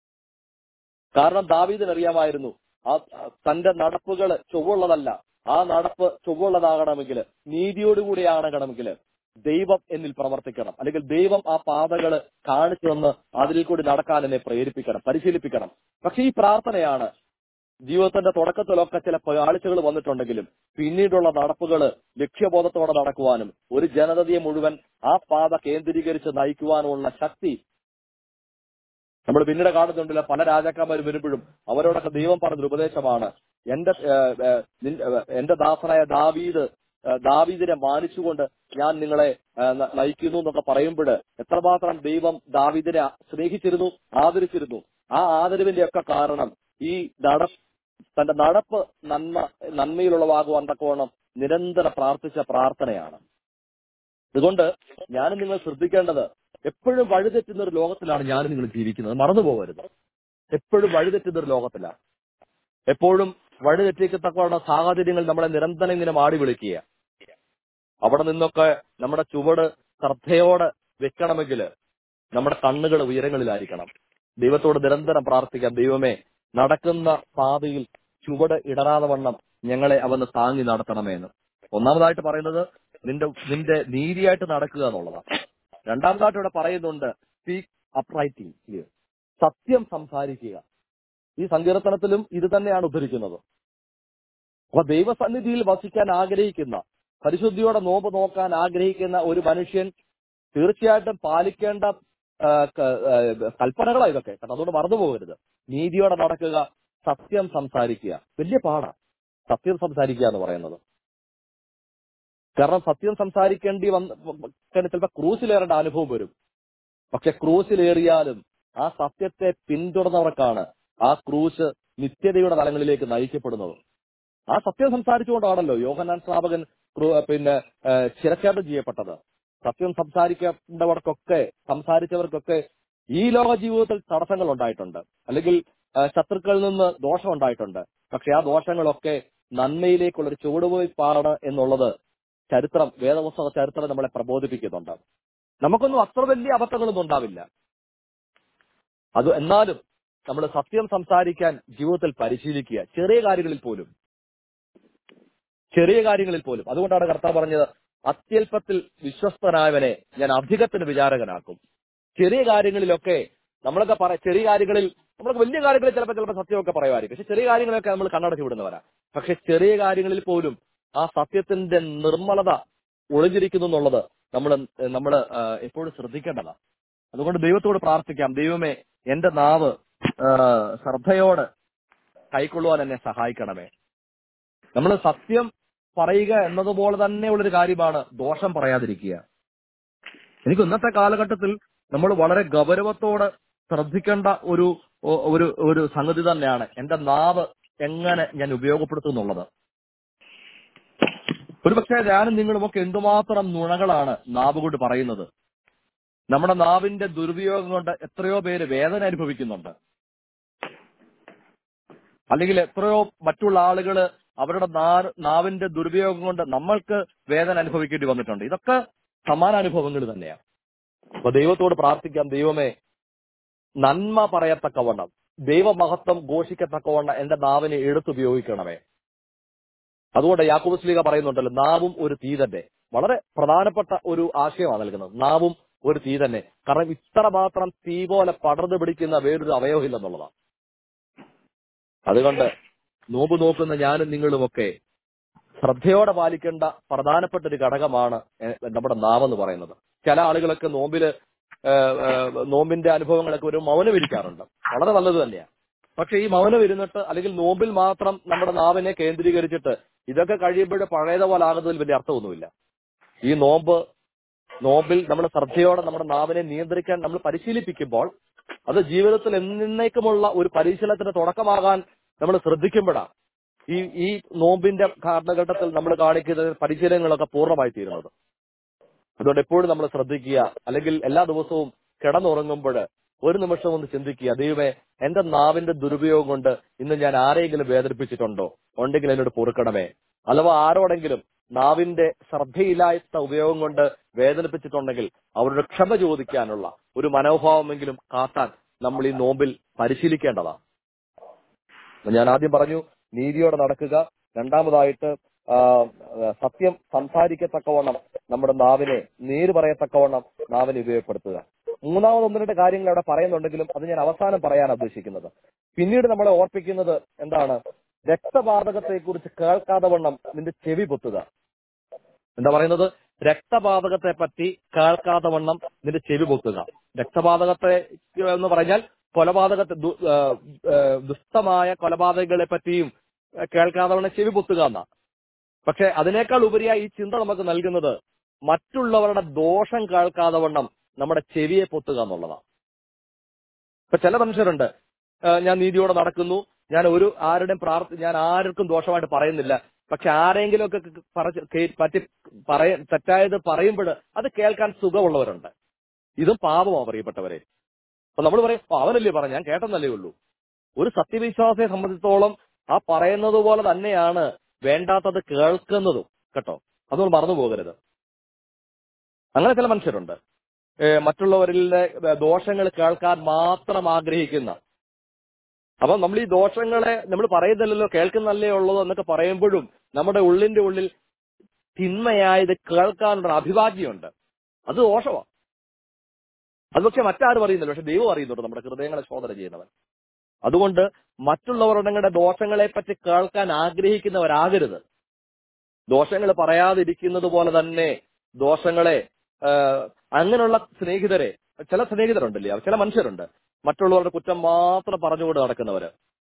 കാരണം ദാവീദിന് അറിയാമായിരുന്നു ആ ആ, തന്റെ നടപ്പുകൾ ചൊവ്വുള്ളതല്ല ആ നടപ്പ് ചൊവ്വുള്ളതാകണമെങ്കിൽ നീതിയോടുകൂടിയാകണമെങ്കിൽ ദൈവം എന്നിൽ പ്രവർത്തിക്കണം അല്ലെങ്കിൽ ദൈവം ആ പാതകൾ കാണിച്ചു തന്ന് അതിൽ കൂടി നടക്കാൻ എന്നെ പ്രേരിപ്പിക്കണം പരിശീലിപ്പിക്കണം പക്ഷെ ഈ പ്രാർത്ഥനയാണ് ജീവിതത്തിന്റെ തുടക്കത്തിലൊക്കെ ചില പാളിച്ചകൾ വന്നിട്ടുണ്ടെങ്കിലും പിന്നീടുള്ള നടപ്പുകൾ ലക്ഷ്യബോധത്തോടെ നടക്കുവാനും ഒരു ജനതയെ മുഴുവൻ ആ പാത കേന്ദ്രീകരിച്ച് നയിക്കുവാനുമുള്ള ശക്തി നമ്മൾ പിന്നീട് കാണുന്നുണ്ടല്ലോ പല രാജാക്കന്മാരും വരുമ്പോഴും അവരോടൊക്കെ ദൈവം പറഞ്ഞൊരു ഉപദേശമാണ് എന്റെ ഏഹ്, ഏഹ്, നിൻ- ഏഹ്, എന്റെ ദാസനായ ദാവീദ് ഏഹ്, ദാവീദിനെ മാനിച്ചുകൊണ്ട് ഞാൻ നിങ്ങളെ ഏഹ്, ന- നയിക്കുന്നു എന്നൊക്കെ പറയുമ്പോൾ എത്രമാത്രം ദൈവം ദാവീദിനെ സ്നേഹിച്ചിരുന്നു ആദരിച്ചിരുന്നു ആ ആദരവിന്റെ ഒക്കെ കാരണം ഈ നട തന്റെ നടപ്പ് നന്മ നന്മയിലുള്ളവാകുവാൻ തക്കവണ്ണം നിരന്തരം പ്രാർത്ഥിച്ച പ്രാർത്ഥനയാണ് അതുകൊണ്ട് ഞാനും നിങ്ങൾ ശ്രദ്ധിക്കേണ്ടത് എപ്പോഴും വഴിതെറ്റുന്ന ഒരു ലോകത്തിലാണ് ഞാനും നിങ്ങൾ ജീവിക്കുന്നത് മറന്നു പോകരുത് എപ്പോഴും വഴിതെറ്റുന്ന ഒരു ലോകത്തിലാണ് എപ്പോഴും വഴിതെറ്റിക്കത്തക്കവണ്ണം സാഹചര്യങ്ങൾ നമ്മളെ നിരന്തരം ഇങ്ങനെ മാടി വിളിക്കുക അവിടെ നിന്നൊക്കെ നമ്മുടെ ചുവട് ശ്രദ്ധയോടെ വെക്കണമെങ്കിൽ നമ്മുടെ കണ്ണുകൾ ഉയരങ്ങളിലായിരിക്കണം ദൈവത്തോട് നിരന്തരം പ്രാർത്ഥിക്കാം ദൈവമേ നടക്കുന്ന പാതയിൽ ചുവട് ഇടറാതെ വണ്ണം ഞങ്ങളെ അവന്ന് താങ്ങി നടത്തണമേ എന്ന് ഒന്നാമതായിട്ട് പറയുന്നത് നിന്റെ നിന്റെ നീതിയായിട്ട് നടക്കുക എന്നുള്ളതാണ് രണ്ടാമതായിട്ട് ഇവിടെ പറയുന്നുണ്ട് സ്പീക്ക് അപ്രൈറ്റിംഗ് സത്യം സംസാരിക്കുക ഈ സങ്കീർത്തനത്തിലും ഇത് തന്നെയാണ് ഉദ്ധരിക്കുന്നത് അപ്പൊ ദൈവസന്നിധിയിൽ വസിക്കാൻ ആഗ്രഹിക്കുന്ന പരിശുദ്ധിയോടെ നോമ്പ് നോക്കാൻ ആഗ്രഹിക്കുന്ന ഒരു മനുഷ്യൻ തീർച്ചയായിട്ടും പാലിക്കേണ്ട ആ, ക- ആ, കൽപ്പനകളാ ഇതൊക്കെ കാരണം അതുകൊണ്ട് മറന്നു പോകരുത് നീതിയോടെ നടക്കുക സത്യം സംസാരിക്കുക വലിയ പാടാ സത്യം സംസാരിക്കുക എന്ന് പറയുന്നത് കാരണം സത്യം സംസാരിക്കേണ്ടി വന്ന് ചിലപ്പോ ക്രൂസിലേറേണ്ട അനുഭവം വരും പക്ഷെ ക്രൂസിലേറിയാലും ആ സത്യത്തെ പിന്തുടർന്നവർക്കാണ് ആ ക്രൂശ് നിത്യതയുടെ തലങ്ങളിലേക്ക് നയിക്കപ്പെടുന്നത് ആ സത്യം സംസാരിച്ചുകൊണ്ടാണല്ലോ യോഹന്നാൻ സ്നാപകൻ ക്രൂ- പിന്നെ ഏഹ്, ശിരച്ഛേദം ചെയ്യപ്പെട്ടത് സത്യം സംസാരിക്കേണ്ടവർക്കൊക്കെ സംസാരിച്ചവർക്കൊക്കെ ഈ ലോക ജീവിതത്തിൽ തടസ്സങ്ങൾ ഉണ്ടായിട്ടുണ്ട് അല്ലെങ്കിൽ ഏഹ്, ശത്രുക്കളിൽ നിന്ന് ദോഷം ഉണ്ടായിട്ടുണ്ട് പക്ഷെ ആ ദോഷങ്ങളൊക്കെ നന്മയിലേക്കുള്ള ഒരു ചുവടുവയ്പ്പാണ് എന്നുള്ളത് ചരിത്രം വേദപുസ്തക ചരിത്രം നമ്മളെ പ്രബോധിപ്പിക്കുന്നുണ്ട് നമുക്കൊന്നും അത്ര വലിയ അബദ്ധങ്ങളൊന്നും ഉണ്ടാവില്ല അത് എന്നാലും നമ്മൾ സത്യം സംസാരിക്കാൻ ജീവിതത്തിൽ പരിശീലിക്കുക ചെറിയ കാര്യങ്ങളിൽ പോലും ചെറിയ കാര്യങ്ങളിൽ പോലും അതുകൊണ്ടാണ് കർത്താവ് പറഞ്ഞത് അത്യല്പത്തിൽ വിശ്വസ്തനായവനെ ഞാൻ അധികത്തിന് വിചാരകനാക്കും ചെറിയ കാര്യങ്ങളിലൊക്കെ നമ്മളൊക്കെ പറ ചെറിയ കാര്യങ്ങളിൽ നമ്മളൊക്കെ വലിയ കാര്യങ്ങളിൽ ചിലപ്പോൾ ചിലപ്പോൾ സത്യമൊക്കെ പറയുമായിരിക്കും പക്ഷെ ചെറിയ കാര്യങ്ങളൊക്കെ നമ്മൾ കണ്ണടച്ച് വിടുന്നവരാ പക്ഷെ ചെറിയ കാര്യങ്ങളിൽ പോലും ആ സത്യത്തിന്റെ നിർമ്മലത ഒളിഞ്ഞിരിക്കുന്നു എന്നുള്ളത് നമ്മൾ നമ്മൾ എപ്പോഴും ശ്രദ്ധിക്കേണ്ടതാണ് അതുകൊണ്ട് ദൈവത്തോട് പ്രാർത്ഥിക്കാം ദൈവമേ എന്റെ നാവ് ആ, ശ്രദ്ധയോട് കൈക്കൊള്ളുവാൻ എന്നെ സഹായിക്കണമേ നമ്മൾ സത്യം പറയുക എന്നതുപോലെ തന്നെയുള്ളൊരു കാര്യമാണ് ദോഷം പറയാതിരിക്കുക എനിക്ക് ഇന്നത്തെ കാലഘട്ടത്തിൽ നമ്മൾ വളരെ ഗൗരവത്തോടെ ശ്രദ്ധിക്കേണ്ട ഒരു ഒ- ഒരു ഒരു സംഗതി തന്നെയാണ് എന്റെ നാവ് എങ്ങനെ ഞാൻ ഉപയോഗപ്പെടുത്തുന്നുള്ളത് ഒരുപക്ഷെ ഞാനും നിങ്ങളുമൊക്കെ എന്തുമാത്രം നുണകളാണ് നാവ് കൊണ്ട് പറയുന്നത് നമ്മുടെ നാവിന്റെ ദുരുപയോഗം കൊണ്ട് എത്രയോ പേര് വേദന അനുഭവിക്കുന്നുണ്ട് അല്ലെങ്കിൽ എത്രയോ മറ്റുള്ള ആളുകൾ അവരുടെ നാ- നാവിന്റെ ദുരുപയോഗം കൊണ്ട് നമ്മൾക്ക് വേദന അനുഭവിക്കേണ്ടി വന്നിട്ടുണ്ട് ഇതൊക്കെ സമാന അനുഭവങ്ങൾ തന്നെയാണ് അപ്പൊ ദൈവത്തോട് പ്രാർത്ഥിക്കാം ദൈവമേ നന്മ പറയത്തക്കവണ്ണം ദൈവമഹത്വം ഘോഷിക്കത്തക്കവണ്ണം എന്റെ നാവിനെ എടുത്തുപയോഗിക്കണമേ അതുകൊണ്ട് യാക്കോബ് സ്ലീഗ പറയുന്നുണ്ടല്ലോ നാവും ഒരു തീ തന്നെ വളരെ പ്രധാനപ്പെട്ട ഒരു ആശയമാണ് നൽകുന്നത് നാവും ഒരു തീ തന്നെ കാരണം ഇത്ര മാത്രം തീ പോലെ പടർന്നു പിടിക്കുന്ന വേറൊരു അവയവമില്ലെന്നുള്ളതാണ് അതുകൊണ്ട് നോമ്പ് നോക്കുന്ന ഞാനും നിങ്ങളുമൊക്കെ ശ്രദ്ധയോടെ പാലിക്കേണ്ട പ്രധാനപ്പെട്ട ഒരു ഘടകമാണ് എ- നമ്മുടെ നാവെന്ന് പറയുന്നത് ചില ആളുകളൊക്കെ നോമ്പില് ഏഹ്, ഏഹ്, നോമ്പിന്റെ അനുഭവങ്ങളൊക്കെ ഒരു മൗനം ഇരിക്കാറുണ്ട് വളരെ നല്ലത് തന്നെയാണ് പക്ഷെ ഈ മൗനം ഇരുന്നിട്ട് അല്ലെങ്കിൽ നോമ്പിൽ മാത്രം നമ്മുടെ നാവിനെ കേന്ദ്രീകരിച്ചിട്ട് ഇതൊക്കെ കഴിയുമ്പോൾ പഴയതുപോലെ ആകുന്നതിൽ വലിയ അർത്ഥമൊന്നുമില്ല ഈ നോമ്പ് നോമ്പിൽ നമ്മൾ ശ്രദ്ധയോടെ നമ്മുടെ നാവിനെ നിയന്ത്രിക്കാൻ നമ്മൾ പരിശീലിപ്പിക്കുമ്പോൾ അത് ജീവിതത്തിൽ എന്നേക്കുമുള്ള ഒരു പരിശീലനത്തിന്റെ തുടക്കമാകാൻ നമ്മൾ ശ്രദ്ധിക്കുമ്പോഴാണ് ഈ ഈ നോമ്പിന്റെ കാലഘട്ടത്തിൽ നമ്മൾ കാണിക്കുന്ന പരിശീലനങ്ങളൊക്കെ പൂർണ്ണമായി തീരുന്നത് അതുകൊണ്ട് എപ്പോഴും നമ്മൾ ശ്രദ്ധിക്കുക അല്ലെങ്കിൽ എല്ലാ ദിവസവും കിടന്നുറങ്ങുമ്പോൾ ഒരു നിമിഷം ഒന്ന് ചിന്തിക്കുക ദൈവമേ എന്റെ നാവിന്റെ ദുരുപയോഗം കൊണ്ട് ഇന്ന് ഞാൻ ആരെങ്കിലും വേദനിപ്പിച്ചിട്ടുണ്ടോ ഉണ്ടെങ്കിൽ എന്നോട് പൊറുക്കണമേ അഥവാ ആരോടെങ്കിലും നാവിന്റെ ശ്രദ്ധയില്ലാത്ത ഉപയോഗം കൊണ്ട് വേദനിപ്പിച്ചിട്ടുണ്ടെങ്കിൽ അവരുടെ ക്ഷമ ചോദിക്കാനുള്ള ഒരു മനോഭാവമെങ്കിലും കാട്ടാൻ നമ്മൾ ഈ നോമ്പിൽ പരിശീലിക്കേണ്ടതാണ് ഞാൻ ആദ്യം പറഞ്ഞു നീതിയോടെ നടക്കുക രണ്ടാമതായിട്ട് ആ, സത്യം സംസാരിക്കത്തക്കവണ്ണം നമ്മുടെ നാവിനെ നേര് പറയത്തക്കവണ്ണം നാവിനെ ഉപയോഗപ്പെടുത്തുക മൂന്നാമത് ഒന്ന് രണ്ട് കാര്യങ്ങൾ അവിടെ പറയുന്നുണ്ടെങ്കിലും അത് ഞാൻ അവസാനം പറയാൻ ഉദ്ദേശിക്കുന്നത് പിന്നീട് നമ്മളെ ഓർപ്പിക്കുന്നത് എന്താണ് രക്തപാതകത്തെ കുറിച്ച് കേൾക്കാതെ വണ്ണം നിന്റെ ചെവി പൊത്തുക എന്താ പറയുന്നത് രക്തപാതകത്തെ പറ്റി കേൾക്കാതെ വണ്ണം നിന്റെ ചെവി പൊത്തുക രക്തപാതകത്തെ എന്ന് പറഞ്ഞാൽ കൊലപാതകത്തെ ദു- ആ, ആ, ദുഷ്ടമായ കൊലപാതകങ്ങളെ പറ്റിയും ആ, കേൾക്കാതെ വണ്ണം ചെവി പൊത്തുക എന്നാ പക്ഷെ അതിനേക്കാൾ ഉപരിയായി ഈ ചിന്ത നമുക്ക് നൽകുന്നത് മറ്റുള്ളവരുടെ ദോഷം കേൾക്കാതെ വണ്ണം നമ്മുടെ ചെവിയെ പൊത്തുക എന്നുള്ളതാണ് ഇപ്പൊ ചില മനുഷ്യരുണ്ട് ആ, ഞാൻ നീതിയോടെ നടക്കുന്നു ഞാൻ ഒരു ആരുടെയും പ്രാർത്ഥ ഞാൻ ആർക്കും ദോഷമായിട്ട് പറയുന്നില്ല പക്ഷെ ആരെങ്കിലും ഒക്കെ പറ- കേ- പറ്റി പറയ തെറ്റായത് പറയുമ്പോൾ അത് കേൾക്കാൻ സുഖമുള്ളവരുണ്ട് ഇതും പാപമാണ് പ്രിയപ്പെട്ടവരെ അപ്പൊ നമ്മൾ പറയും "ഓ, അവനല്ലേ പറഞ്ഞു ഞാൻ കേട്ടെന്നല്ലേ ഉള്ളൂ ഒരു സത്യവിശ്വാസിയെ സംബന്ധിച്ചിടത്തോളം ആ പറയുന്നത് പോലെ തന്നെയാണ് വേണ്ടാത്തത് കേൾക്കുന്നതും കേട്ടോ അത് നമ്മൾ മറന്നു പോകരുത് അങ്ങനെ ചില മനുഷ്യരുണ്ട് ഏ, മറ്റുള്ളവരിലെ ദോഷങ്ങൾ കേൾക്കാൻ മാത്രം ആഗ്രഹിക്കുന്ന അപ്പൊ നമ്മൾ ഈ ദോഷങ്ങളെ നമ്മൾ പറയുന്നില്ലല്ലോ കേൾക്കുന്നല്ലേ ഉള്ളൂ എന്നൊക്കെ പറയുമ്പോഴും നമ്മുടെ ഉള്ളിന്റെ ഉള്ളിൽ തിന്മയായത് കേൾക്കാനുള്ള അഭിവാജ്യമുണ്ട് അത് ദോഷമാണ് അത് പക്ഷെ മറ്റാരും അറിയുന്നില്ല പക്ഷെ ദൈവം അറിയുന്നുണ്ട് നമ്മുടെ ഹൃദയങ്ങളെ ശോധന ചെയ്യുന്നവൻ അതുകൊണ്ട് മറ്റുള്ളവരുടെ ദോഷങ്ങളെ പറ്റി കേൾക്കാൻ ആഗ്രഹിക്കുന്നവരാകരുത് ദോഷങ്ങൾ പറയാതിരിക്കുന്നത് പോലെ തന്നെ ദോഷങ്ങളെ ആ, അങ്ങനെയുള്ള സ്നേഹിതരെ ചില സ്നേഹിതരുണ്ടല്ലേ ചില മനുഷ്യരുണ്ട് മറ്റുള്ളവരുടെ കുറ്റം മാത്രം പറഞ്ഞുകൊണ്ട് നടക്കുന്നവര്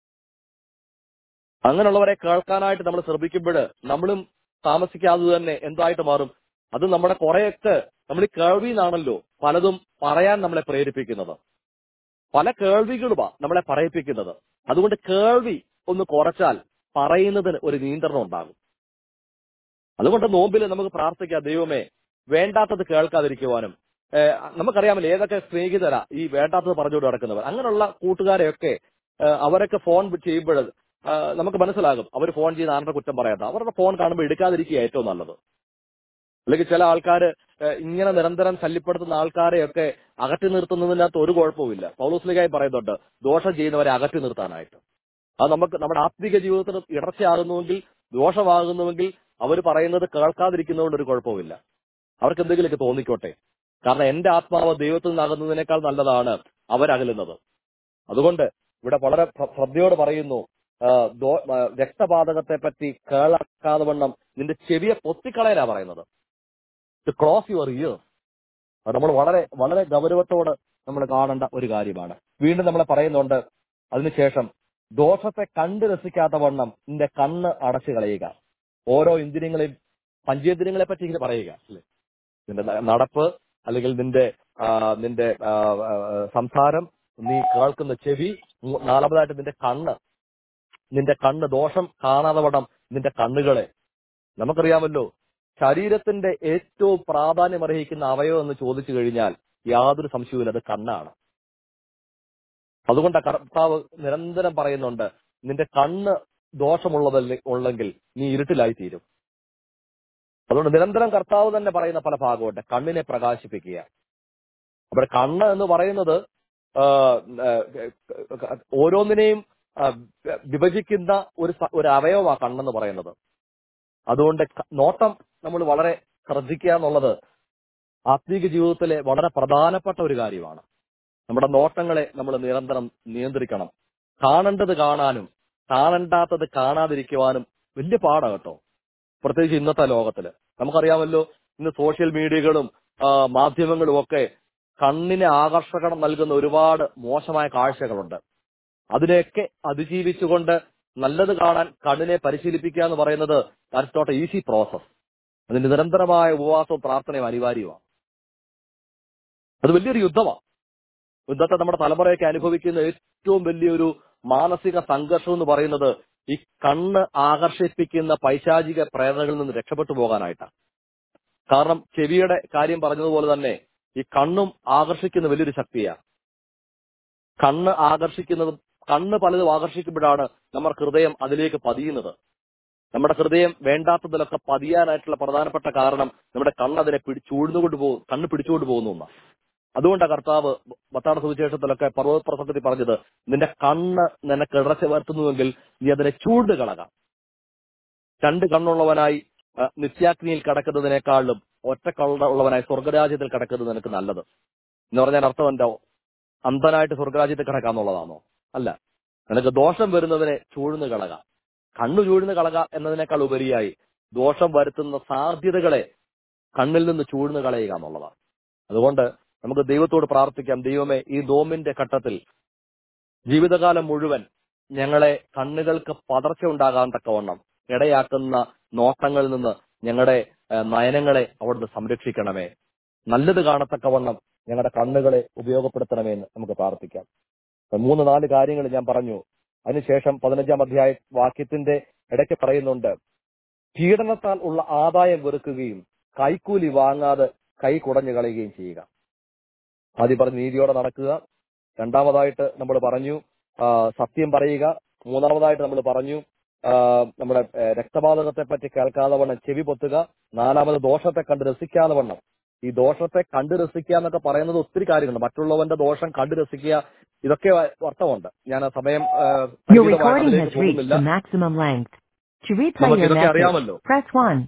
അങ്ങനെയുള്ളവരെ കേൾക്കാനായിട്ട് നമ്മൾ ശ്രമിക്കുമ്പോൾ നമ്മളും താമസിക്കാതെ തന്നെ എന്തായിട്ട് മാറും അത് നമ്മുടെ കുറെയൊക്കെ നമ്മൾ ഈ കേൾവിന്നാണല്ലോ പലതും പറയാൻ നമ്മളെ പ്രേരിപ്പിക്കുന്നത് പല കേൾവികളുമാ നമ്മളെ പറയിപ്പിക്കുന്നത് അതുകൊണ്ട് കേൾവി ഒന്ന് കുറച്ചാൽ പറയുന്നതിന് ഒരു നിയന്ത്രണം ഉണ്ടാകും അതുകൊണ്ട് നോമ്പിൽ നമുക്ക് പ്രാർത്ഥിക്കാം ദൈവമേ വേണ്ടാത്തത് കേൾക്കാതിരിക്കുവാനും ഏഹ് നമുക്കറിയാമല്ലോ ഏതൊക്കെ സ്നേഹിതരാ ഈ വേണ്ടാത്തത് പറഞ്ഞുകൊണ്ട് നടക്കുന്നവർ അങ്ങനെയുള്ള കൂട്ടുകാരെയൊക്കെ ഏഹ് അവരൊക്കെ ഫോൺ ചെയ്യുമ്പോൾ നമുക്ക് മനസ്സിലാകും അവർ ഫോൺ ചെയ്ത് ആരുടെ കുറ്റം പറയാത്ത അവരുടെ ഫോൺ കാണുമ്പോൾ എടുക്കാതിരിക്കുക ഏറ്റവും നല്ലത് അല്ലെങ്കിൽ ചില ആൾക്കാർ ഇങ്ങനെ നിരന്തരം ശല്യപ്പെടുത്തുന്ന ആൾക്കാരെയൊക്കെ അകറ്റി നിർത്തുന്നതിനകത്ത് ഒരു കുഴപ്പവുമില്ല പൗലോസ്ലികായി പറയുന്നുണ്ട് ദോഷം ചെയ്യുന്നവരെ അകറ്റി നിർത്താനായിട്ട് അത് നമുക്ക് നമ്മുടെ ആത്മീക ജീവിതത്തിന് ഇടർച്ചയാകുന്നുവെങ്കിൽ ദോഷമാകുന്നുവെങ്കിൽ അവർ പറയുന്നത് കേൾക്കാതിരിക്കുന്നതുകൊണ്ട് ഒരു കുഴപ്പവുമില്ല അവർക്ക് എന്തെങ്കിലുമൊക്കെ തോന്നിക്കോട്ടെ കാരണം എന്റെ ആത്മാവ് ദൈവത്തിൽ നിന്നാകുന്നതിനേക്കാൾ നല്ലതാണ് അവരകലുന്നത് അതുകൊണ്ട് ഇവിടെ വളരെ ശ്ര- ശ്രദ്ധയോട് പറയുന്നു ആ, ദോ- ആ, രക്തപാതകത്തെ പറ്റി കേളാക്കാതെ വണ്ണം നിന്റെ ചെവിയെ പൊത്തിക്കളയലാ പറയുന്നത് ടു ക്രോസ് യുവർ ഇയർ അത് നമ്മൾ വളരെ വളരെ ഗൗരവത്തോട് നമ്മൾ കാണേണ്ട ഒരു കാര്യമാണ് വീണ്ടും നമ്മളെ പറയുന്നുണ്ട് അതിനുശേഷം ദോഷത്തെ കണ്ടു രസിക്കാത്ത വണ്ണം നിന്റെ കണ്ണ് അടച്ചു കളയുക ഓരോ ഇന്ദ്രിയങ്ങളെയും പഞ്ചേന്ദ്രിയങ്ങളെ പറ്റി ഇങ്ങനെ പറയുക അല്ലേ നിന്റെ ന- നടപ്പ് അല്ലെങ്കിൽ നിന്റെ ആ, നിന്റെ ആ, ആ, സംസാരം നീ കേൾക്കുന്ന ചെവി മൂ- നാലാമതായിട്ട് നിന്റെ കണ്ണ് നിന്റെ കണ്ണ് ദോഷം കാണാതെ വണ്ണം നിന്റെ കണ്ണുകളെ നമുക്കറിയാമല്ലോ ശരീരത്തിന്റെ ഏറ്റവും പ്രാധാന്യം അർഹിക്കുന്ന അവയവം എന്ന് ചോദിച്ചു കഴിഞ്ഞാൽ യാതൊരു സംശയവുമില്ല അത് കണ്ണാണ് അതുകൊണ്ട് കർത്താവ് നിരന്തരം പറയുന്നുണ്ട് നിന്റെ കണ്ണ് ദോഷമുള്ളതല്ല ഉള്ളെങ്കിൽ നീ ഇരുട്ടിലായി തീരും അതുകൊണ്ട് നിരന്തരം കർത്താവ് തന്നെ പറയുന്ന പല ഭാഗമുണ്ട് കണ്ണിനെ പ്രകാശിപ്പിക്കുക അവിടെ കണ്ണ് എന്ന് പറയുന്നത് ആ, ആ, ഓരോന്നിനെയും ആ, വിഭജിക്കുന്ന ഒരു സ- ഒരു അവയവമാ കണ്ണെന്ന് പറയുന്നത് അതുകൊണ്ട് ക- നോട്ടം നമ്മൾ വളരെ ശ്രദ്ധിക്കുക എന്നുള്ളത് ആത്മീക ജീവിതത്തിലെ വളരെ പ്രധാനപ്പെട്ട ഒരു കാര്യമാണ് നമ്മുടെ നോട്ടങ്ങളെ നമ്മൾ നിരന്തരം നിയന്ത്രിക്കണം കാണേണ്ടത് കാണാനും കാണണ്ടാത്തത് കാണാതിരിക്കുവാനും വലിയ പാടാ കേട്ടോ പ്രത്യേകിച്ച് ഇന്നത്തെ ലോകത്തില് നമുക്കറിയാമല്ലോ ഇന്ന് സോഷ്യൽ മീഡിയകളും ആ, മാധ്യമങ്ങളും ഒക്കെ കണ്ണിന് ആകർഷണം നൽകുന്ന ഒരുപാട് മോശമായ കാഴ്ചകളുണ്ട് അതിനെയൊക്കെ അതിജീവിച്ചുകൊണ്ട് നല്ലത് കാണാൻ കണ്ണിനെ പരിശീലിപ്പിക്കുക എന്ന് പറയുന്നത് ദാറ്റ്സ് നോട്ട് ഈസി പ്രോസസ് അതിന് നിരന്തരമായ ഉപവാസവും പ്രാർത്ഥനയും അനിവാര്യമാണ് അത് വലിയൊരു യുദ്ധമാണ് ഇന്നത്തെ നമ്മുടെ തലമുറയൊക്കെ അനുഭവിക്കുന്ന ഏറ്റവും വലിയൊരു മാനസിക സംഘർഷം എന്ന് പറയുന്നത് ഈ കണ്ണ് ആകർഷിപ്പിക്കുന്ന പൈശാചിക പ്രേരണകളിൽ നിന്ന് രക്ഷപ്പെട്ടു പോകാനായിട്ടാണ് കാരണം ചെവിയുടെ കാര്യം പറഞ്ഞതുപോലെ തന്നെ ഈ കണ്ണും ആകർഷിക്കുന്ന വലിയൊരു ശക്തിയാണ് കണ്ണ് ആകർഷിക്കുന്നത് കണ്ണ് പലതും ആകർഷിക്കുമ്പോഴാണ് നമ്മുടെ ഹൃദയം അതിലേക്ക് പതിയുന്നത് നമ്മുടെ ഹൃദയം വേണ്ടാത്തതിലൊക്കെ പതിയാനായിട്ടുള്ള പ്രധാനപ്പെട്ട കാരണം നമ്മുടെ കണ്ണ് അതിനെ പിടി ചൂഴ്ന്നുകൊണ്ട് പോകും കണ്ണ് പിടിച്ചുകൊണ്ട് പോകുന്നു എന്നാ അതുകൊണ്ടാണ് കർത്താവ് മത്താട സുവിശേഷത്തിലൊക്കെ പർവ്വത പ്രസംഗത്തിൽ പറഞ്ഞത് നിന്റെ കണ്ണ് നിനക്ക് ഇടർച്ച വരുത്തുന്നുവെങ്കിൽ നീ അതിനെ ചൂട് കളകാം രണ്ട് കണ്ണുള്ളവനായി ആ, നിത്യാഗ്നിയിൽ കിടക്കുന്നതിനേക്കാളും ഒറ്റ കണ്ണുള്ളവനായി സ്വർഗരാജ്യത്തിൽ കിടക്കുന്നത് നിനക്ക് നല്ലത് എന്ന് പറഞ്ഞാൽ അർത്ഥം എന്താ അന്ധനായിട്ട് സ്വർഗരാജ്യത്തിൽ കിടക്കാന്നുള്ളതാണോ അല്ല നിനക്ക് ദോഷം വരുന്നതിനെ ചൂഴ്ന്ന് കളക കണ്ണു ചൂഴ്ന്ന് കളക എന്നതിനേക്കാൾ ഉപരിയായി ദോഷം വരുത്തുന്ന സാധ്യതകളെ കണ്ണിൽ നിന്ന് ചൂഴ്ന്ന് കളയുക എന്നുള്ളതാണ് അതുകൊണ്ട് നമുക്ക് ദൈവത്തോട് പ്രാർത്ഥിക്കാം ദൈവമേ ഈ നോമിന്റെ ഘട്ടത്തിൽ ജീവിതകാലം മുഴുവൻ ഞങ്ങളെ കണ്ണുകൾക്ക് പതർച്ച ഉണ്ടാകാൻ തക്കവണ്ണം ഇടയാക്കുന്ന നോട്ടങ്ങളിൽ നിന്ന് ഞങ്ങളുടെ ഏഹ്, നയനങ്ങളെ അവിടുന്ന് സംരക്ഷിക്കണമേ നല്ലത് കാണത്തക്കവണ്ണം ഞങ്ങളുടെ കണ്ണുകളെ ഉപയോഗപ്പെടുത്തണമേ എന്ന് നമുക്ക് പ്രാർത്ഥിക്കാം അപ്പൊ മൂന്ന് നാല് കാര്യങ്ങൾ ഞാൻ പറഞ്ഞു അതിനുശേഷം പതിനഞ്ചാം അധ്യായ വാക്യത്തിന്റെ ഇടയ്ക്ക് പറയുന്നുണ്ട് പീഡനത്താൽ ഉള്ള ആദായം വെറുക്കുകയും കൈക്കൂലി വാങ്ങാതെ കൈ കുടഞ്ഞു കളയുകയും ചെയ്യുക ആദ്യം പറഞ്ഞ് നീതിയോടെ നടക്കുക രണ്ടാമതായിട്ട് നമ്മൾ പറഞ്ഞു ആ, സത്യം പറയുക മൂന്നാമതായിട്ട് നമ്മൾ പറഞ്ഞു ആ, നമ്മുടെ ഏ, രക്തപാതകത്തെ പറ്റി കേൾക്കാതെ വണ്ണം ചെവി പൊത്തുക നാലാമത് ദോഷത്തെ കണ്ട് രസിക്കാതെ വണ്ണം ഈ ദോഷത്തെ കണ്ട് രസിക്കുക എന്നൊക്കെ പറയുന്നത് ഒത്തിരി കാര്യങ്ങളുണ്ട് മറ്റുള്ളവന്റെ ദോഷം കണ്ട് രസിക്കുക ഇതൊക്കെ അർത്ഥമുണ്ട് ഞാൻ ആ സമയം ആ, Your പരിമിതമായത് recording അതിലേക്ക് has reached പോകുന്നില്ല the maximum length. To replay നമുക്ക് your ഇതൊക്കെ message, അറിയാമല്ലോ press 1.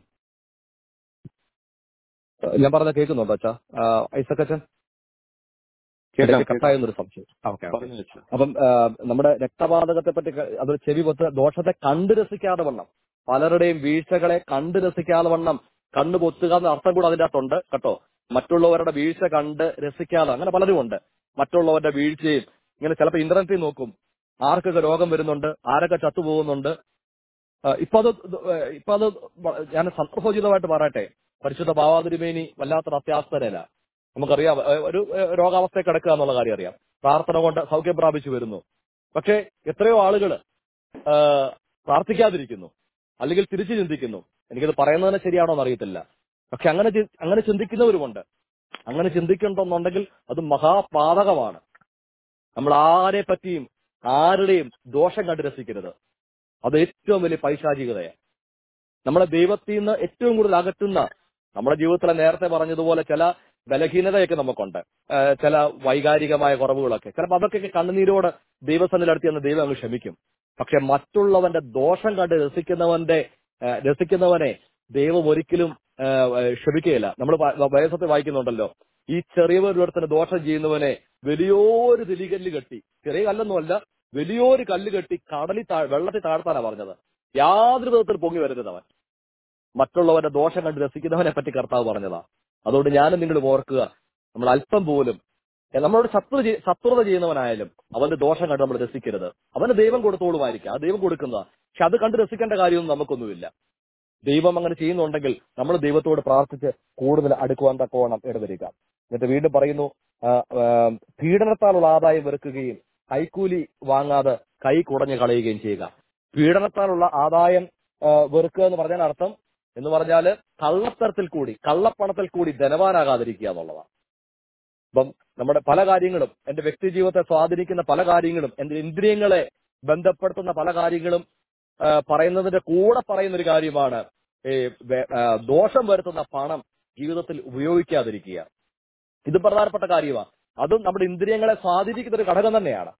ഞാൻ പറഞ്ഞ കേൾക്കുന്നുണ്ടോ അച്ഛാ ആ, ഐസക് അച്ഛൻ കേൾക്കാം, കട്ടായെന്നൊരു സംശയം ഓക്കെ പറഞ്ഞു വെച്ചു. അപ്പം ആ, നമ്മുടെ രക്തപാതകത്തെ പറ്റി ക- അത് ചെവി പൊത്ത് ദോഷത്തെ കണ്ടു രസിക്കാതെ വണ്ണം പലരുടെയും വീഴ്ചകളെ കണ്ടു രസിക്കാതെ വണ്ണം കണ്ണു പൊത്തുക എന്ന അർത്ഥം കൂടെ അതിന്റെ അകത്തുണ്ട് കേട്ടോ മറ്റുള്ളവരുടെ വീഴ്ച കണ്ട് രസിക്കാതെ അങ്ങനെ പലരും ഉണ്ട് മറ്റുള്ളവരുടെ വീഴ്ചയും ഇങ്ങനെ ചിലപ്പോൾ ഇന്റർനെറ്റിൽ നോക്കും ആർക്കൊക്കെ രോഗം വരുന്നുണ്ട് ആരൊക്കെ ചത്തുപോകുന്നുണ്ട് ആ, ഇപ്പൊ അത് ഇത്- ഏ, ഇപ്പൊ അത് വ- ഞാൻ സന്ദർഭോചിതമായിട്ട് പറയട്ടെ പരിശുദ്ധ ഭാവാതിരുമേനി വല്ലാത്തൊരു അത്യാസ്ഥരല്ല നമുക്കറിയാം ഏ, ഒരു ഏ, രോഗാവസ്ഥയിൽ കിടക്കുക എന്നുള്ള കാര്യം അറിയാം പ്രാർത്ഥന കൊണ്ട് സൗഖ്യം പ്രാപിച്ചു വരുന്നു പക്ഷേ എത്രയോ ആളുകൾ പ്രാർത്ഥിക്കാതിരിക്കുന്നു അല്ലെങ്കിൽ തിരിച്ചു ചിന്തിക്കുന്നു എനിക്കത് പറയുന്നതിന് ശരിയാണോ എന്ന് അറിയത്തില്ല പക്ഷെ അങ്ങനെ ചി- അങ്ങനെ ചിന്തിക്കുന്നവരുമുണ്ട് അങ്ങനെ ചിന്തിക്കണമെന്നുണ്ടെങ്കിൽ അത് മഹാപാതകമാണ് നമ്മൾ ആരെ പറ്റിയും ആരുടെയും ദോഷം കണ്ട് രസിക്കരുത് അത് ഏറ്റവും വലിയ പൈശാചികതയാണ് നമ്മളെ ദൈവത്തിൽ നിന്ന് ഏറ്റവും കൂടുതൽ അകറ്റുന്ന നമ്മുടെ ജീവിതത്തിലെ നേരത്തെ പറഞ്ഞതുപോലെ ചില ബലഹീനതയൊക്കെ നമുക്കുണ്ട് ഏഹ് ചില വൈകാരികമായ കുറവുകളൊക്കെ ചിലപ്പോൾ അതൊക്കെ കണ്ണുനീരോട് ദൈവസന്നിൽ അടുത്ത് ചെന്ന് ദൈവം അങ്ങ് ക്ഷമിക്കും പക്ഷെ മറ്റുള്ളവന്റെ ദോഷം കണ്ട് രസിക്കുന്നവന്റെ ഏഹ് രസിക്കുന്നവനെ ദൈവം ഒരിക്കലും ഏഹ് ഏഹ് ക്ഷമിക്കുകയില്ല നമ്മൾ വയസ്സത്തെ വായിക്കുന്നുണ്ടല്ലോ ഈ ചെറിയവരൊരുത്തന് ദോഷം ചെയ്യുന്നവനെ വലിയൊരു തിരികല്ല് കെട്ടി ചെറിയ കല്ലൊന്നുമല്ല വലിയൊരു കല്ല് കെട്ടി കടലിൽ താഴ് വെള്ളത്തിൽ താഴ്ത്താനാ പറഞ്ഞത് യാതൊരു വിധത്തിൽ പൊങ്ങി വരരുത് അവൻ മറ്റുള്ളവന്റെ ദോഷം കണ്ട് രസിക്കുന്നവനെ പറ്റി കർത്താവ് പറഞ്ഞതാ അതുകൊണ്ട് ഞാനും നിങ്ങൾ ഓർക്കുക നമ്മൾ അല്പം പോലും ഏ, നമ്മളോട് ശത്രു ചെയ്- ശത്രുത ചെയ്യുന്നവനായാലും അവന്റെ ദോഷം കണ്ട് നമ്മൾ രസിക്കരുത് അവന് ദൈവം കൊടുത്തോളുമായിരിക്കും ആ ദൈവം കൊടുക്കുന്നതാ പക്ഷെ അത് കണ്ട് രസിക്കേണ്ട കാര്യമൊന്നും നമുക്കൊന്നുമില്ല ദൈവം അങ്ങനെ ചെയ്യുന്നുണ്ടെങ്കിൽ നമ്മൾ ദൈവത്തോട് പ്രാർത്ഥിച്ച് കൂടുതൽ അടുക്കുവാൻ തക്കവണ്ണം ഇടവരിക എന്നിട്ട് വീണ്ടും പറയുന്നു ആ, ആ, പീഡനത്താലുള്ള ആദായം വെറുക്കുകയും കൈക്കൂലി വാങ്ങാതെ കൈ കുടഞ്ഞു കളയുകയും ചെയ്യുക പീഡനത്താലുള്ള ആദായം ആ, വെറുക്കുക എന്ന് പറഞ്ഞാൽ അർത്ഥം എന്ന് പറഞ്ഞാല് കള്ളത്തരത്തിൽ കൂടി കള്ളപ്പണത്തിൽ കൂടി ധനവാനാകാതിരിക്കുക എന്നുള്ളതാണ് അപ്പം നമ്മുടെ പല കാര്യങ്ങളും എന്റെ വ്യക്തി ജീവിതത്തെ സ്വാധീനിക്കുന്ന പല കാര്യങ്ങളും എന്റെ ഇന്ദ്രിയങ്ങളെ ബന്ധപ്പെടുത്തുന്ന പല കാര്യങ്ങളും ആ, പറയുന്നതിന്റെ കൂടെ പറയുന്ന ഒരു കാര്യമാണ് ഈ വെ- ആ, ദോഷം വരുത്തുന്ന പണം ജീവിതത്തിൽ ഉപയോഗിക്കാതിരിക്കുക ഇത് പ്രധാനപ്പെട്ട കാര്യമാണ് അതും നമ്മുടെ ഇന്ദ്രിയങ്ങളെ സ്വാധീനിക്കുന്ന ഒരു ഘടകം തന്നെയാണ്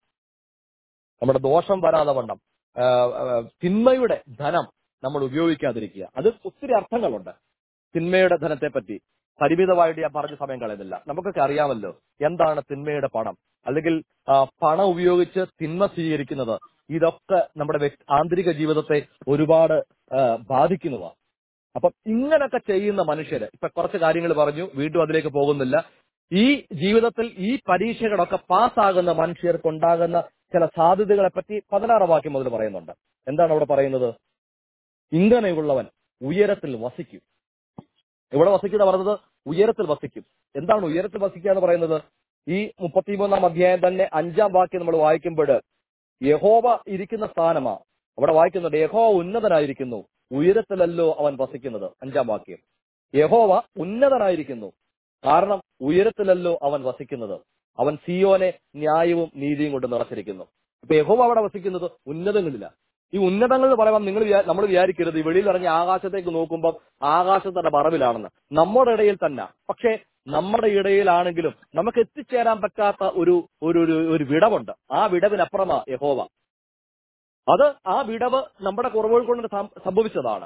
നമ്മുടെ ദോഷം വരാതെ വണ്ണം ആ, ആ, തിന്മയുടെ ധനം നമ്മൾ ഉപയോഗിക്കാതിരിക്കുക അത് ഒത്തിരി അർത്ഥങ്ങളുണ്ട് തിന്മയുടെ ധനത്തെ പറ്റി പരിമിതമായിട്ട് ഞാൻ പറഞ്ഞ സമയം കളയുന്നില്ല നമുക്കൊക്കെ അറിയാമല്ലോ എന്താണ് തിന്മയുടെ പണം അല്ലെങ്കിൽ ആ, പണം ഉപയോഗിച്ച് തിന്മ സ്വീകരിക്കുന്നത് ഇതൊക്കെ നമ്മുടെ വ്യക്തി- ആന്തരിക ജീവിതത്തെ ഒരുപാട് ആ, ബാധിക്കുന്നതാണ് അപ്പം ഇങ്ങനൊക്കെ ചെയ്യുന്ന മനുഷ്യര് ഇപ്പൊ കുറച്ച് കാര്യങ്ങൾ പറഞ്ഞു വീണ്ടും അതിലേക്ക് പോകുന്നില്ല ഈ ജീവിതത്തിൽ ഈ പരീക്ഷകളൊക്കെ പാസ്സാകുന്ന മനുഷ്യർക്കുണ്ടാകുന്ന ചില സാധ്യതകളെ പറ്റി പതിനാറാം വാക്യം മുതൽ പറയുന്നുണ്ട് എന്താണ് അവിടെ പറയുന്നത് ഇങ്ങനെയുള്ളവൻ ഉയരത്തിൽ വസിക്കും ഇവിടെ വസിക്കുന്ന പറഞ്ഞത് ഉയരത്തിൽ വസിക്കും എന്താണ് ഉയരത്തിൽ വസിക്കുക എന്ന് പറയുന്നത് ഈ മുപ്പത്തിമൂന്നാം അധ്യായം തന്നെ അഞ്ചാം വാക്യം നമ്മൾ വായിക്കുമ്പോൾ യഹോവ ഇരിക്കുന്ന സ്ഥാനമാ അവിടെ വായിക്കുന്നുണ്ട് യഹോവ ഉന്നതനായിരിക്കുന്നു ഉയരത്തിലല്ലോ അവൻ വസിക്കുന്നത് അഞ്ചാം വാക്യം യഹോവ ഉന്നതനായിരിക്കുന്നു കാരണം ഉയരത്തിലല്ലോ അവൻ വസിക്കുന്നത് അവൻ സിയോനെ ന്യായവും നീതിയും കൊണ്ട് നിറച്ചിരിക്കുന്നു അപ്പൊ യഹോവ അവിടെ വസിക്കുന്നത് ഉന്നതങ്ങളില്ല ഈ ഉന്നതങ്ങൾ എന്ന് പറയുമ്പോൾ നിങ്ങൾ വിചാ- നമ്മൾ വിചാരിക്കരുത് ഈ വെളിയിൽ ഇറങ്ങി ആകാശത്തേക്ക് നോക്കുമ്പോൾ ആകാശത്തിന്റെ മറവിലാണെന്ന് നമ്മുടെ ഇടയിൽ തന്നെ പക്ഷേ നമ്മുടെ ഇടയിലാണെങ്കിലും നമുക്ക് എത്തിച്ചേരാൻ പറ്റാത്ത ഒരു ഒരു ഒരു- ഒരു വിടവുണ്ട് ആ വിടവിനപ്പുറമാ യഹോവ അത് ആ വിടവ് നമ്മുടെ കുറവുകൾ കൊണ്ട് സം- സംഭവിച്ചതാണ്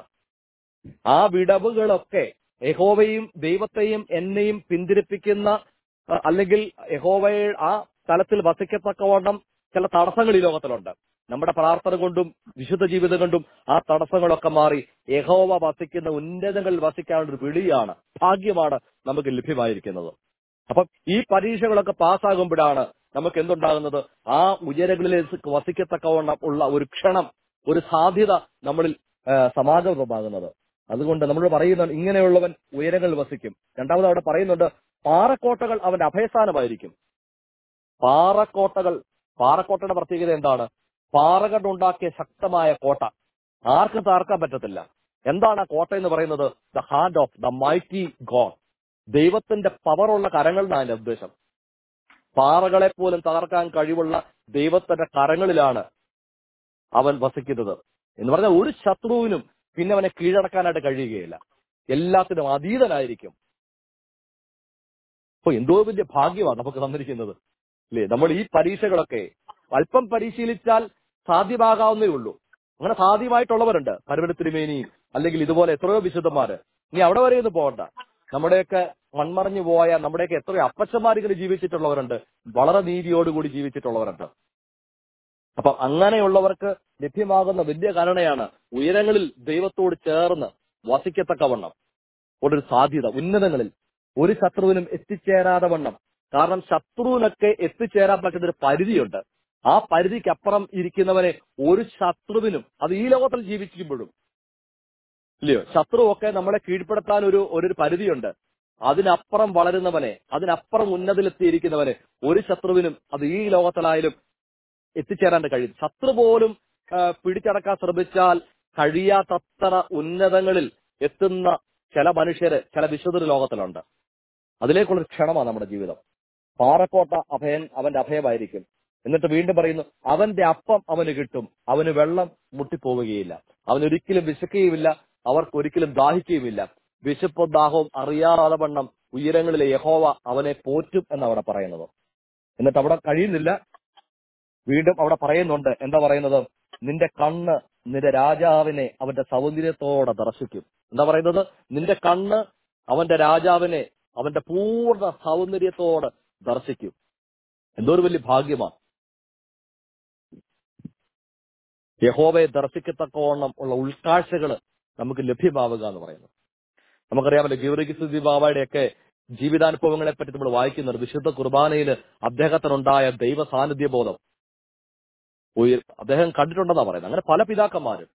ആ വിടവുകളൊക്കെ യഹോവയും ദൈവത്തെയും എന്നെയും പിന്തിരിപ്പിക്കുന്ന അഹ് അല്ലെങ്കിൽ യഹോവയെ ആ തലത്തിൽ വസിക്കത്തക്കവണ്ണം ചില തടസ്സങ്ങൾ ഈ ലോകത്തിലുണ്ട് നമ്മുടെ പ്രാർത്ഥന കൊണ്ടും വിശുദ്ധ ജീവിതം കൊണ്ടും ആ തടസ്സങ്ങളൊക്കെ മാറി യഹോവ വസിക്കുന്ന ഉന്നതങ്ങളിൽ വസിക്കാനുള്ള ഒരു വിളിയാണ് ഭാഗ്യമാണ് നമുക്ക് ലഭ്യമായിരിക്കുന്നത് അപ്പം ഈ പരീക്ഷകളൊക്കെ പാസ്സാകുമ്പോഴാണ് നമുക്ക് എന്തുണ്ടാകുന്നത് ആ ഉയരങ്ങളിലേക്ക് വസിക്കത്തക്കവണ്ണം ഉള്ള ഒരു ക്ഷണം ഒരു സാധ്യത നമ്മളിൽ ആ, സമാഗതമാകുന്നത് അതുകൊണ്ട് നമ്മൾ പറയുന്ന ഇങ്ങനെയുള്ളവൻ ഉയരങ്ങളിൽ വസിക്കും രണ്ടാമത് അവിടെ പറയുന്നുണ്ട് പാറക്കോട്ടകൾ അവന്റെ അഭയസ്ഥാനമായിരിക്കും പാറക്കോട്ടകൾ പാറക്കോട്ടയുടെ പ്രത്യേകത എന്താണ് പാറ കൊണ്ടുണ്ടാക്കിയ ശക്തമായ കോട്ട ആർക്കും താർക്കാൻ പറ്റത്തില്ല എന്താണ് ആ കോട്ട എന്ന് പറയുന്നത് the hand of the mighty God ദൈവത്തിന്റെ പവറുള്ള കരങ്ങൾ എന്നാണ് അതിന്റെ ഉദ്ദേശം പാറകളെ പോലും തകർക്കാൻ കഴിവുള്ള ദൈവത്തിന്റെ കരങ്ങളിലാണ് അവൻ വസിക്കുന്നത് എന്ന് പറഞ്ഞാൽ ഒരു ശത്രുവിനും പിന്നെ അവനെ കീഴടക്കാനായിട്ട് കഴിയുകയില്ല എല്ലാത്തിനും അതീതനായിരിക്കും അപ്പൊ എന്തോ വലിയ ഭാഗ്യമാണ് നമുക്ക് തന്നിരിക്കുന്നത് അല്ലേ നമ്മൾ ഈ പരീക്ഷകളൊക്കെ അല്പം പരിശീലിച്ചാൽ സാധ്യമാകാവുന്നേ ഉള്ളൂ അങ്ങനെ സാധ്യമായിട്ടുള്ളവരുണ്ട് പരമന തിരുമേനിയും അല്ലെങ്കിൽ ഇതുപോലെ എത്രയോ വിശുദ്ധന്മാര് ഇനി അവിടെ വരെ ഒന്നും പോകണ്ട നമ്മുടെയൊക്കെ മൺമറഞ്ഞു പോയ നമ്മുടെയൊക്കെ എത്രയോ അപ്പച്ചന്മാരിങ്ങനെ ജീവിച്ചിട്ടുള്ളവരുണ്ട് വളരെ നീതിയോടുകൂടി ജീവിച്ചിട്ടുള്ളവരുണ്ട് അപ്പൊ അങ്ങനെയുള്ളവർക്ക് ലഭ്യമാകുന്ന വലിയ കരുണയാണ് ഉയരങ്ങളിൽ ദൈവത്തോട് ചേർന്ന് വസിക്കത്തക്കവണ്ണം ഒരു സാധ്യത ഉന്നതങ്ങളിൽ ഒരു ശത്രുവിനും എത്തിച്ചേരാതെ വണ്ണം കാരണം ശത്രുവിനൊക്കെ എത്തിച്ചേരാൻ പറ്റുന്ന ഒരു പരിധിയുണ്ട് ആ പരിധിക്കപ്പുറം ഇരിക്കുന്നവനെ ഒരു ശത്രുവിനും അത് ഈ ലോകത്തിൽ ജീവിക്കുമ്പോഴും ഇല്ലയോ ശത്രുവൊക്കെ നമ്മളെ കീഴ്പ്പെടുത്താൻ ഒരു ഒരു പരിധിയുണ്ട് അതിനപ്പുറം വളരുന്നവനെ അതിനപ്പുറം ഉന്നതിലെത്തിയിരിക്കുന്നവനെ ഒരു ശത്രുവിനും അത് ഈ ലോകത്തിലായാലും എത്തിച്ചേരാണ്ട് കഴിയും ശത്രു പോലും ആ, പിടിച്ചടക്കാൻ ശ്രമിച്ചാൽ കഴിയാത്തത്ര ഉന്നതങ്ങളിൽ എത്തുന്ന ചില മനുഷ്യര് ചില വിശുദ്ധർ ലോകത്തിലുണ്ട് അതിലേക്കുള്ളൊരു ക്ഷണമാണ് നമ്മുടെ ജീവിതം പാറക്കോട്ട അഭയൻ അവന്റെ അഭയമായിരിക്കും എന്നിട്ട് വീണ്ടും പറയുന്നു അവന്റെ അപ്പം അവന് കിട്ടും അവന് വെള്ളം മുട്ടിപ്പോവുകയില്ല അവനൊരിക്കലും വിശക്കുകയുമില്ല അവർക്ക് ഒരിക്കലും ദാഹിക്കുകയുമില്ല വിശപ്പും ദാഹവും അറിയാതെ വണ്ണം ഉയരങ്ങളിലെ യഹോവ അവനെ പോറ്റും എന്നവിടെ പറയുന്നത് എന്നിട്ട് അവിടെ കഴിയുന്നില്ല വീണ്ടും അവിടെ പറയുന്നുണ്ട് എന്താ പറയുന്നത് നിന്റെ കണ്ണ് നിന്റെ രാജാവിനെ അവന്റെ സൗന്ദര്യത്തോടെ ദർശിക്കും എന്താ പറയുന്നത് നിന്റെ കണ്ണ് അവന്റെ രാജാവിനെ അവന്റെ പൂർണ്ണ സൗന്ദര്യത്തോടെ ദർശിക്കും എന്തോ ഒരു വലിയ ഭാഗ്യമാണ് യഹോവയെ ദർശിക്കത്തക്കവണ്ണം ഉള്ള ഉൾക്കാഴ്ചകൾ നമുക്ക് ലഭ്യമാവുക എന്ന് പറയുന്നത് നമുക്കറിയാമല്ലോ ഗീവർഗിസുദ്ദി ബാബയുടെയൊക്കെ ജീവിതാനുഭവങ്ങളെ പറ്റി നമ്മൾ വായിക്കുന്നത് വിശുദ്ധ കുർബാനയിൽ അദ്ദേഹത്തിനുണ്ടായ ദൈവ സാന്നിധ്യ ബോധം ഉയർ അദ്ദേഹം കണ്ടിട്ടുണ്ടെന്നാ പറയുന്നത് അങ്ങനെ പല പിതാക്കന്മാരും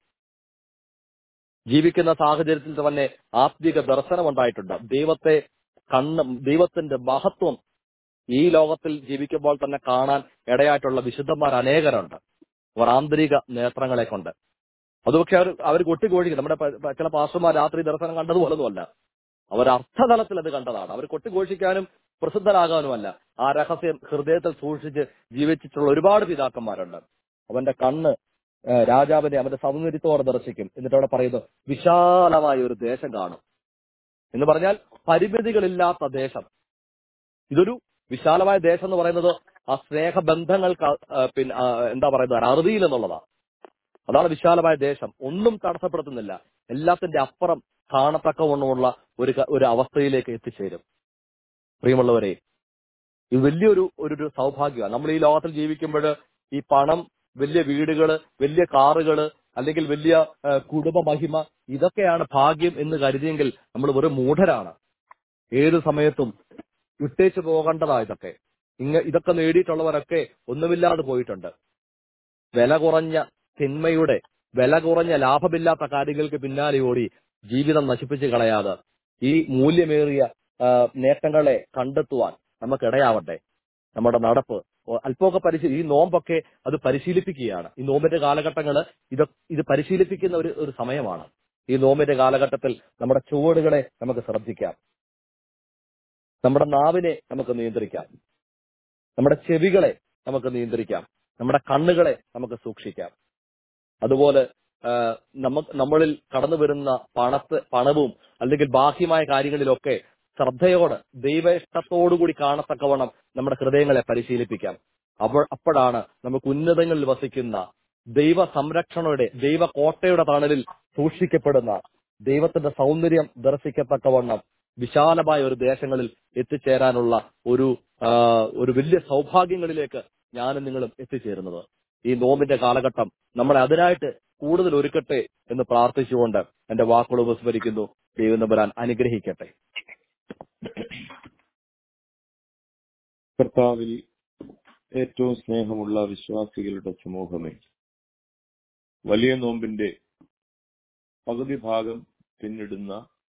ജീവിക്കുന്ന സാഹചര്യത്തിൽ തന്നെ ആത്മീക ദർശനം ഉണ്ടായിട്ടുണ്ട് ദൈവത്തെ കണ്ണ് ദൈവത്തിന്റെ മഹത്വം ഈ ലോകത്തിൽ ജീവിക്കുമ്പോൾ തന്നെ കാണാൻ ഇടയായിട്ടുള്ള വിശുദ്ധന്മാർ അനേകരുണ്ട് അവർ ആന്തരിക നേത്രങ്ങളെ കൊണ്ട് അത് പക്ഷെ അവർ അവർ കൊട്ടിക്കോഴിക്കും നമ്മുടെ പ- പ- ചില പാസ്റ്റർമാർ രാത്രി ദർശനം കണ്ടതുപോലൊന്നുമല്ല അവർ അർത്ഥതലത്തിൽ അത് കണ്ടതാണ് അവർ കൊട്ടിഘോഷിക്കാനും പ്രസിദ്ധരാകാനുമല്ല ആ രഹസ്യം ഹൃദയത്തിൽ സൂക്ഷിച്ച് ജീവിച്ചിട്ടുള്ള ഒരുപാട് പിതാക്കന്മാരുണ്ട് അവന്റെ കണ്ണ് ആ, രാജാവിനെ അവന്റെ സൗന്ദര്യത്തോടെ ദർശിക്കും എന്നിട്ട് അവിടെ പറയുന്നു വിശാലമായ ഒരു ദേശം കാണും എന്ന് പറഞ്ഞാൽ പരിമിതികളില്ലാത്ത ദേശം ഇതൊരു വിശാലമായ ദേശം എന്ന് പറയുന്നത് ആ സ്നേഹബന്ധങ്ങൾക്ക് ആ, പിന്നെ ആ, എന്താ പറയുന്നത് അറുതിയിൽ എന്നുള്ളതാണ് അതാണ് വിശാലമായ ദേശം ഒന്നും തടസ്സപ്പെടുത്തുന്നില്ല എല്ലാത്തിന്റെ അപ്പുറം കാണത്തക്കവണ്ണമുള്ള ഒരു ക- ഒരു അവസ്ഥയിലേക്ക് എത്തിച്ചേരും പ്രിയമുള്ളവരെ ഇത് വലിയൊരു ഒരു ഒരു സൗഭാഗ്യമാണ് നമ്മൾ ഈ ലോകത്തിൽ ജീവിക്കുമ്പോൾ ഈ പണം വലിയ വീടുകള് വലിയ കാറുകള് അല്ലെങ്കിൽ വലിയ ആ, കുടുംബ മഹിമ ഇതൊക്കെയാണ് ഭാഗ്യം എന്ന് കരുതിയെങ്കിൽ നമ്മൾ വെറും മൂഢരാണ് ഏത് സമയത്തും വിട്ടേച്ചു പോകേണ്ടതാ ഇതൊക്കെ ഇങ്ങ ഇതൊക്കെ നേടിയിട്ടുള്ളവരൊക്കെ ഒന്നുമില്ലാതെ പോയിട്ടുണ്ട് വില കുറഞ്ഞ തിന്മയുടെ വില കുറഞ്ഞ ലാഭമില്ലാത്ത കാര്യങ്ങൾക്ക് പിന്നാലെ ഓടി ജീവിതം നശിപ്പിച്ച് കളയാതെ ഈ മൂല്യമേറിയ ആ, നേട്ടങ്ങളെ കണ്ടെത്തുവാൻ നമുക്കിടയാവട്ടെ നമ്മുടെ നടപ്പ് ഓ- അല്പമൊക്കെ പരിശീ ഈ നോമ്പൊക്കെ അത് പരിശീലിപ്പിക്കുകയാണ് ഈ നോമ്പിന്റെ കാലഘട്ടങ്ങള് ഇത് ഇത് പരിശീലിപ്പിക്കുന്ന ഒരു ഒരു സമയമാണ് ഈ നോമ്പിന്റെ കാലഘട്ടത്തിൽ നമ്മുടെ ചുവടുകളെ നമുക്ക് ശ്രദ്ധിക്കാം നമ്മുടെ നാവിനെ നമുക്ക് നിയന്ത്രിക്കാം നമ്മുടെ ചെവികളെ നമുക്ക് നിയന്ത്രിക്കാം നമ്മുടെ കണ്ണുകളെ നമുക്ക് സൂക്ഷിക്കാം അതുപോലെ ആ, നമുക്ക് നമ്മളിൽ കടന്നു വരുന്ന പണത്ത് പണവും അല്ലെങ്കിൽ ബാഹ്യമായ കാര്യങ്ങളിലൊക്കെ ശ്രദ്ധയോടെ ദൈവേഷ്ടത്തോടുകൂടി കാണത്തക്കവണ്ണം നമ്മുടെ ഹൃദയങ്ങളെ പരിശീലിപ്പിക്കാം അപ്പോൾ അപ്പോഴാണ് നമുക്ക് ഉന്നതങ്ങളിൽ വസിക്കുന്ന ദൈവ സംരക്ഷണയുടെ ദൈവ കോട്ടയുടെ തണലിൽ സൂക്ഷിക്കപ്പെടുന്ന ദൈവത്തിന്റെ സൗന്ദര്യം ദർശിക്കത്തക്കവണ്ണം വിശാലമായ ഒരു ദേശങ്ങളിൽ എത്തിച്ചേരാനുള്ള ഒരു ആ, ഒരു വലിയ സൗഭാഗ്യങ്ങളിലേക്ക് ഞാനും നിങ്ങളും എത്തിച്ചേരുന്നത് ഈ നോമ്പിന്റെ കാലഘട്ടം നമ്മളെ അതിനായിട്ട് കൂടുതൽ ഒരുക്കട്ടെ എന്ന് പ്രാർത്ഥിച്ചുകൊണ്ട് എന്റെ വാക്കുകൾ ഉപസ്മരിക്കുന്നു ദൈവം നമ്പരാൻ അനുഗ്രഹിക്കട്ടെ കർത്താവിൽ ഏറ്റവും സ്നേഹമുള്ള വിശ്വാസികളുടെ സമൂഹമേ വലിയ നോമ്പിന്റെ പകുതി ഭാഗം പിന്നിടുന്ന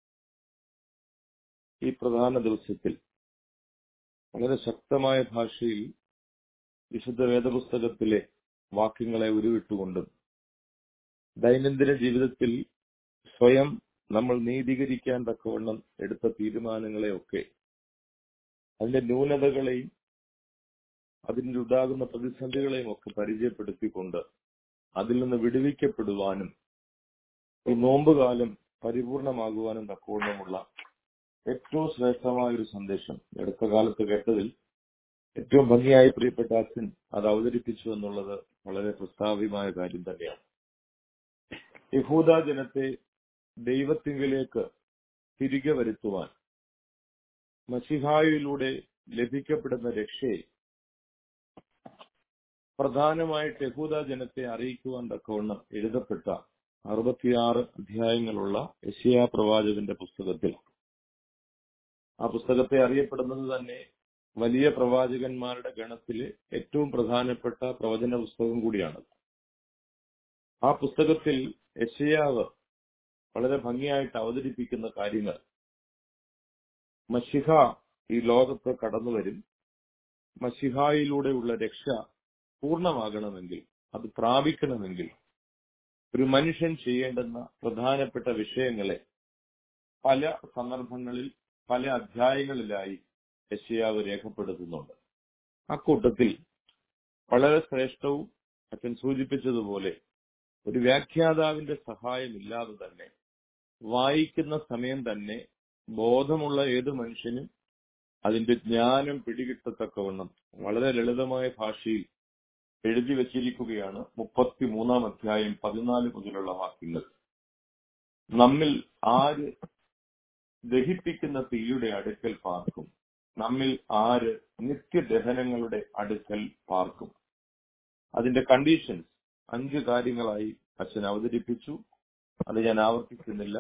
ഈ പ്രധാന ദിവസത്തിൽ വളരെ ശക്തമായ ഭാഷയിൽ വിശുദ്ധ വേദപുസ്തകത്തിലെ വാക്യങ്ങളെ ഉരുവിട്ടുകൊണ്ടും ദൈനംദിന ജീവിതത്തിൽ സ്വയം നമ്മൾ നീതീകരിക്കാൻ തക്കവണ്ണം എടുത്ത തീരുമാനങ്ങളെയൊക്കെ അതിന്റെ ന്യൂനതകളെയും അതിൽ ഉണ്ടാകുന്ന പ്രതിസന്ധികളെയും ഒക്കെ പരിചയപ്പെടുത്തിക്കൊണ്ട് അതിൽ നിന്ന് വിടുവിക്കപ്പെടുവാനും ഈ നോമ്പുകാലം പരിപൂർണമാകുവാനും തക്കവണ്ണമുള്ള ഏറ്റവും ശ്രേഷ്ഠമായ ഒരു സന്ദേശം ഈ അടുത്ത കാലത്ത് കേട്ടതിൽ ഏറ്റവും ഭംഗിയായി പ്രിയപ്പെട്ട അച്ഛൻ അത് അവതരിപ്പിച്ചു എന്നുള്ളത് വളരെ പ്രസ്താവ്യമായ കാര്യം തന്നെയാണ് യഹൂദ ജനത്തെ ദൈവത്തിങ്കിലേക്ക് തിരികെ വരുത്തുവാൻ മസിഹായിലൂടെ ലഭിക്കപ്പെടുന്ന രക്ഷയെ പ്രധാനമായിട്ട് യഹൂദ ജനത്തെ അറിയിക്കുവാൻ തക്കവണ്ണം എഴുതപ്പെട്ട അറുപത്തിയാറ് അധ്യായങ്ങളുള്ള യശിയ പ്രവാചകന്റെ പുസ്തകത്തിൽ ആ പുസ്തകത്തെ അറിയപ്പെടുന്നത് തന്നെ വലിയ പ്രവാചകന്മാരുടെ ഗണത്തിലെ ഏറ്റവും പ്രധാനപ്പെട്ട പ്രവചന പുസ്തകം കൂടിയാണ് ആ പുസ്തകത്തിൽ യശയാവ് വളരെ ഭംഗിയായിട്ട് അവതരിപ്പിക്കുന്ന കാര്യങ്ങൾ മഷിഹ ഈ ലോകത്ത് കടന്നു വരും മഷിഹായിലൂടെയുള്ള രക്ഷ പൂർണ്ണമാകണമെങ്കിൽ അത് പ്രാപിക്കണമെങ്കിൽ ഒരു മനുഷ്യൻ ചെയ്യേണ്ടുന്ന പ്രധാനപ്പെട്ട വിഷയങ്ങളെ പല സന്ദർഭങ്ങളിൽ പല അധ്യായങ്ങളിലായി യശയാവ് രേഖപ്പെടുത്തുന്നുണ്ട് അക്കൂട്ടത്തിൽ വളരെ ശ്രേഷ്ഠവും അച്ഛൻ സൂചിപ്പിച്ചതുപോലെ ഒരു വ്യാഖ്യാതാവിന്റെ സഹായമില്ലാതെ തന്നെ വായിക്കുന്ന സമയം തന്നെ ബോധമുള്ള ഏത് മനുഷ്യനും അതിന്റെ ജ്ഞാനം പിടികിട്ടത്തക്കവണ്ണം വളരെ ലളിതമായ ഭാഷയിൽ എഴുതി വച്ചിരിക്കുകയാണ് മുപ്പത്തി മൂന്നാം അധ്യായം പതിനാല് മുതലുള്ള വാക്യങ്ങൾ നമ്മിൽ ആര് ദഹിപ്പിക്കുന്ന തീയുടെ അടുക്കൽ പാർക്കും നമ്മിൽ ആര് നിത്യദഹനങ്ങളുടെ അടുക്കൽ പാർക്കും അതിന്റെ കണ്ടീഷൻസ് അഞ്ച് കാര്യങ്ങളായി അച്ഛൻ അവതരിപ്പിച്ചു അത് ഞാൻ ആവർത്തിക്കുന്നില്ല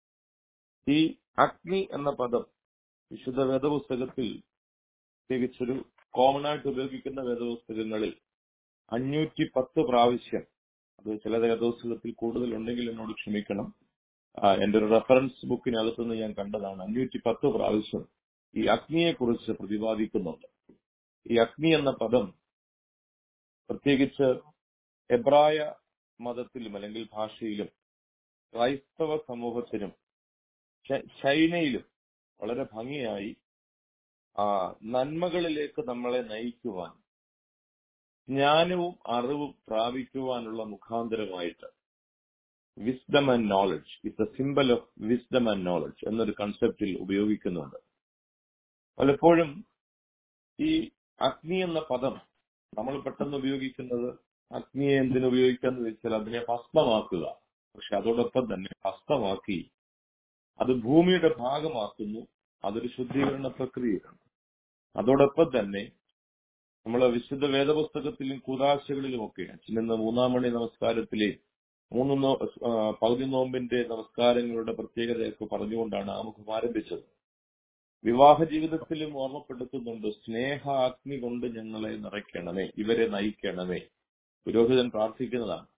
ഈ അഗ്നി എന്ന പദം വിശുദ്ധ വേദപുസ്തകത്തിൽ പ്രത്യേകിച്ചൊരു കോമൺ ആയിട്ട് ഉപയോഗിക്കുന്ന വേദപുസ്തകങ്ങളിൽ അഞ്ഞൂറ്റി പത്ത് പ്രാവശ്യം അത് ചില വേദപുസ്തകത്തിൽ കൂടുതൽ ഉണ്ടെങ്കിൽ എന്നോട് ക്ഷമിക്കണം ആ, എന്റെ ഒരു റെഫറൻസ് ബുക്കിനകത്തുനിന്ന് ഞാൻ കണ്ടതാണ് അഞ്ഞൂറ്റി പത്ത് പ്രാവശ്യം ഈ അഗ്നിയെ കുറിച്ച് പ്രതിപാദിക്കുന്നുണ്ട് ഈ അഗ്നി എന്ന പദം പ്രത്യേകിച്ച് എബ്രായ മതത്തിലും അല്ലെങ്കിൽ ഭാഷയിലും ക്രൈസ്തവ സമൂഹത്തിനും ച- ചൈനയിലും വളരെ ഭംഗിയായി ആ നന്മകളിലേക്ക് നമ്മളെ നയിക്കുവാൻ ജ്ഞാനവും അറിവും പ്രാപിക്കുവാനുള്ള മുഖാന്തരമായിട്ട് wisdom and knowledge it's a symbol of wisdom and knowledge എന്നൊരു കൺസെപ്റ്റിൽ ഉപയോഗിക്കുന്നുണ്ട് പലപ്പോഴും ഈ അഗ്നി എന്ന പദം നമ്മൾ പെട്ടെന്ന് ഉപയോഗിക്കുന്നത് അഗ്നിയെ എന്തിനു ഉപയോഗിക്കാന്ന് വെച്ചാൽ അതിനെ ഭസ്മമാക്കുക പക്ഷെ അതോടൊപ്പം തന്നെ ഭസ്മമാക്കി അത് ഭൂമിയുടെ ഭാഗമാക്കുന്നു അതൊരു ശുദ്ധീകരണ പ്രക്രിയയാണ് അതോടൊപ്പം തന്നെ നമ്മൾ വിശുദ്ധ വേദപുസ്തകത്തിലും കൂതാശകളിലും ഒക്കെ അച്ഛനെന്ന മൂന്നാം മണി നമസ്കാരത്തിലെ മൂന്ന് നോ- ആ, പകുതി നോമ്പിന്റെ നമസ്കാരങ്ങളുടെ പ്രത്യേകതയൊക്കെ പറഞ്ഞുകൊണ്ടാണ് ആമുഖം ആരംഭിച്ചത് വിവാഹ ജീവിതത്തിലും ഓർമ്മപ്പെടുത്തുന്നുണ്ട് സ്നേഹ അഗ്നി കൊണ്ട് ഞങ്ങളെ നിറയ്ക്കണമേ ഇവരെ നയിക്കണമേ പുരോഹിതൻ പ്രാർത്ഥിക്കുന്നതാണ്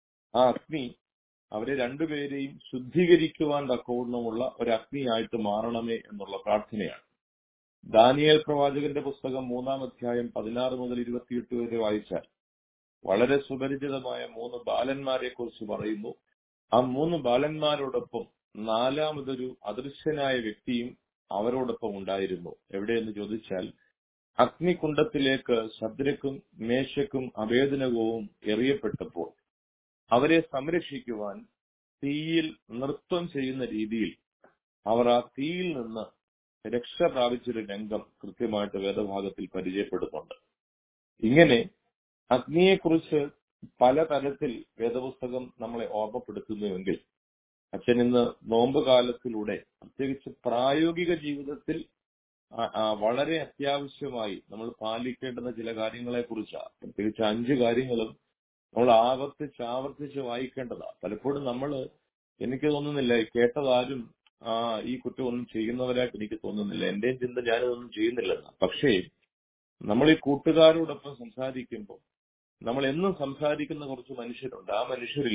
ആ അഗ്നി അവരെ രണ്ടുപേരെയും ശുദ്ധീകരിക്കുവാൻ തക്കവണ്ണമുള്ള ഒരു അഗ്നിയായിട്ട് മാറണമേ എന്നുള്ള പ്രാർത്ഥനയാണ് ദാനിയേൽ പ്രവാചകന്റെ പുസ്തകം മൂന്നാം അധ്യായം പതിനാറ് മുതൽ ഇരുപത്തിയെട്ട് വരെ വായിച്ചാൽ വളരെ സുപരിചിതമായ മൂന്ന് ബാലന്മാരെ കുറിച്ച് പറയുന്നു ആ മൂന്ന് ബാലന്മാരോടൊപ്പം നാലാമതൊരു അദൃശ്യനായ വ്യക്തിയും അവരോടൊപ്പം ഉണ്ടായിരുന്നു എവിടെയെന്ന് ചോദിച്ചാൽ അഗ്നികുണ്ഡത്തിലേക്ക് ശദ്രക്കും മേശക്കും അഭേദനകവും എറിയപ്പെട്ടപ്പോൾ അവരെ സംരക്ഷിക്കുവാൻ തീയിൽ നൃത്തം ചെയ്യുന്ന രീതിയിൽ അവർ ആ തീയിൽ നിന്ന് രക്ഷ പ്രാപിച്ചൊരു രംഗം കൃത്യമായിട്ട് വേദഭാഗത്തിൽ പരിചയപ്പെടുന്നുണ്ട് ഇങ്ങനെ അഗ്നിയെക്കുറിച്ച് പലതരത്തിൽ വേദപുസ്തകം നമ്മളെ ഓർമ്മപ്പെടുത്തുന്നുവെങ്കിൽ അച്ഛൻ ഇന്ന് നോമ്പ് കാലത്തിലൂടെ പ്രത്യേകിച്ച് പ്രായോഗിക ജീവിതത്തിൽ ആ- ആ വളരെ അത്യാവശ്യമായി നമ്മൾ പാലിക്കേണ്ടുന്ന ചില കാര്യങ്ങളെ കുറിച്ചാണ് പ്രത്യേകിച്ച് അഞ്ച് കാര്യങ്ങളും നമ്മൾ ആവർത്തിച്ച് ആവർത്തിച്ച് വായിക്കേണ്ടതാണ് പലപ്പോഴും നമ്മൾ എനിക്ക് തോന്നുന്നില്ല ഈ കേട്ടതാരും ആ ഈ കുറ്റമൊന്നും ചെയ്യുന്നവരായിട്ട് എനിക്ക് തോന്നുന്നില്ല എന്റെയും ചിന്ത ഞാനിതൊന്നും ചെയ്യുന്നില്ലെന്ന് പക്ഷേ നമ്മൾ ഈ കൂട്ടുകാരോടൊപ്പം സംസാരിക്കുമ്പോൾ നമ്മൾ എന്നും സംസാരിക്കുന്ന കുറച്ച് മനുഷ്യരുണ്ട് ആ മനുഷ്യരിൽ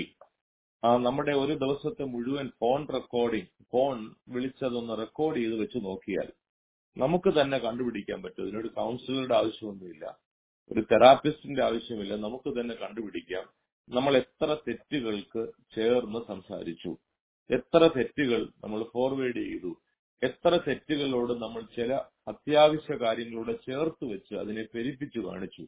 ആ നമ്മുടെ ഒരു ദിവസത്തെ മുഴുവൻ ഫോൺ റെക്കോർഡിംഗ് ഫോൺ വിളിച്ചതൊന്ന് റെക്കോർഡ് ചെയ്ത് വെച്ച് നോക്കിയാൽ നമുക്ക് തന്നെ കണ്ടുപിടിക്കാൻ പറ്റും ഇതിനൊരു കൗൺസിലറുടെ ആവശ്യമൊന്നുമില്ല ഒരു തെറാപ്പിസ്റ്റിന്റെ ആവശ്യമില്ല നമുക്ക് തന്നെ കണ്ടുപിടിക്കാം നമ്മൾ എത്ര തെറ്റുകൾക്ക് ചേർന്ന് സംസാരിച്ചു എത്ര തെറ്റുകൾ നമ്മൾ ഫോർവേഡ് ചെയ്തു എത്ര തെറ്റുകളോട് നമ്മൾ ചില അത്യാവശ്യ കാര്യങ്ങളോട് ചേർത്ത് വെച്ച് അതിനെ പെരുപ്പിച്ചു കാണിച്ചു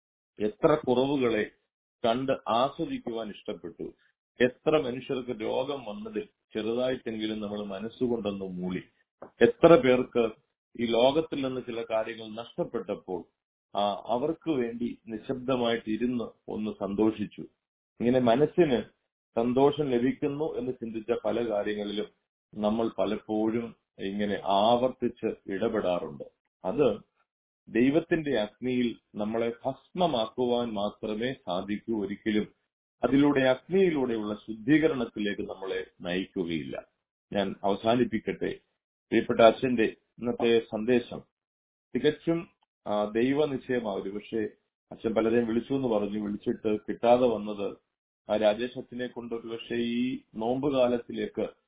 എത്ര കുറവുകളെ കണ്ട് ആസ്വദിക്കുവാൻ ഇഷ്ടപ്പെട്ടു എത്ര മനുഷ്യർക്ക് രോഗം വന്നതിൽ ചെറുതായിട്ടെങ്കിലും നമ്മൾ മനസ്സുകൊണ്ടൊന്ന് മൂളി എത്ര പേർക്ക് ഈ ലോകത്തിൽ നിന്ന് ചില കാര്യങ്ങൾ നഷ്ടപ്പെട്ടപ്പോൾ ആ അവർക്ക് വേണ്ടി നിശബ്ദമായിട്ട് ഇരുന്ന് ഒന്ന് സന്തോഷിച്ചു ഇങ്ങനെ മനസ്സിന് സന്തോഷം ലഭിക്കുന്നു എന്ന് ചിന്തിച്ച പല കാര്യങ്ങളിലും നമ്മൾ പലപ്പോഴും ഇങ്ങനെ ആവർത്തിച്ച് ഇടപെടാറുണ്ട് അത് ദൈവത്തിന്റെ അഗ്നിയിൽ നമ്മളെ ഭസ്മമാക്കുവാൻ മാത്രമേ സാധിക്കൂ ഒരിക്കലും അതിലൂടെ അഗ്നിയിലൂടെയുള്ള ശുദ്ധീകരണത്തിലേക്ക് നമ്മളെ നയിക്കുകയില്ല ഞാൻ അവസാനിപ്പിക്കട്ടെ പ്രിയപ്പെട്ട അച്ഛന്റെ ഇന്നത്തെ സന്ദേശം തികച്ചും ആ, ദൈവനിശ്ചയമാ ഒരു പക്ഷേ അച്ഛൻ പലരെയും വിളിച്ചു എന്ന് പറഞ്ഞു വിളിച്ചിട്ട് കിട്ടാതെ വന്നത് ആ രാജേഷ് അച്ഛനെ കൊണ്ട് ഒരു പക്ഷേ ഈ നോമ്പ് കാലത്തിലേക്ക്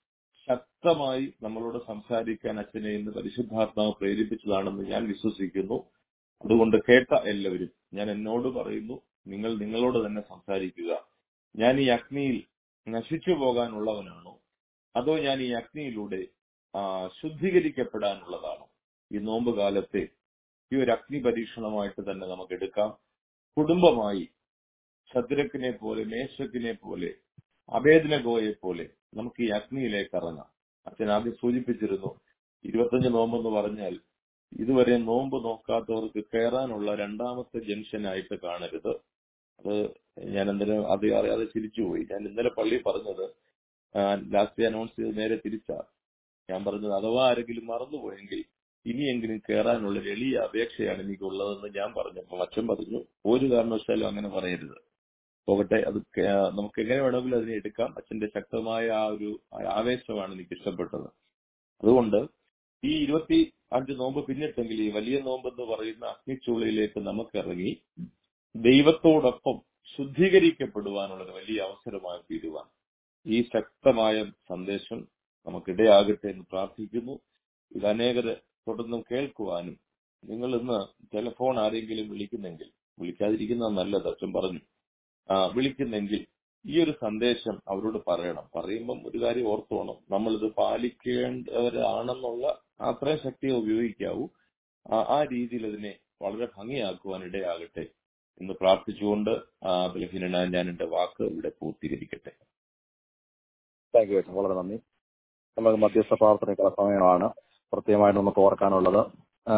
ശക്തമായി നമ്മളോട് സംസാരിക്കാൻ അച്ഛനെ ഇന്ന് പരിശുദ്ധാത്മാവ് പ്രേരിപ്പിച്ചതാണെന്ന് ഞാൻ വിശ്വസിക്കുന്നു അതുകൊണ്ട് കേട്ട എല്ലാവരും ഞാൻ എന്നോട് പറയുന്നു നിങ്ങൾ നിങ്ങളോട് തന്നെ സംസാരിക്കുക ഞാൻ ഈ അഗ്നിയിൽ നശിച്ചു പോകാനുള്ളവനാണോ അതോ ഞാൻ ഈ അഗ്നിയിലൂടെ ആ, ശുദ്ധീകരിക്കപ്പെടാനുള്ളതാണോ ഈ നോമ്പ് കാലത്തെ ഈ ഒരു അഗ്നി പരീക്ഷണമായിട്ട് തന്നെ നമുക്ക് എടുക്കാം കുടുംബമായി ശദ്രക്കിനെ പോലെ മേശക്കിനെ പോലെ അഭേദനഗോയെ പോലെ നമുക്ക് ഈ അഗ്നിയിലേക്ക് ഇറങ്ങാം അച്ഛൻ ആദ്യം സൂചിപ്പിച്ചിരുന്നു ഇരുപത്തഞ്ച് നോമ്പെന്ന് പറഞ്ഞാൽ ഇതുവരെ നോമ്പ് നോക്കാത്തവർക്ക് കയറാനുള്ള രണ്ടാമത്തെ ജംഗ്ഷനായിട്ട് കാണരുത് അത് ഞാൻ ഇന്നലെ അത് അറിയാതെ ചിരിച്ചുപോയി ഞാൻ ഇന്നലെ പള്ളി പറഞ്ഞത് ലാസ്റ്റ് അനൗൺസ് ചെയ്ത് നേരെ തിരിച്ചാ ഞാൻ പറഞ്ഞത് അഥവാ ആരെങ്കിലും മറന്നുപോയെങ്കിൽ ഇനിയെങ്കിലും കയറാനുള്ള ഒരു എളിയ അപേക്ഷയാണ് എനിക്കുള്ളതെന്ന് ഞാൻ പറഞ്ഞപ്പോൾ അച്ഛൻ പറഞ്ഞു ഒരു കാരണവശാലും അങ്ങനെ പറയരുത് പോകട്ടെ അത് കേ- നമുക്ക് എങ്ങനെ വേണമെങ്കിലും അതിനെ എടുക്കാം അച്ഛന്റെ ശക്തമായ ആ ഒരു ആവേശമാണ് എനിക്ക് ഇഷ്ടപ്പെട്ടത് അതുകൊണ്ട് ഈ ഇരുപത്തി അഞ്ച് നോമ്പ് പിന്നിട്ടെങ്കിൽ ഈ വലിയ നോമ്പ് എന്ന് പറയുന്ന അഗ്നിച്ചൂളയിലേക്ക് നമുക്ക് ഇറങ്ങി ദൈവത്തോടൊപ്പം ശുദ്ധീകരിക്കപ്പെടുവാനുള്ള ഒരു വലിയ അവസരമായി തീരുവാൻ ഈ ശക്തമായ സന്ദേശം നമുക്കിടയാകട്ടെ എന്ന് പ്രാർത്ഥിക്കുന്നു ഇത് അനേകര് തുടർന്നും കേൾക്കുവാനും നിങ്ങൾ ഇന്ന് ടെലിഫോൺ ആരെങ്കിലും വിളിക്കുന്നെങ്കിൽ വിളിക്കാതിരിക്കുന്നത് നല്ലത് അച്ഛൻ പറഞ്ഞു ആ, വിളിക്കുന്നെങ്കിൽ ഈ ഒരു സന്ദേശം അവരോട് പറയണം പറയുമ്പം ഒരു കാര്യം ഓർത്തോണം നമ്മളിത് പാലിക്കേണ്ടവരാണെന്നുള്ള അത്രയും ശക്തിയെ ഉപയോഗിക്കാവൂ ആ ആ രീതിയിൽ അതിനെ വളരെ ഭംഗിയാക്കുവാൻ ഇടയാകട്ടെ എന്ന് പ്രാർത്ഥിച്ചുകൊണ്ട് ആ ബലഹീനനായ ഞാൻ എന്റെ വാക്ക് ഇവിടെ പൂർത്തീകരിക്കട്ടെ താങ്ക് യു അച്ഛൻ വളരെ നന്ദി നമുക്ക് മധ്യസ്ഥ പ്രാർത്ഥനയ്ക്കുള്ള സമയമാണ് പ്രത്യേകമായിട്ട് നമുക്ക് ഓർക്കാനുള്ളത് ആ,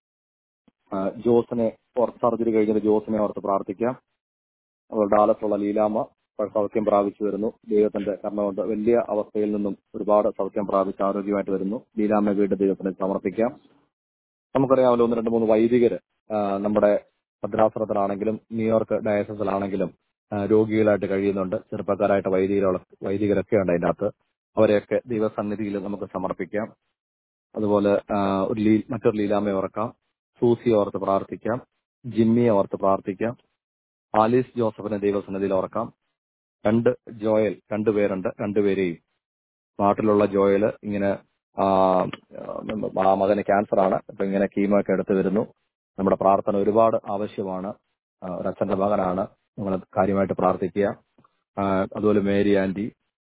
ആ, ജോസിനെ ഓർത്ത് സർജറി കഴിഞ്ഞത് ജോസിനെ ഓർത്ത് പ്രാർത്ഥിക്കാം അതുപോലെ ഡാലസുള്ള ലീലാമ്മ ഇപ്പോൾ സൗഖ്യം പ്രാപിച്ചു വരുന്നു ദൈവത്തിന്റെ കർമ്മ കൊണ്ട് വലിയ അവസ്ഥയിൽ നിന്നും ഒരുപാട് സൗഖ്യം പ്രാപിച്ച് ആരോഗ്യമായിട്ട് വരുന്നു ലീലാമ്മ വീണ്ടും ദൈവത്തിന് സമർപ്പിക്കാം നമുക്കറിയാമല്ലോ ഒന്ന് രണ്ട് മൂന്ന് വൈദികര് ആ, നമ്മുടെ ഭദ്രാസനത്തിലാണെങ്കിലും ന്യൂയോർക്ക് ഡയസസിലാണെങ്കിലും ആ, രോഗികളായിട്ട് കഴിയുന്നുണ്ട് ചെറുപ്പക്കാരായിട്ട് വൈദികരുള്ള വൈദികരൊക്കെ ഉണ്ട് അതിൻ്റെ അകത്ത് അവരെയൊക്കെ ദൈവസന്നിധിയിൽ നമുക്ക് സമർപ്പിക്കാം അതുപോലെ ആ, ഒരു ലീ മറ്റൊരു ലീലാമ്മയെ ഓർക്കാം സൂസി ഓർത്ത് പ്രാർത്ഥിക്കാം ജിമ്മിയെ ഓർത്ത് പ്രാർത്ഥിക്കാം ആലീസ് ജോസഫിനെ ദൈവസന്നിധിയിൽ ഓർക്കാം രണ്ട് ജോയൽ രണ്ടുപേരുണ്ട് രണ്ടുപേരെയും നാട്ടിലുള്ള ജോയല് ഇങ്ങനെ ആ, ആ മകന് ക്യാൻസർ ആണ് അപ്പൊ ഇങ്ങനെ കീമോ ഒക്കെ എടുത്തു വരുന്നു നമ്മുടെ പ്രാർത്ഥന ഒരുപാട് ആവശ്യമാണ് ആ, ഒരു അച്ഛന്റെ മകനാണ് നിങ്ങൾ കാര്യമായിട്ട് പ്രാർത്ഥിക്കുക ആ, അതുപോലെ മേരി ആന്റി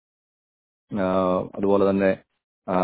ആ, അതുപോലെ തന്നെ ആ,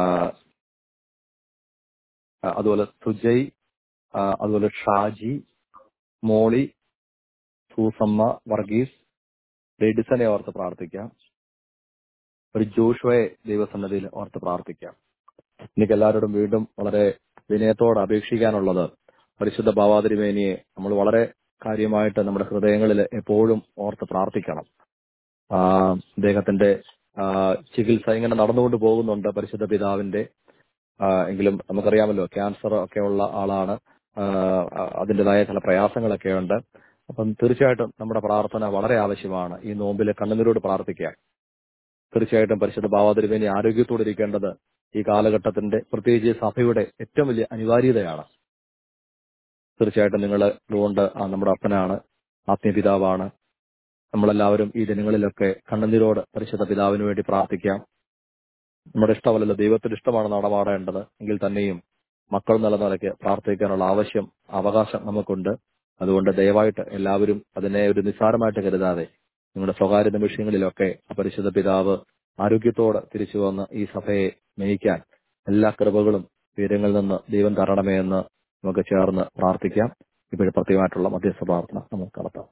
ആ, അതുപോലെ സുജയ് ആ, അതുപോലെ ഷാജി മോളി സൂസമ്മ വർഗീസ് റെഡിസനെ ഓർത്ത് പ്രാർത്ഥിക്കാം ഒരു ജോഷുവയെ ദൈവസന്നതിയിൽ ഓർത്ത് പ്രാർത്ഥിക്കാം എനിക്ക് എല്ലാവരോടും വീണ്ടും വളരെ വിനയത്തോട് അപേക്ഷിക്കാനുള്ളത് പരിശുദ്ധ ഭാവാതിരിമേനിയെ നമ്മൾ വളരെ കാര്യമായിട്ട് നമ്മുടെ ഹൃദയങ്ങളിൽ എപ്പോഴും ഓർത്ത് പ്രാർത്ഥിക്കണം ആ, അദ്ദേഹത്തിന്റെ ആ, ചികിത്സ ഇങ്ങനെ നടന്നുകൊണ്ട് പോകുന്നുണ്ട് പരിശുദ്ധ പിതാവിന്റെ ആ, എങ്കിലും നമുക്കറിയാമല്ലോ ക്യാൻസർ ഒക്കെ ഉള്ള ആളാണ് ആ, അതിൻ്റെതായ ചില പ്രയാസങ്ങളൊക്കെ ഉണ്ട് അപ്പം തീർച്ചയായിട്ടും നമ്മുടെ പ്രാർത്ഥന വളരെ ആവശ്യമാണ് ഈ നോമ്പിൽ കണ്ണുനീരോട് പ്രാർത്ഥിക്കുക തീർച്ചയായിട്ടും പരിശുദ്ധ ഭാവാതിരുവേനി ആരോഗ്യത്തോടെ ഇരിക്കേണ്ടത് ഈ കാലഘട്ടത്തിന്റെ പ്രത്യേകിച്ച് സഭയുടെ ഏറ്റവും വലിയ അനിവാര്യതയാണ് തീർച്ചയായിട്ടും നിങ്ങൾ അതുകൊണ്ട് ആ നമ്മുടെ അപ്പനാണ് ആത്മീയപിതാവാണ് നമ്മളെല്ലാവരും ഈ ദിനങ്ങളിലൊക്കെ കണ്ണുനീരോട് പരിശുദ്ധ പിതാവിന് വേണ്ടി പ്രാർത്ഥിക്കാം നമ്മുടെ ഇഷ്ടമല്ലല്ലോ ദൈവത്തിന്റെ ഇഷ്ടമാണ് നടമാടേണ്ടത് എങ്കിൽ തന്നെയും മക്കൾ നല്ല നിലയ്ക്ക് പ്രാർത്ഥിക്കാനുള്ള ആവശ്യം അവകാശം നമുക്കുണ്ട് അതുകൊണ്ട് ദയവായിട്ട് എല്ലാവരും അതിനെ ഒരു നിസ്സാരമായിട്ട് കരുതാതെ നിങ്ങളുടെ സ്വകാര്യ നിമിഷങ്ങളിലൊക്കെ ആ പരിശുദ്ധ പിതാവ് ആരോഗ്യത്തോടെ തിരിച്ചു വന്ന് ഈ സഭയെ നയിക്കാൻ എല്ലാ കൃപകളും വീരങ്ങളിൽ നിന്ന് ദൈവം തരണമേ എന്ന് നമുക്ക് ചേർന്ന് പ്രാർത്ഥിക്കാം ഇപ്പോഴും പ്രത്യേകമായിട്ടുള്ള മധ്യസ്ഥ പ്രാർത്ഥന നമുക്ക് നടത്താം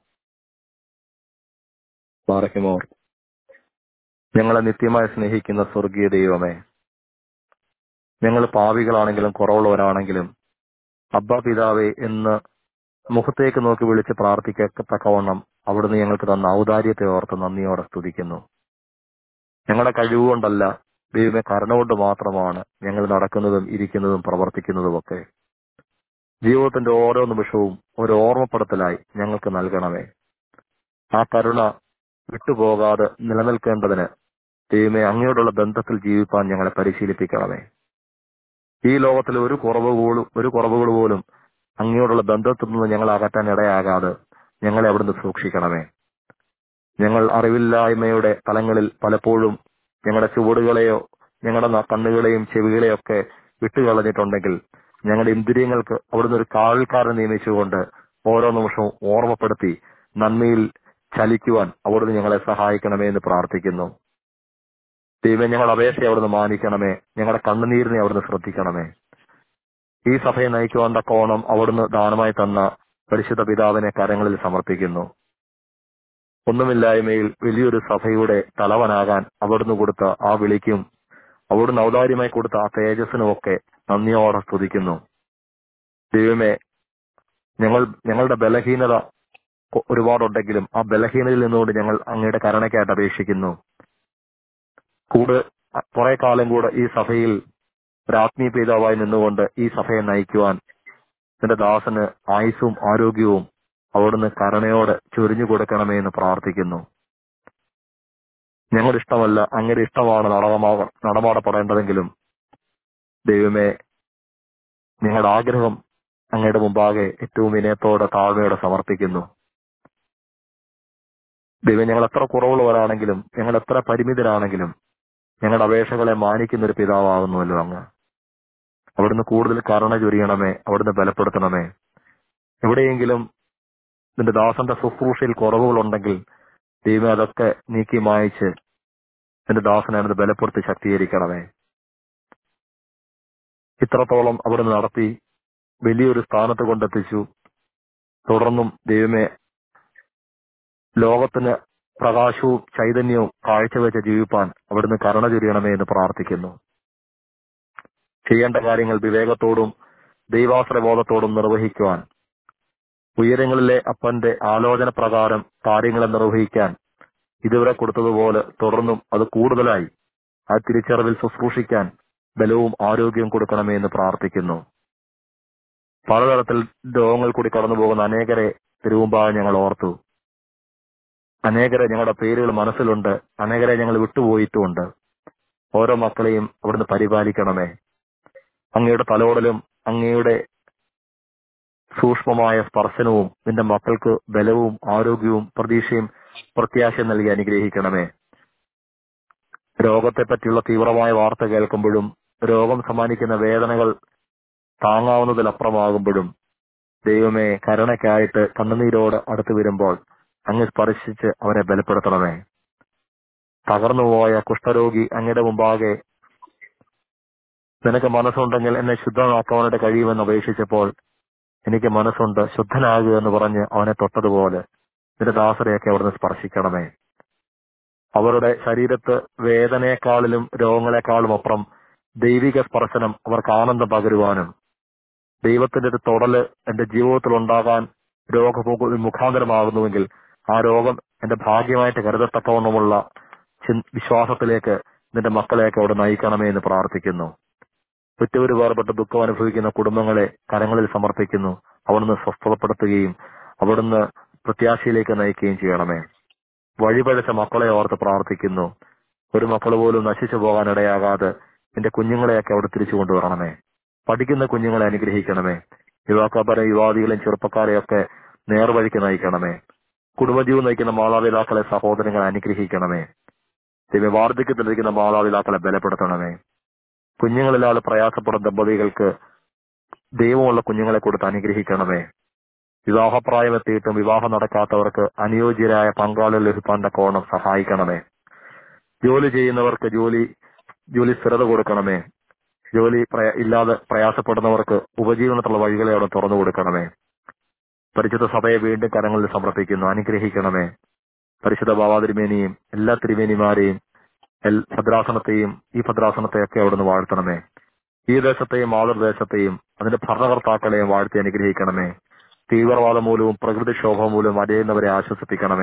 ബാറഹിമോർ ഞങ്ങളെ നിത്യമായി സ്നേഹിക്കുന്ന സ്വർഗീയ ദൈവമേ ഞങ്ങൾ പാവികളാണെങ്കിലും കുറവുള്ളവരാണെങ്കിലും അബ്ബ പിതാവേ എന്ന് മുഖത്തേക്ക് നോക്കി വിളിച്ച് പ്രാർത്ഥിക്കത്തക്കവണ്ണം അവിടുന്ന് ഞങ്ങൾക്ക് തന്ന ഔദാര്യത്തെ ഓർത്ത് നന്ദിയോടെ സ്തുതിക്കുന്നു ഞങ്ങളുടെ കഴിവുകൊണ്ടല്ല ദൈവമേ കരുണ കൊണ്ട് മാത്രമാണ് ഞങ്ങൾ നടക്കുന്നതും ഇരിക്കുന്നതും പ്രവർത്തിക്കുന്നതുമൊക്കെ ജീവിതത്തിന്റെ ഓരോ നിമിഷവും ഒരു ഓർമ്മപ്പെടുത്തലായി ഞങ്ങൾക്ക് നൽകണമേ ആ കരുണ വിട്ടുപോകാതെ നിലനിൽക്കേണ്ടതിന് ദൈവമേ അങ്ങയോടുള്ള ബന്ധത്തിൽ ജീവിപ്പാൻ ഞങ്ങളെ പരിശീലിപ്പിക്കണമേ ഈ ലോകത്തിൽ ഒരു കുറവുകളും ഒരു കുറവുകൾ പോലും അങ്ങയോടുള്ള ബന്ധത്തിൽ നിന്ന് ഞങ്ങൾ അകറ്റാൻ ഇടയാകാതെ ഞങ്ങളെ അവിടുന്ന് സൂക്ഷിക്കണമേ ഞങ്ങൾ അറിവില്ലായ്മയുടെ തലങ്ങളിൽ പലപ്പോഴും ഞങ്ങളുടെ ചുവടുകളെയോ ഞങ്ങളുടെ ന- കണ്ണുകളെയും ചെവികളെയും ഒക്കെ വിട്ടുകളഞ്ഞിട്ടുണ്ടെങ്കിൽ ഞങ്ങളുടെ ഇന്ദ്രിയങ്ങൾക്ക് അവിടുന്ന് ഒരു കാവൽക്കാരനെ നിയമിച്ചുകൊണ്ട് ഓരോ നിമിഷവും ഓർമ്മപ്പെടുത്തി നന്മയിൽ ചലിക്കുവാൻ അവിടുന്ന് ഞങ്ങളെ സഹായിക്കണമേ എന്ന് പ്രാർത്ഥിക്കുന്നു ദൈവം ഞങ്ങളുടെ അപേക്ഷയെ അവിടുന്ന് മാനിക്കണമേ ഞങ്ങളുടെ കണ്ണുനീരിനെ അവിടുന്ന് ശ്രദ്ധിക്കണമേ ഈ സഭയെ നയിക്കുവാൻ തക്കോണം അവിടുന്ന് ദാനമായി തന്ന പരിശുദ്ധ പിതാവിനെ കരങ്ങളിൽ സമർപ്പിക്കുന്നു ഒന്നുമില്ലായ്മയിൽ വലിയൊരു സഭയുടെ തലവനാകാൻ അവിടുന്ന് കൊടുത്ത ആ വിളിക്കും അവിടുന്ന് ഔദാര്യമായി കൊടുത്ത ആ തേജസ്സിനുമൊക്കെ നന്ദിയോടെ സ്തുതിക്കുന്നു ദൈവമേ ഞങ്ങൾ ഞങ്ങളുടെ ബലഹീനത കൊ- ഒരുപാടുണ്ടെങ്കിലും ആ ബലഹീനതയിൽ നിന്നുകൊണ്ട് ഞങ്ങൾ അങ്ങയുടെ കരുണയ്ക്കായിട്ട് അപേക്ഷിക്കുന്നു കൂടെ കുറെ കാലം കൂടെ ഈ സഭയിൽ ഒരു ആത്മീയ പിതാവായി നിന്നുകൊണ്ട് ഈ സഭയെ നയിക്കുവാൻ നിന്റെ ദാസന് ആയുസ്സും ആരോഗ്യവും അവിടുന്ന് കരുണയോടെ ചൊരിഞ്ഞു കൊടുക്കണമേ എന്ന് പ്രാർത്ഥിക്കുന്നു ഞങ്ങളുടെ ഇഷ്ടമല്ല അങ്ങയുടെ ഇഷ്ടമാണ് നടമാ നടമാടപ്പെടേണ്ടതെങ്കിലും ദൈവമേ ഞങ്ങളുടെ ആഗ്രഹം അങ്ങയുടെ മുമ്പാകെ ഏറ്റവും വിനയത്തോടെ താഴ്മയോടെ സമർപ്പിക്കുന്നു ദൈവം ഞങ്ങൾ എത്ര കുറവുള്ളവരാണെങ്കിലും ഞങ്ങൾ എത്ര പരിമിതരാണെങ്കിലും ഞങ്ങളുടെ അപേക്ഷകളെ മാനിക്കുന്ന ഒരു പിതാവാകുന്നുവല്ലോ അങ്ങ് അവിടുന്ന് കൂടുതൽ കരുണ ചൊരിയണമേ അവിടുന്ന് ബലപ്പെടുത്തണമേ എവിടെയെങ്കിലും നിന്റെ ദാസന്റെ ശുശ്രൂഷയിൽ കുറവുകളുണ്ടെങ്കിൽ ദൈവം അതൊക്കെ നീക്കി മായച്ച് നിന്റെ ദാസനെ അവിടുന്ന് ബലപ്പെടുത്തി ശക്തീകരിക്കണമേ ഇത്രത്തോളം അവിടുന്ന് നടത്തി വലിയൊരു സ്ഥാനത്ത് കൊണ്ടെത്തിച്ചു തുടർന്നും ദൈവമേ ലോകത്തിന് പ്രകാശവും ചൈതന്യവും കാഴ്ചവെച്ച് ജീവിപ്പാൻ അവിടുന്ന് കരുണ ചൊരിയണമേ എന്ന് പ്രാർത്ഥിക്കുന്നു ചെയ്യേണ്ട കാര്യങ്ങൾ വിവേകത്തോടും ദൈവാശ്രബോധത്തോടും നിർവഹിക്കുവാൻ ഉയരങ്ങളിലെ അപ്പന്റെ ആലോചന പ്രകാരം കാര്യങ്ങളെ നിർവഹിക്കാൻ ഇതുവരെ കൊടുത്തതുപോലെ തുടർന്നും അത് കൂടുതലായി ആ തിരിച്ചറിവിൽ ശുശ്രൂഷിക്കാൻ ബലവും ആരോഗ്യവും കൊടുക്കണമേ എന്ന് പ്രാർത്ഥിക്കുന്നു പലതരത്തിൽ രോഗങ്ങൾ കൂടി കടന്നു പോകുന്ന അനേകരെ തിരുവുമ്പാകെ ഞങ്ങൾ ഓർത്തു അനേകരെ ഞങ്ങളുടെ പേരുകൾ മനസ്സിലുണ്ട് അനേകരെ ഞങ്ങൾ വിട്ടുപോയിട്ടുമുണ്ട് ഓരോ മക്കളെയും അവിടുന്ന് പരിപാലിക്കണമേ അങ്ങയുടെ തലോടലും അങ്ങയുടെ സൂക്ഷ്മമായ സ്പർശനവും നിന്റെ മക്കൾക്ക് ബലവും ആരോഗ്യവും പ്രതീക്ഷയും പ്രത്യാശയും നൽകി അനുഗ്രഹിക്കണമേ രോഗത്തെ പറ്റിയുള്ള തീവ്രമായ വാർത്ത കേൾക്കുമ്പോഴും രോഗം സമ്മാനിക്കുന്ന വേദനകൾ താങ്ങാവുന്നതിലപ്പുറമാകുമ്പോഴും ദൈവമേ കരുണയ്ക്കായിട്ട് കണ്ണുനീരോട് അടുത്തു വരുമ്പോൾ അങ്ങ് സ്പർശിച്ച് അവരെ ബലപ്പെടുത്തണമേ തകർന്നുപോയ കുഷ്ഠരോഗി അങ്ങയുടെ മുമ്പാകെ നിനക്ക് മനസ്സുണ്ടെങ്കിൽ എന്നെ ശുദ്ധമാക്കാനായിട്ട് കഴിയുമെന്ന് അപേക്ഷിച്ചപ്പോൾ എനിക്ക് മനസ്സുണ്ട് ശുദ്ധനാകുക എന്ന് പറഞ്ഞ് അവനെ തൊട്ടതുപോലെ നിന്റെ ദാസരെയൊക്കെ അവിടുന്ന് സ്പർശിക്കണമേ അവരുടെ ശരീരത്ത് വേദനയെക്കാളിലും രോഗങ്ങളെക്കാളും അപ്പുറം ദൈവിക സ്പർശനം അവർക്ക് ആനന്ദം പകരുവാനും ദൈവത്തിന്റെ ഒരു തൊടല് എന്റെ ജീവിതത്തിൽ ഉണ്ടാകാൻ രോഗ മുഖാന്തരമാകുന്നുവെങ്കിൽ ആ രോഗം എന്റെ ഭാഗ്യമായിട്ട് കരുതത്തക്കവണ്ണമുള്ള ചിൻ- വിശ്വാസത്തിലേക്ക് നിന്റെ മക്കളെയൊക്കെ അവിടെ നയിക്കണമേ എന്ന് പ്രാർത്ഥിക്കുന്നു ഒറ്റൊരു വേർപെട്ട ദുഃഖം അനുഭവിക്കുന്ന കുടുംബങ്ങളെ കരങ്ങളിൽ സമർപ്പിക്കുന്നു അവിടുന്ന് സ്വസ്ഥതപ്പെടുത്തുകയും അവിടുന്ന് പ്രത്യാശയിലേക്ക് നയിക്കുകയും ചെയ്യണമേ വഴിപഴച്ച മക്കളെ ഓർത്ത് പ്രാർത്ഥിക്കുന്നു ഒരു മക്കൾ പോലും നശിച്ചു പോകാൻ ഇടയാകാതെ നിന്റെ കുഞ്ഞുങ്ങളെയൊക്കെ അവിടെ തിരിച്ചു കൊണ്ടുവരണമേ പഠിക്കുന്ന കുഞ്ഞുങ്ങളെ അനുഗ്രഹിക്കണമേ യുവാക്കപ്പര യുവാദികളെയും ചെറുപ്പക്കാരെയൊക്കെ നേർവഴിക്ക് നയിക്കണമേ കുടുംബജീവൻ നയിക്കുന്ന മാതാപിതാക്കളെ സഹോദരങ്ങളെ അനുഗ്രഹിക്കണമേ ദൈവം വാർദ്ധക്യത്തിലിരിക്കുന്ന മാതാപിതാക്കളെ ബലപ്പെടുത്തണമേ കുഞ്ഞുങ്ങളില്ലാതെ പ്രയാസപ്പെടുന്ന ദമ്പതികൾക്ക് ദൈവമുള്ള കുഞ്ഞുങ്ങളെ കൊടുത്ത് അനുഗ്രഹിക്കണമേ വിവാഹപ്രായം എത്തിയിട്ടും വിവാഹം നടക്കാത്തവർക്ക് അനുയോജ്യരായ പങ്കാളികൾ ലഭിപ്പാൻ കോണം സഹായിക്കണമേ ജോലി ചെയ്യുന്നവർക്ക് ജോലി ജോലി സ്ഥിരത കൊടുക്കണമേ ജോലി പ്രയ- ഇല്ലാതെ പ്രയാസപ്പെടുന്നവർക്ക് ഉപജീവനത്തിലുള്ള വഴികളെ അവിടെ തുറന്നു കൊടുക്കണമേ പരിശുദ്ധ സഭയെ വീണ്ടും കരങ്ങളിൽ സമർപ്പിക്കുന്നു അനുഗ്രഹിക്കണമേ പരിശുദ്ധ ബാബാ തിരുമേനിയും എല്ലാ തിരുമേനിമാരെയും എൽ- ഭദ്രാസനത്തെയും ഈ ഭദ്രാസനത്തെയൊക്കെ അവിടുന്ന് വാഴ്ത്തണമേ ഈ ദേശത്തെയും മാതൃദേശത്തെയും അതിന്റെ ഭരണകർത്താക്കളെയും വാഴ്ത്തി അനുഗ്രഹിക്കണമേ തീവ്രവാദം മൂലവും പ്രകൃതിക്ഷോഭം മൂലവും അടയുന്നവരെ ആശ്വസിപ്പിക്കണമേ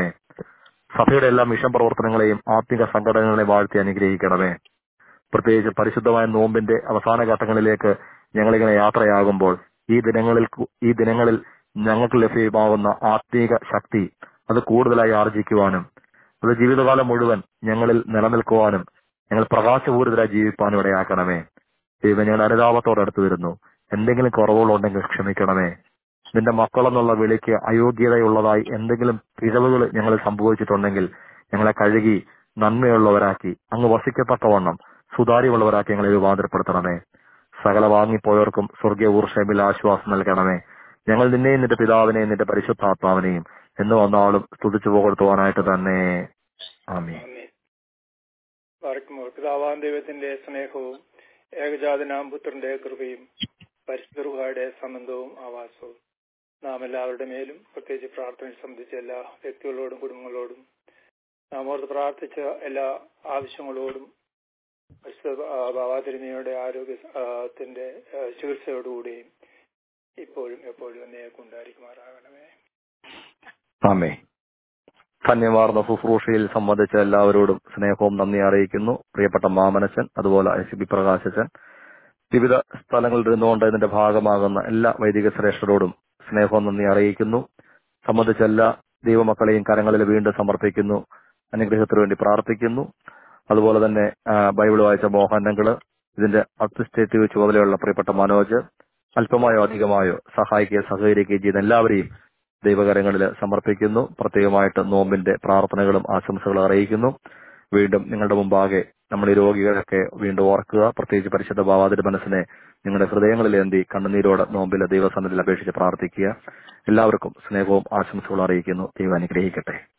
സഭയുടെ എല്ലാ മിഷൻ പ്രവർത്തനങ്ങളെയും ആത്മിക സംഘടനകളെയും വാഴ്ത്തി അനുഗ്രഹിക്കണമേ പ്രത്യേകിച്ച് പരിശുദ്ധമായ നോമ്പിന്റെ അവസാന ഘട്ടങ്ങളിലേക്ക് ഞങ്ങളിങ്ങനെ യാത്രയാകുമ്പോൾ ഈ ദിനങ്ങളിൽ കു- ഈ ദിനങ്ങളിൽ ഞങ്ങൾക്ക് ലഭ്യമാകുന്ന ആത്മീക ശക്തി അത് കൂടുതലായി ആർജിക്കുവാനും അത് ജീവിതകാലം മുഴുവൻ ഞങ്ങളിൽ നിലനിൽക്കുവാനും ഞങ്ങൾ പ്രകാശപൂരിതരായി ജീവിപ്പാനും ഇടയാക്കണമേ ദൈവം ഞങ്ങൾ അനുതാപത്തോടെ അടുത്ത് വരുന്നു എന്തെങ്കിലും കുറവുകളുണ്ടെങ്കിൽ ക്ഷമിക്കണമേ നിന്റെ മക്കളെന്നുള്ള വിളിക്ക് അയോഗ്യതയുള്ളതായി എന്തെങ്കിലും പിഴവുകൾ ഞങ്ങൾ സംഭവിച്ചിട്ടുണ്ടെങ്കിൽ ഞങ്ങളെ കഴുകി നന്മയുള്ളവരാക്കി അങ്ങ് വസിക്കത്തക്കവണ്ണം സുതാര്യമുള്ളവരാക്കി ഞങ്ങളെ രൂപാന്തരപ്പെടുത്തണമേ സകല വാങ്ങിപ്പോയവർക്കും സ്വർഗീയ ഊർഷമിൽ ആശ്വാസം നൽകണമേ ഞങ്ങൾ നിന്നെയും നിന്റെ പിതാവിനെയും നിന്റെ പരിശുദ്ധാത്മാവിനെയും എന്ന് വന്നാളും സ്തുതിച്ചു പുകഴ്ത്തുവാനായിട്ട് തന്നെ ആമീൻ ആമേൻ. പാർക്കുമ്പോൾ പിതാവാൻ ദൈവത്തിന്റെ സ്നേഹവും ഏകജാതനാം പുത്രന്റെ കൃപയും പരിശുദ്ധരുടെ സംബന്ധവും ആവാസവും നാം എല്ലാവരുടെ മേലും പ്രത്യേകിച്ച് പ്രാർത്ഥന സംബന്ധിച്ച എല്ലാ വ്യക്തികളോടും കുടുംബങ്ങളോടും നാം ഓർത്ത് പ്രാർത്ഥിച്ച എല്ലാ ആവശ്യങ്ങളോടും പരിശുദ്ധ ഭാവാതിരുമയുടെ ആരോഗ്യത്തിന്റെ ചികിത്സയോടുകൂടിയും ഇപ്പോഴും എപ്പോഴും എന്നേക്കും ഉണ്ടായിരിക്കുമാറാകണമേ ആമേ ധന്യമാർന്ന ശുശ്രൂഷയിൽ സംബന്ധിച്ച എല്ലാവരോടും സ്നേഹവും നന്ദി അറിയിക്കുന്നു പ്രിയപ്പെട്ട മാമനച്ചൻ അതുപോലെ എസ് ബി പ്രകാശച്ചൻ വിവിധ സ്ഥലങ്ങളിൽ ഇരുന്നുകൊണ്ട് ഇതിന്റെ ഭാഗമാകുന്ന എല്ലാ വൈദിക ശ്രേഷ്ഠരോടും സ്നേഹവും നന്ദി അറിയിക്കുന്നു സംബന്ധിച്ച എല്ലാ ദൈവമക്കളെയും കരങ്ങളിൽ വീണ്ടും സമർപ്പിക്കുന്നു അനുഗ്രഹത്തിന് വേണ്ടി പ്രാർത്ഥിക്കുന്നു അതുപോലെ തന്നെ ആ, ബൈബിൾ വായിച്ച മോഹനങ്ങള് ഇതിന്റെ അഡ്മിനിസ്ട്രേറ്റീവ് ചുമതലയുള്ള പ്രിയപ്പെട്ട മനോജ് അല്പമായോ അധികമായോ സഹായിക്കുകയും സഹകരിക്കുകയും ചെയ്യുന്ന എല്ലാവരെയും ദൈവകരങ്ങളിൽ സമർപ്പിക്കുന്നു പ്രത്യേകമായിട്ട് നോമ്പിന്റെ പ്രാർത്ഥനകളും ആശംസകളും അറിയിക്കുന്നു വീണ്ടും നിങ്ങളുടെ മുമ്പാകെ നമ്മൾ ഈ രോഗികളൊക്കെ വീണ്ടും ഓർക്കുക പ്രത്യേകിച്ച് പരിശുദ്ധ ഭാവാതിന്റെ മനസ്സിനെ നിങ്ങളുടെ ഹൃദയങ്ങളിൽ എന്തി കണ്ണുനീരോടെ നോമ്പിലെ ദൈവസന്നിധിയിൽ അപേക്ഷിച്ച് പ്രാർത്ഥിക്കുക എല്ലാവർക്കും സ്നേഹവും ആശംസകളും അറിയിക്കുന്നു ദൈവം അനുഗ്രഹിക്കട്ടെ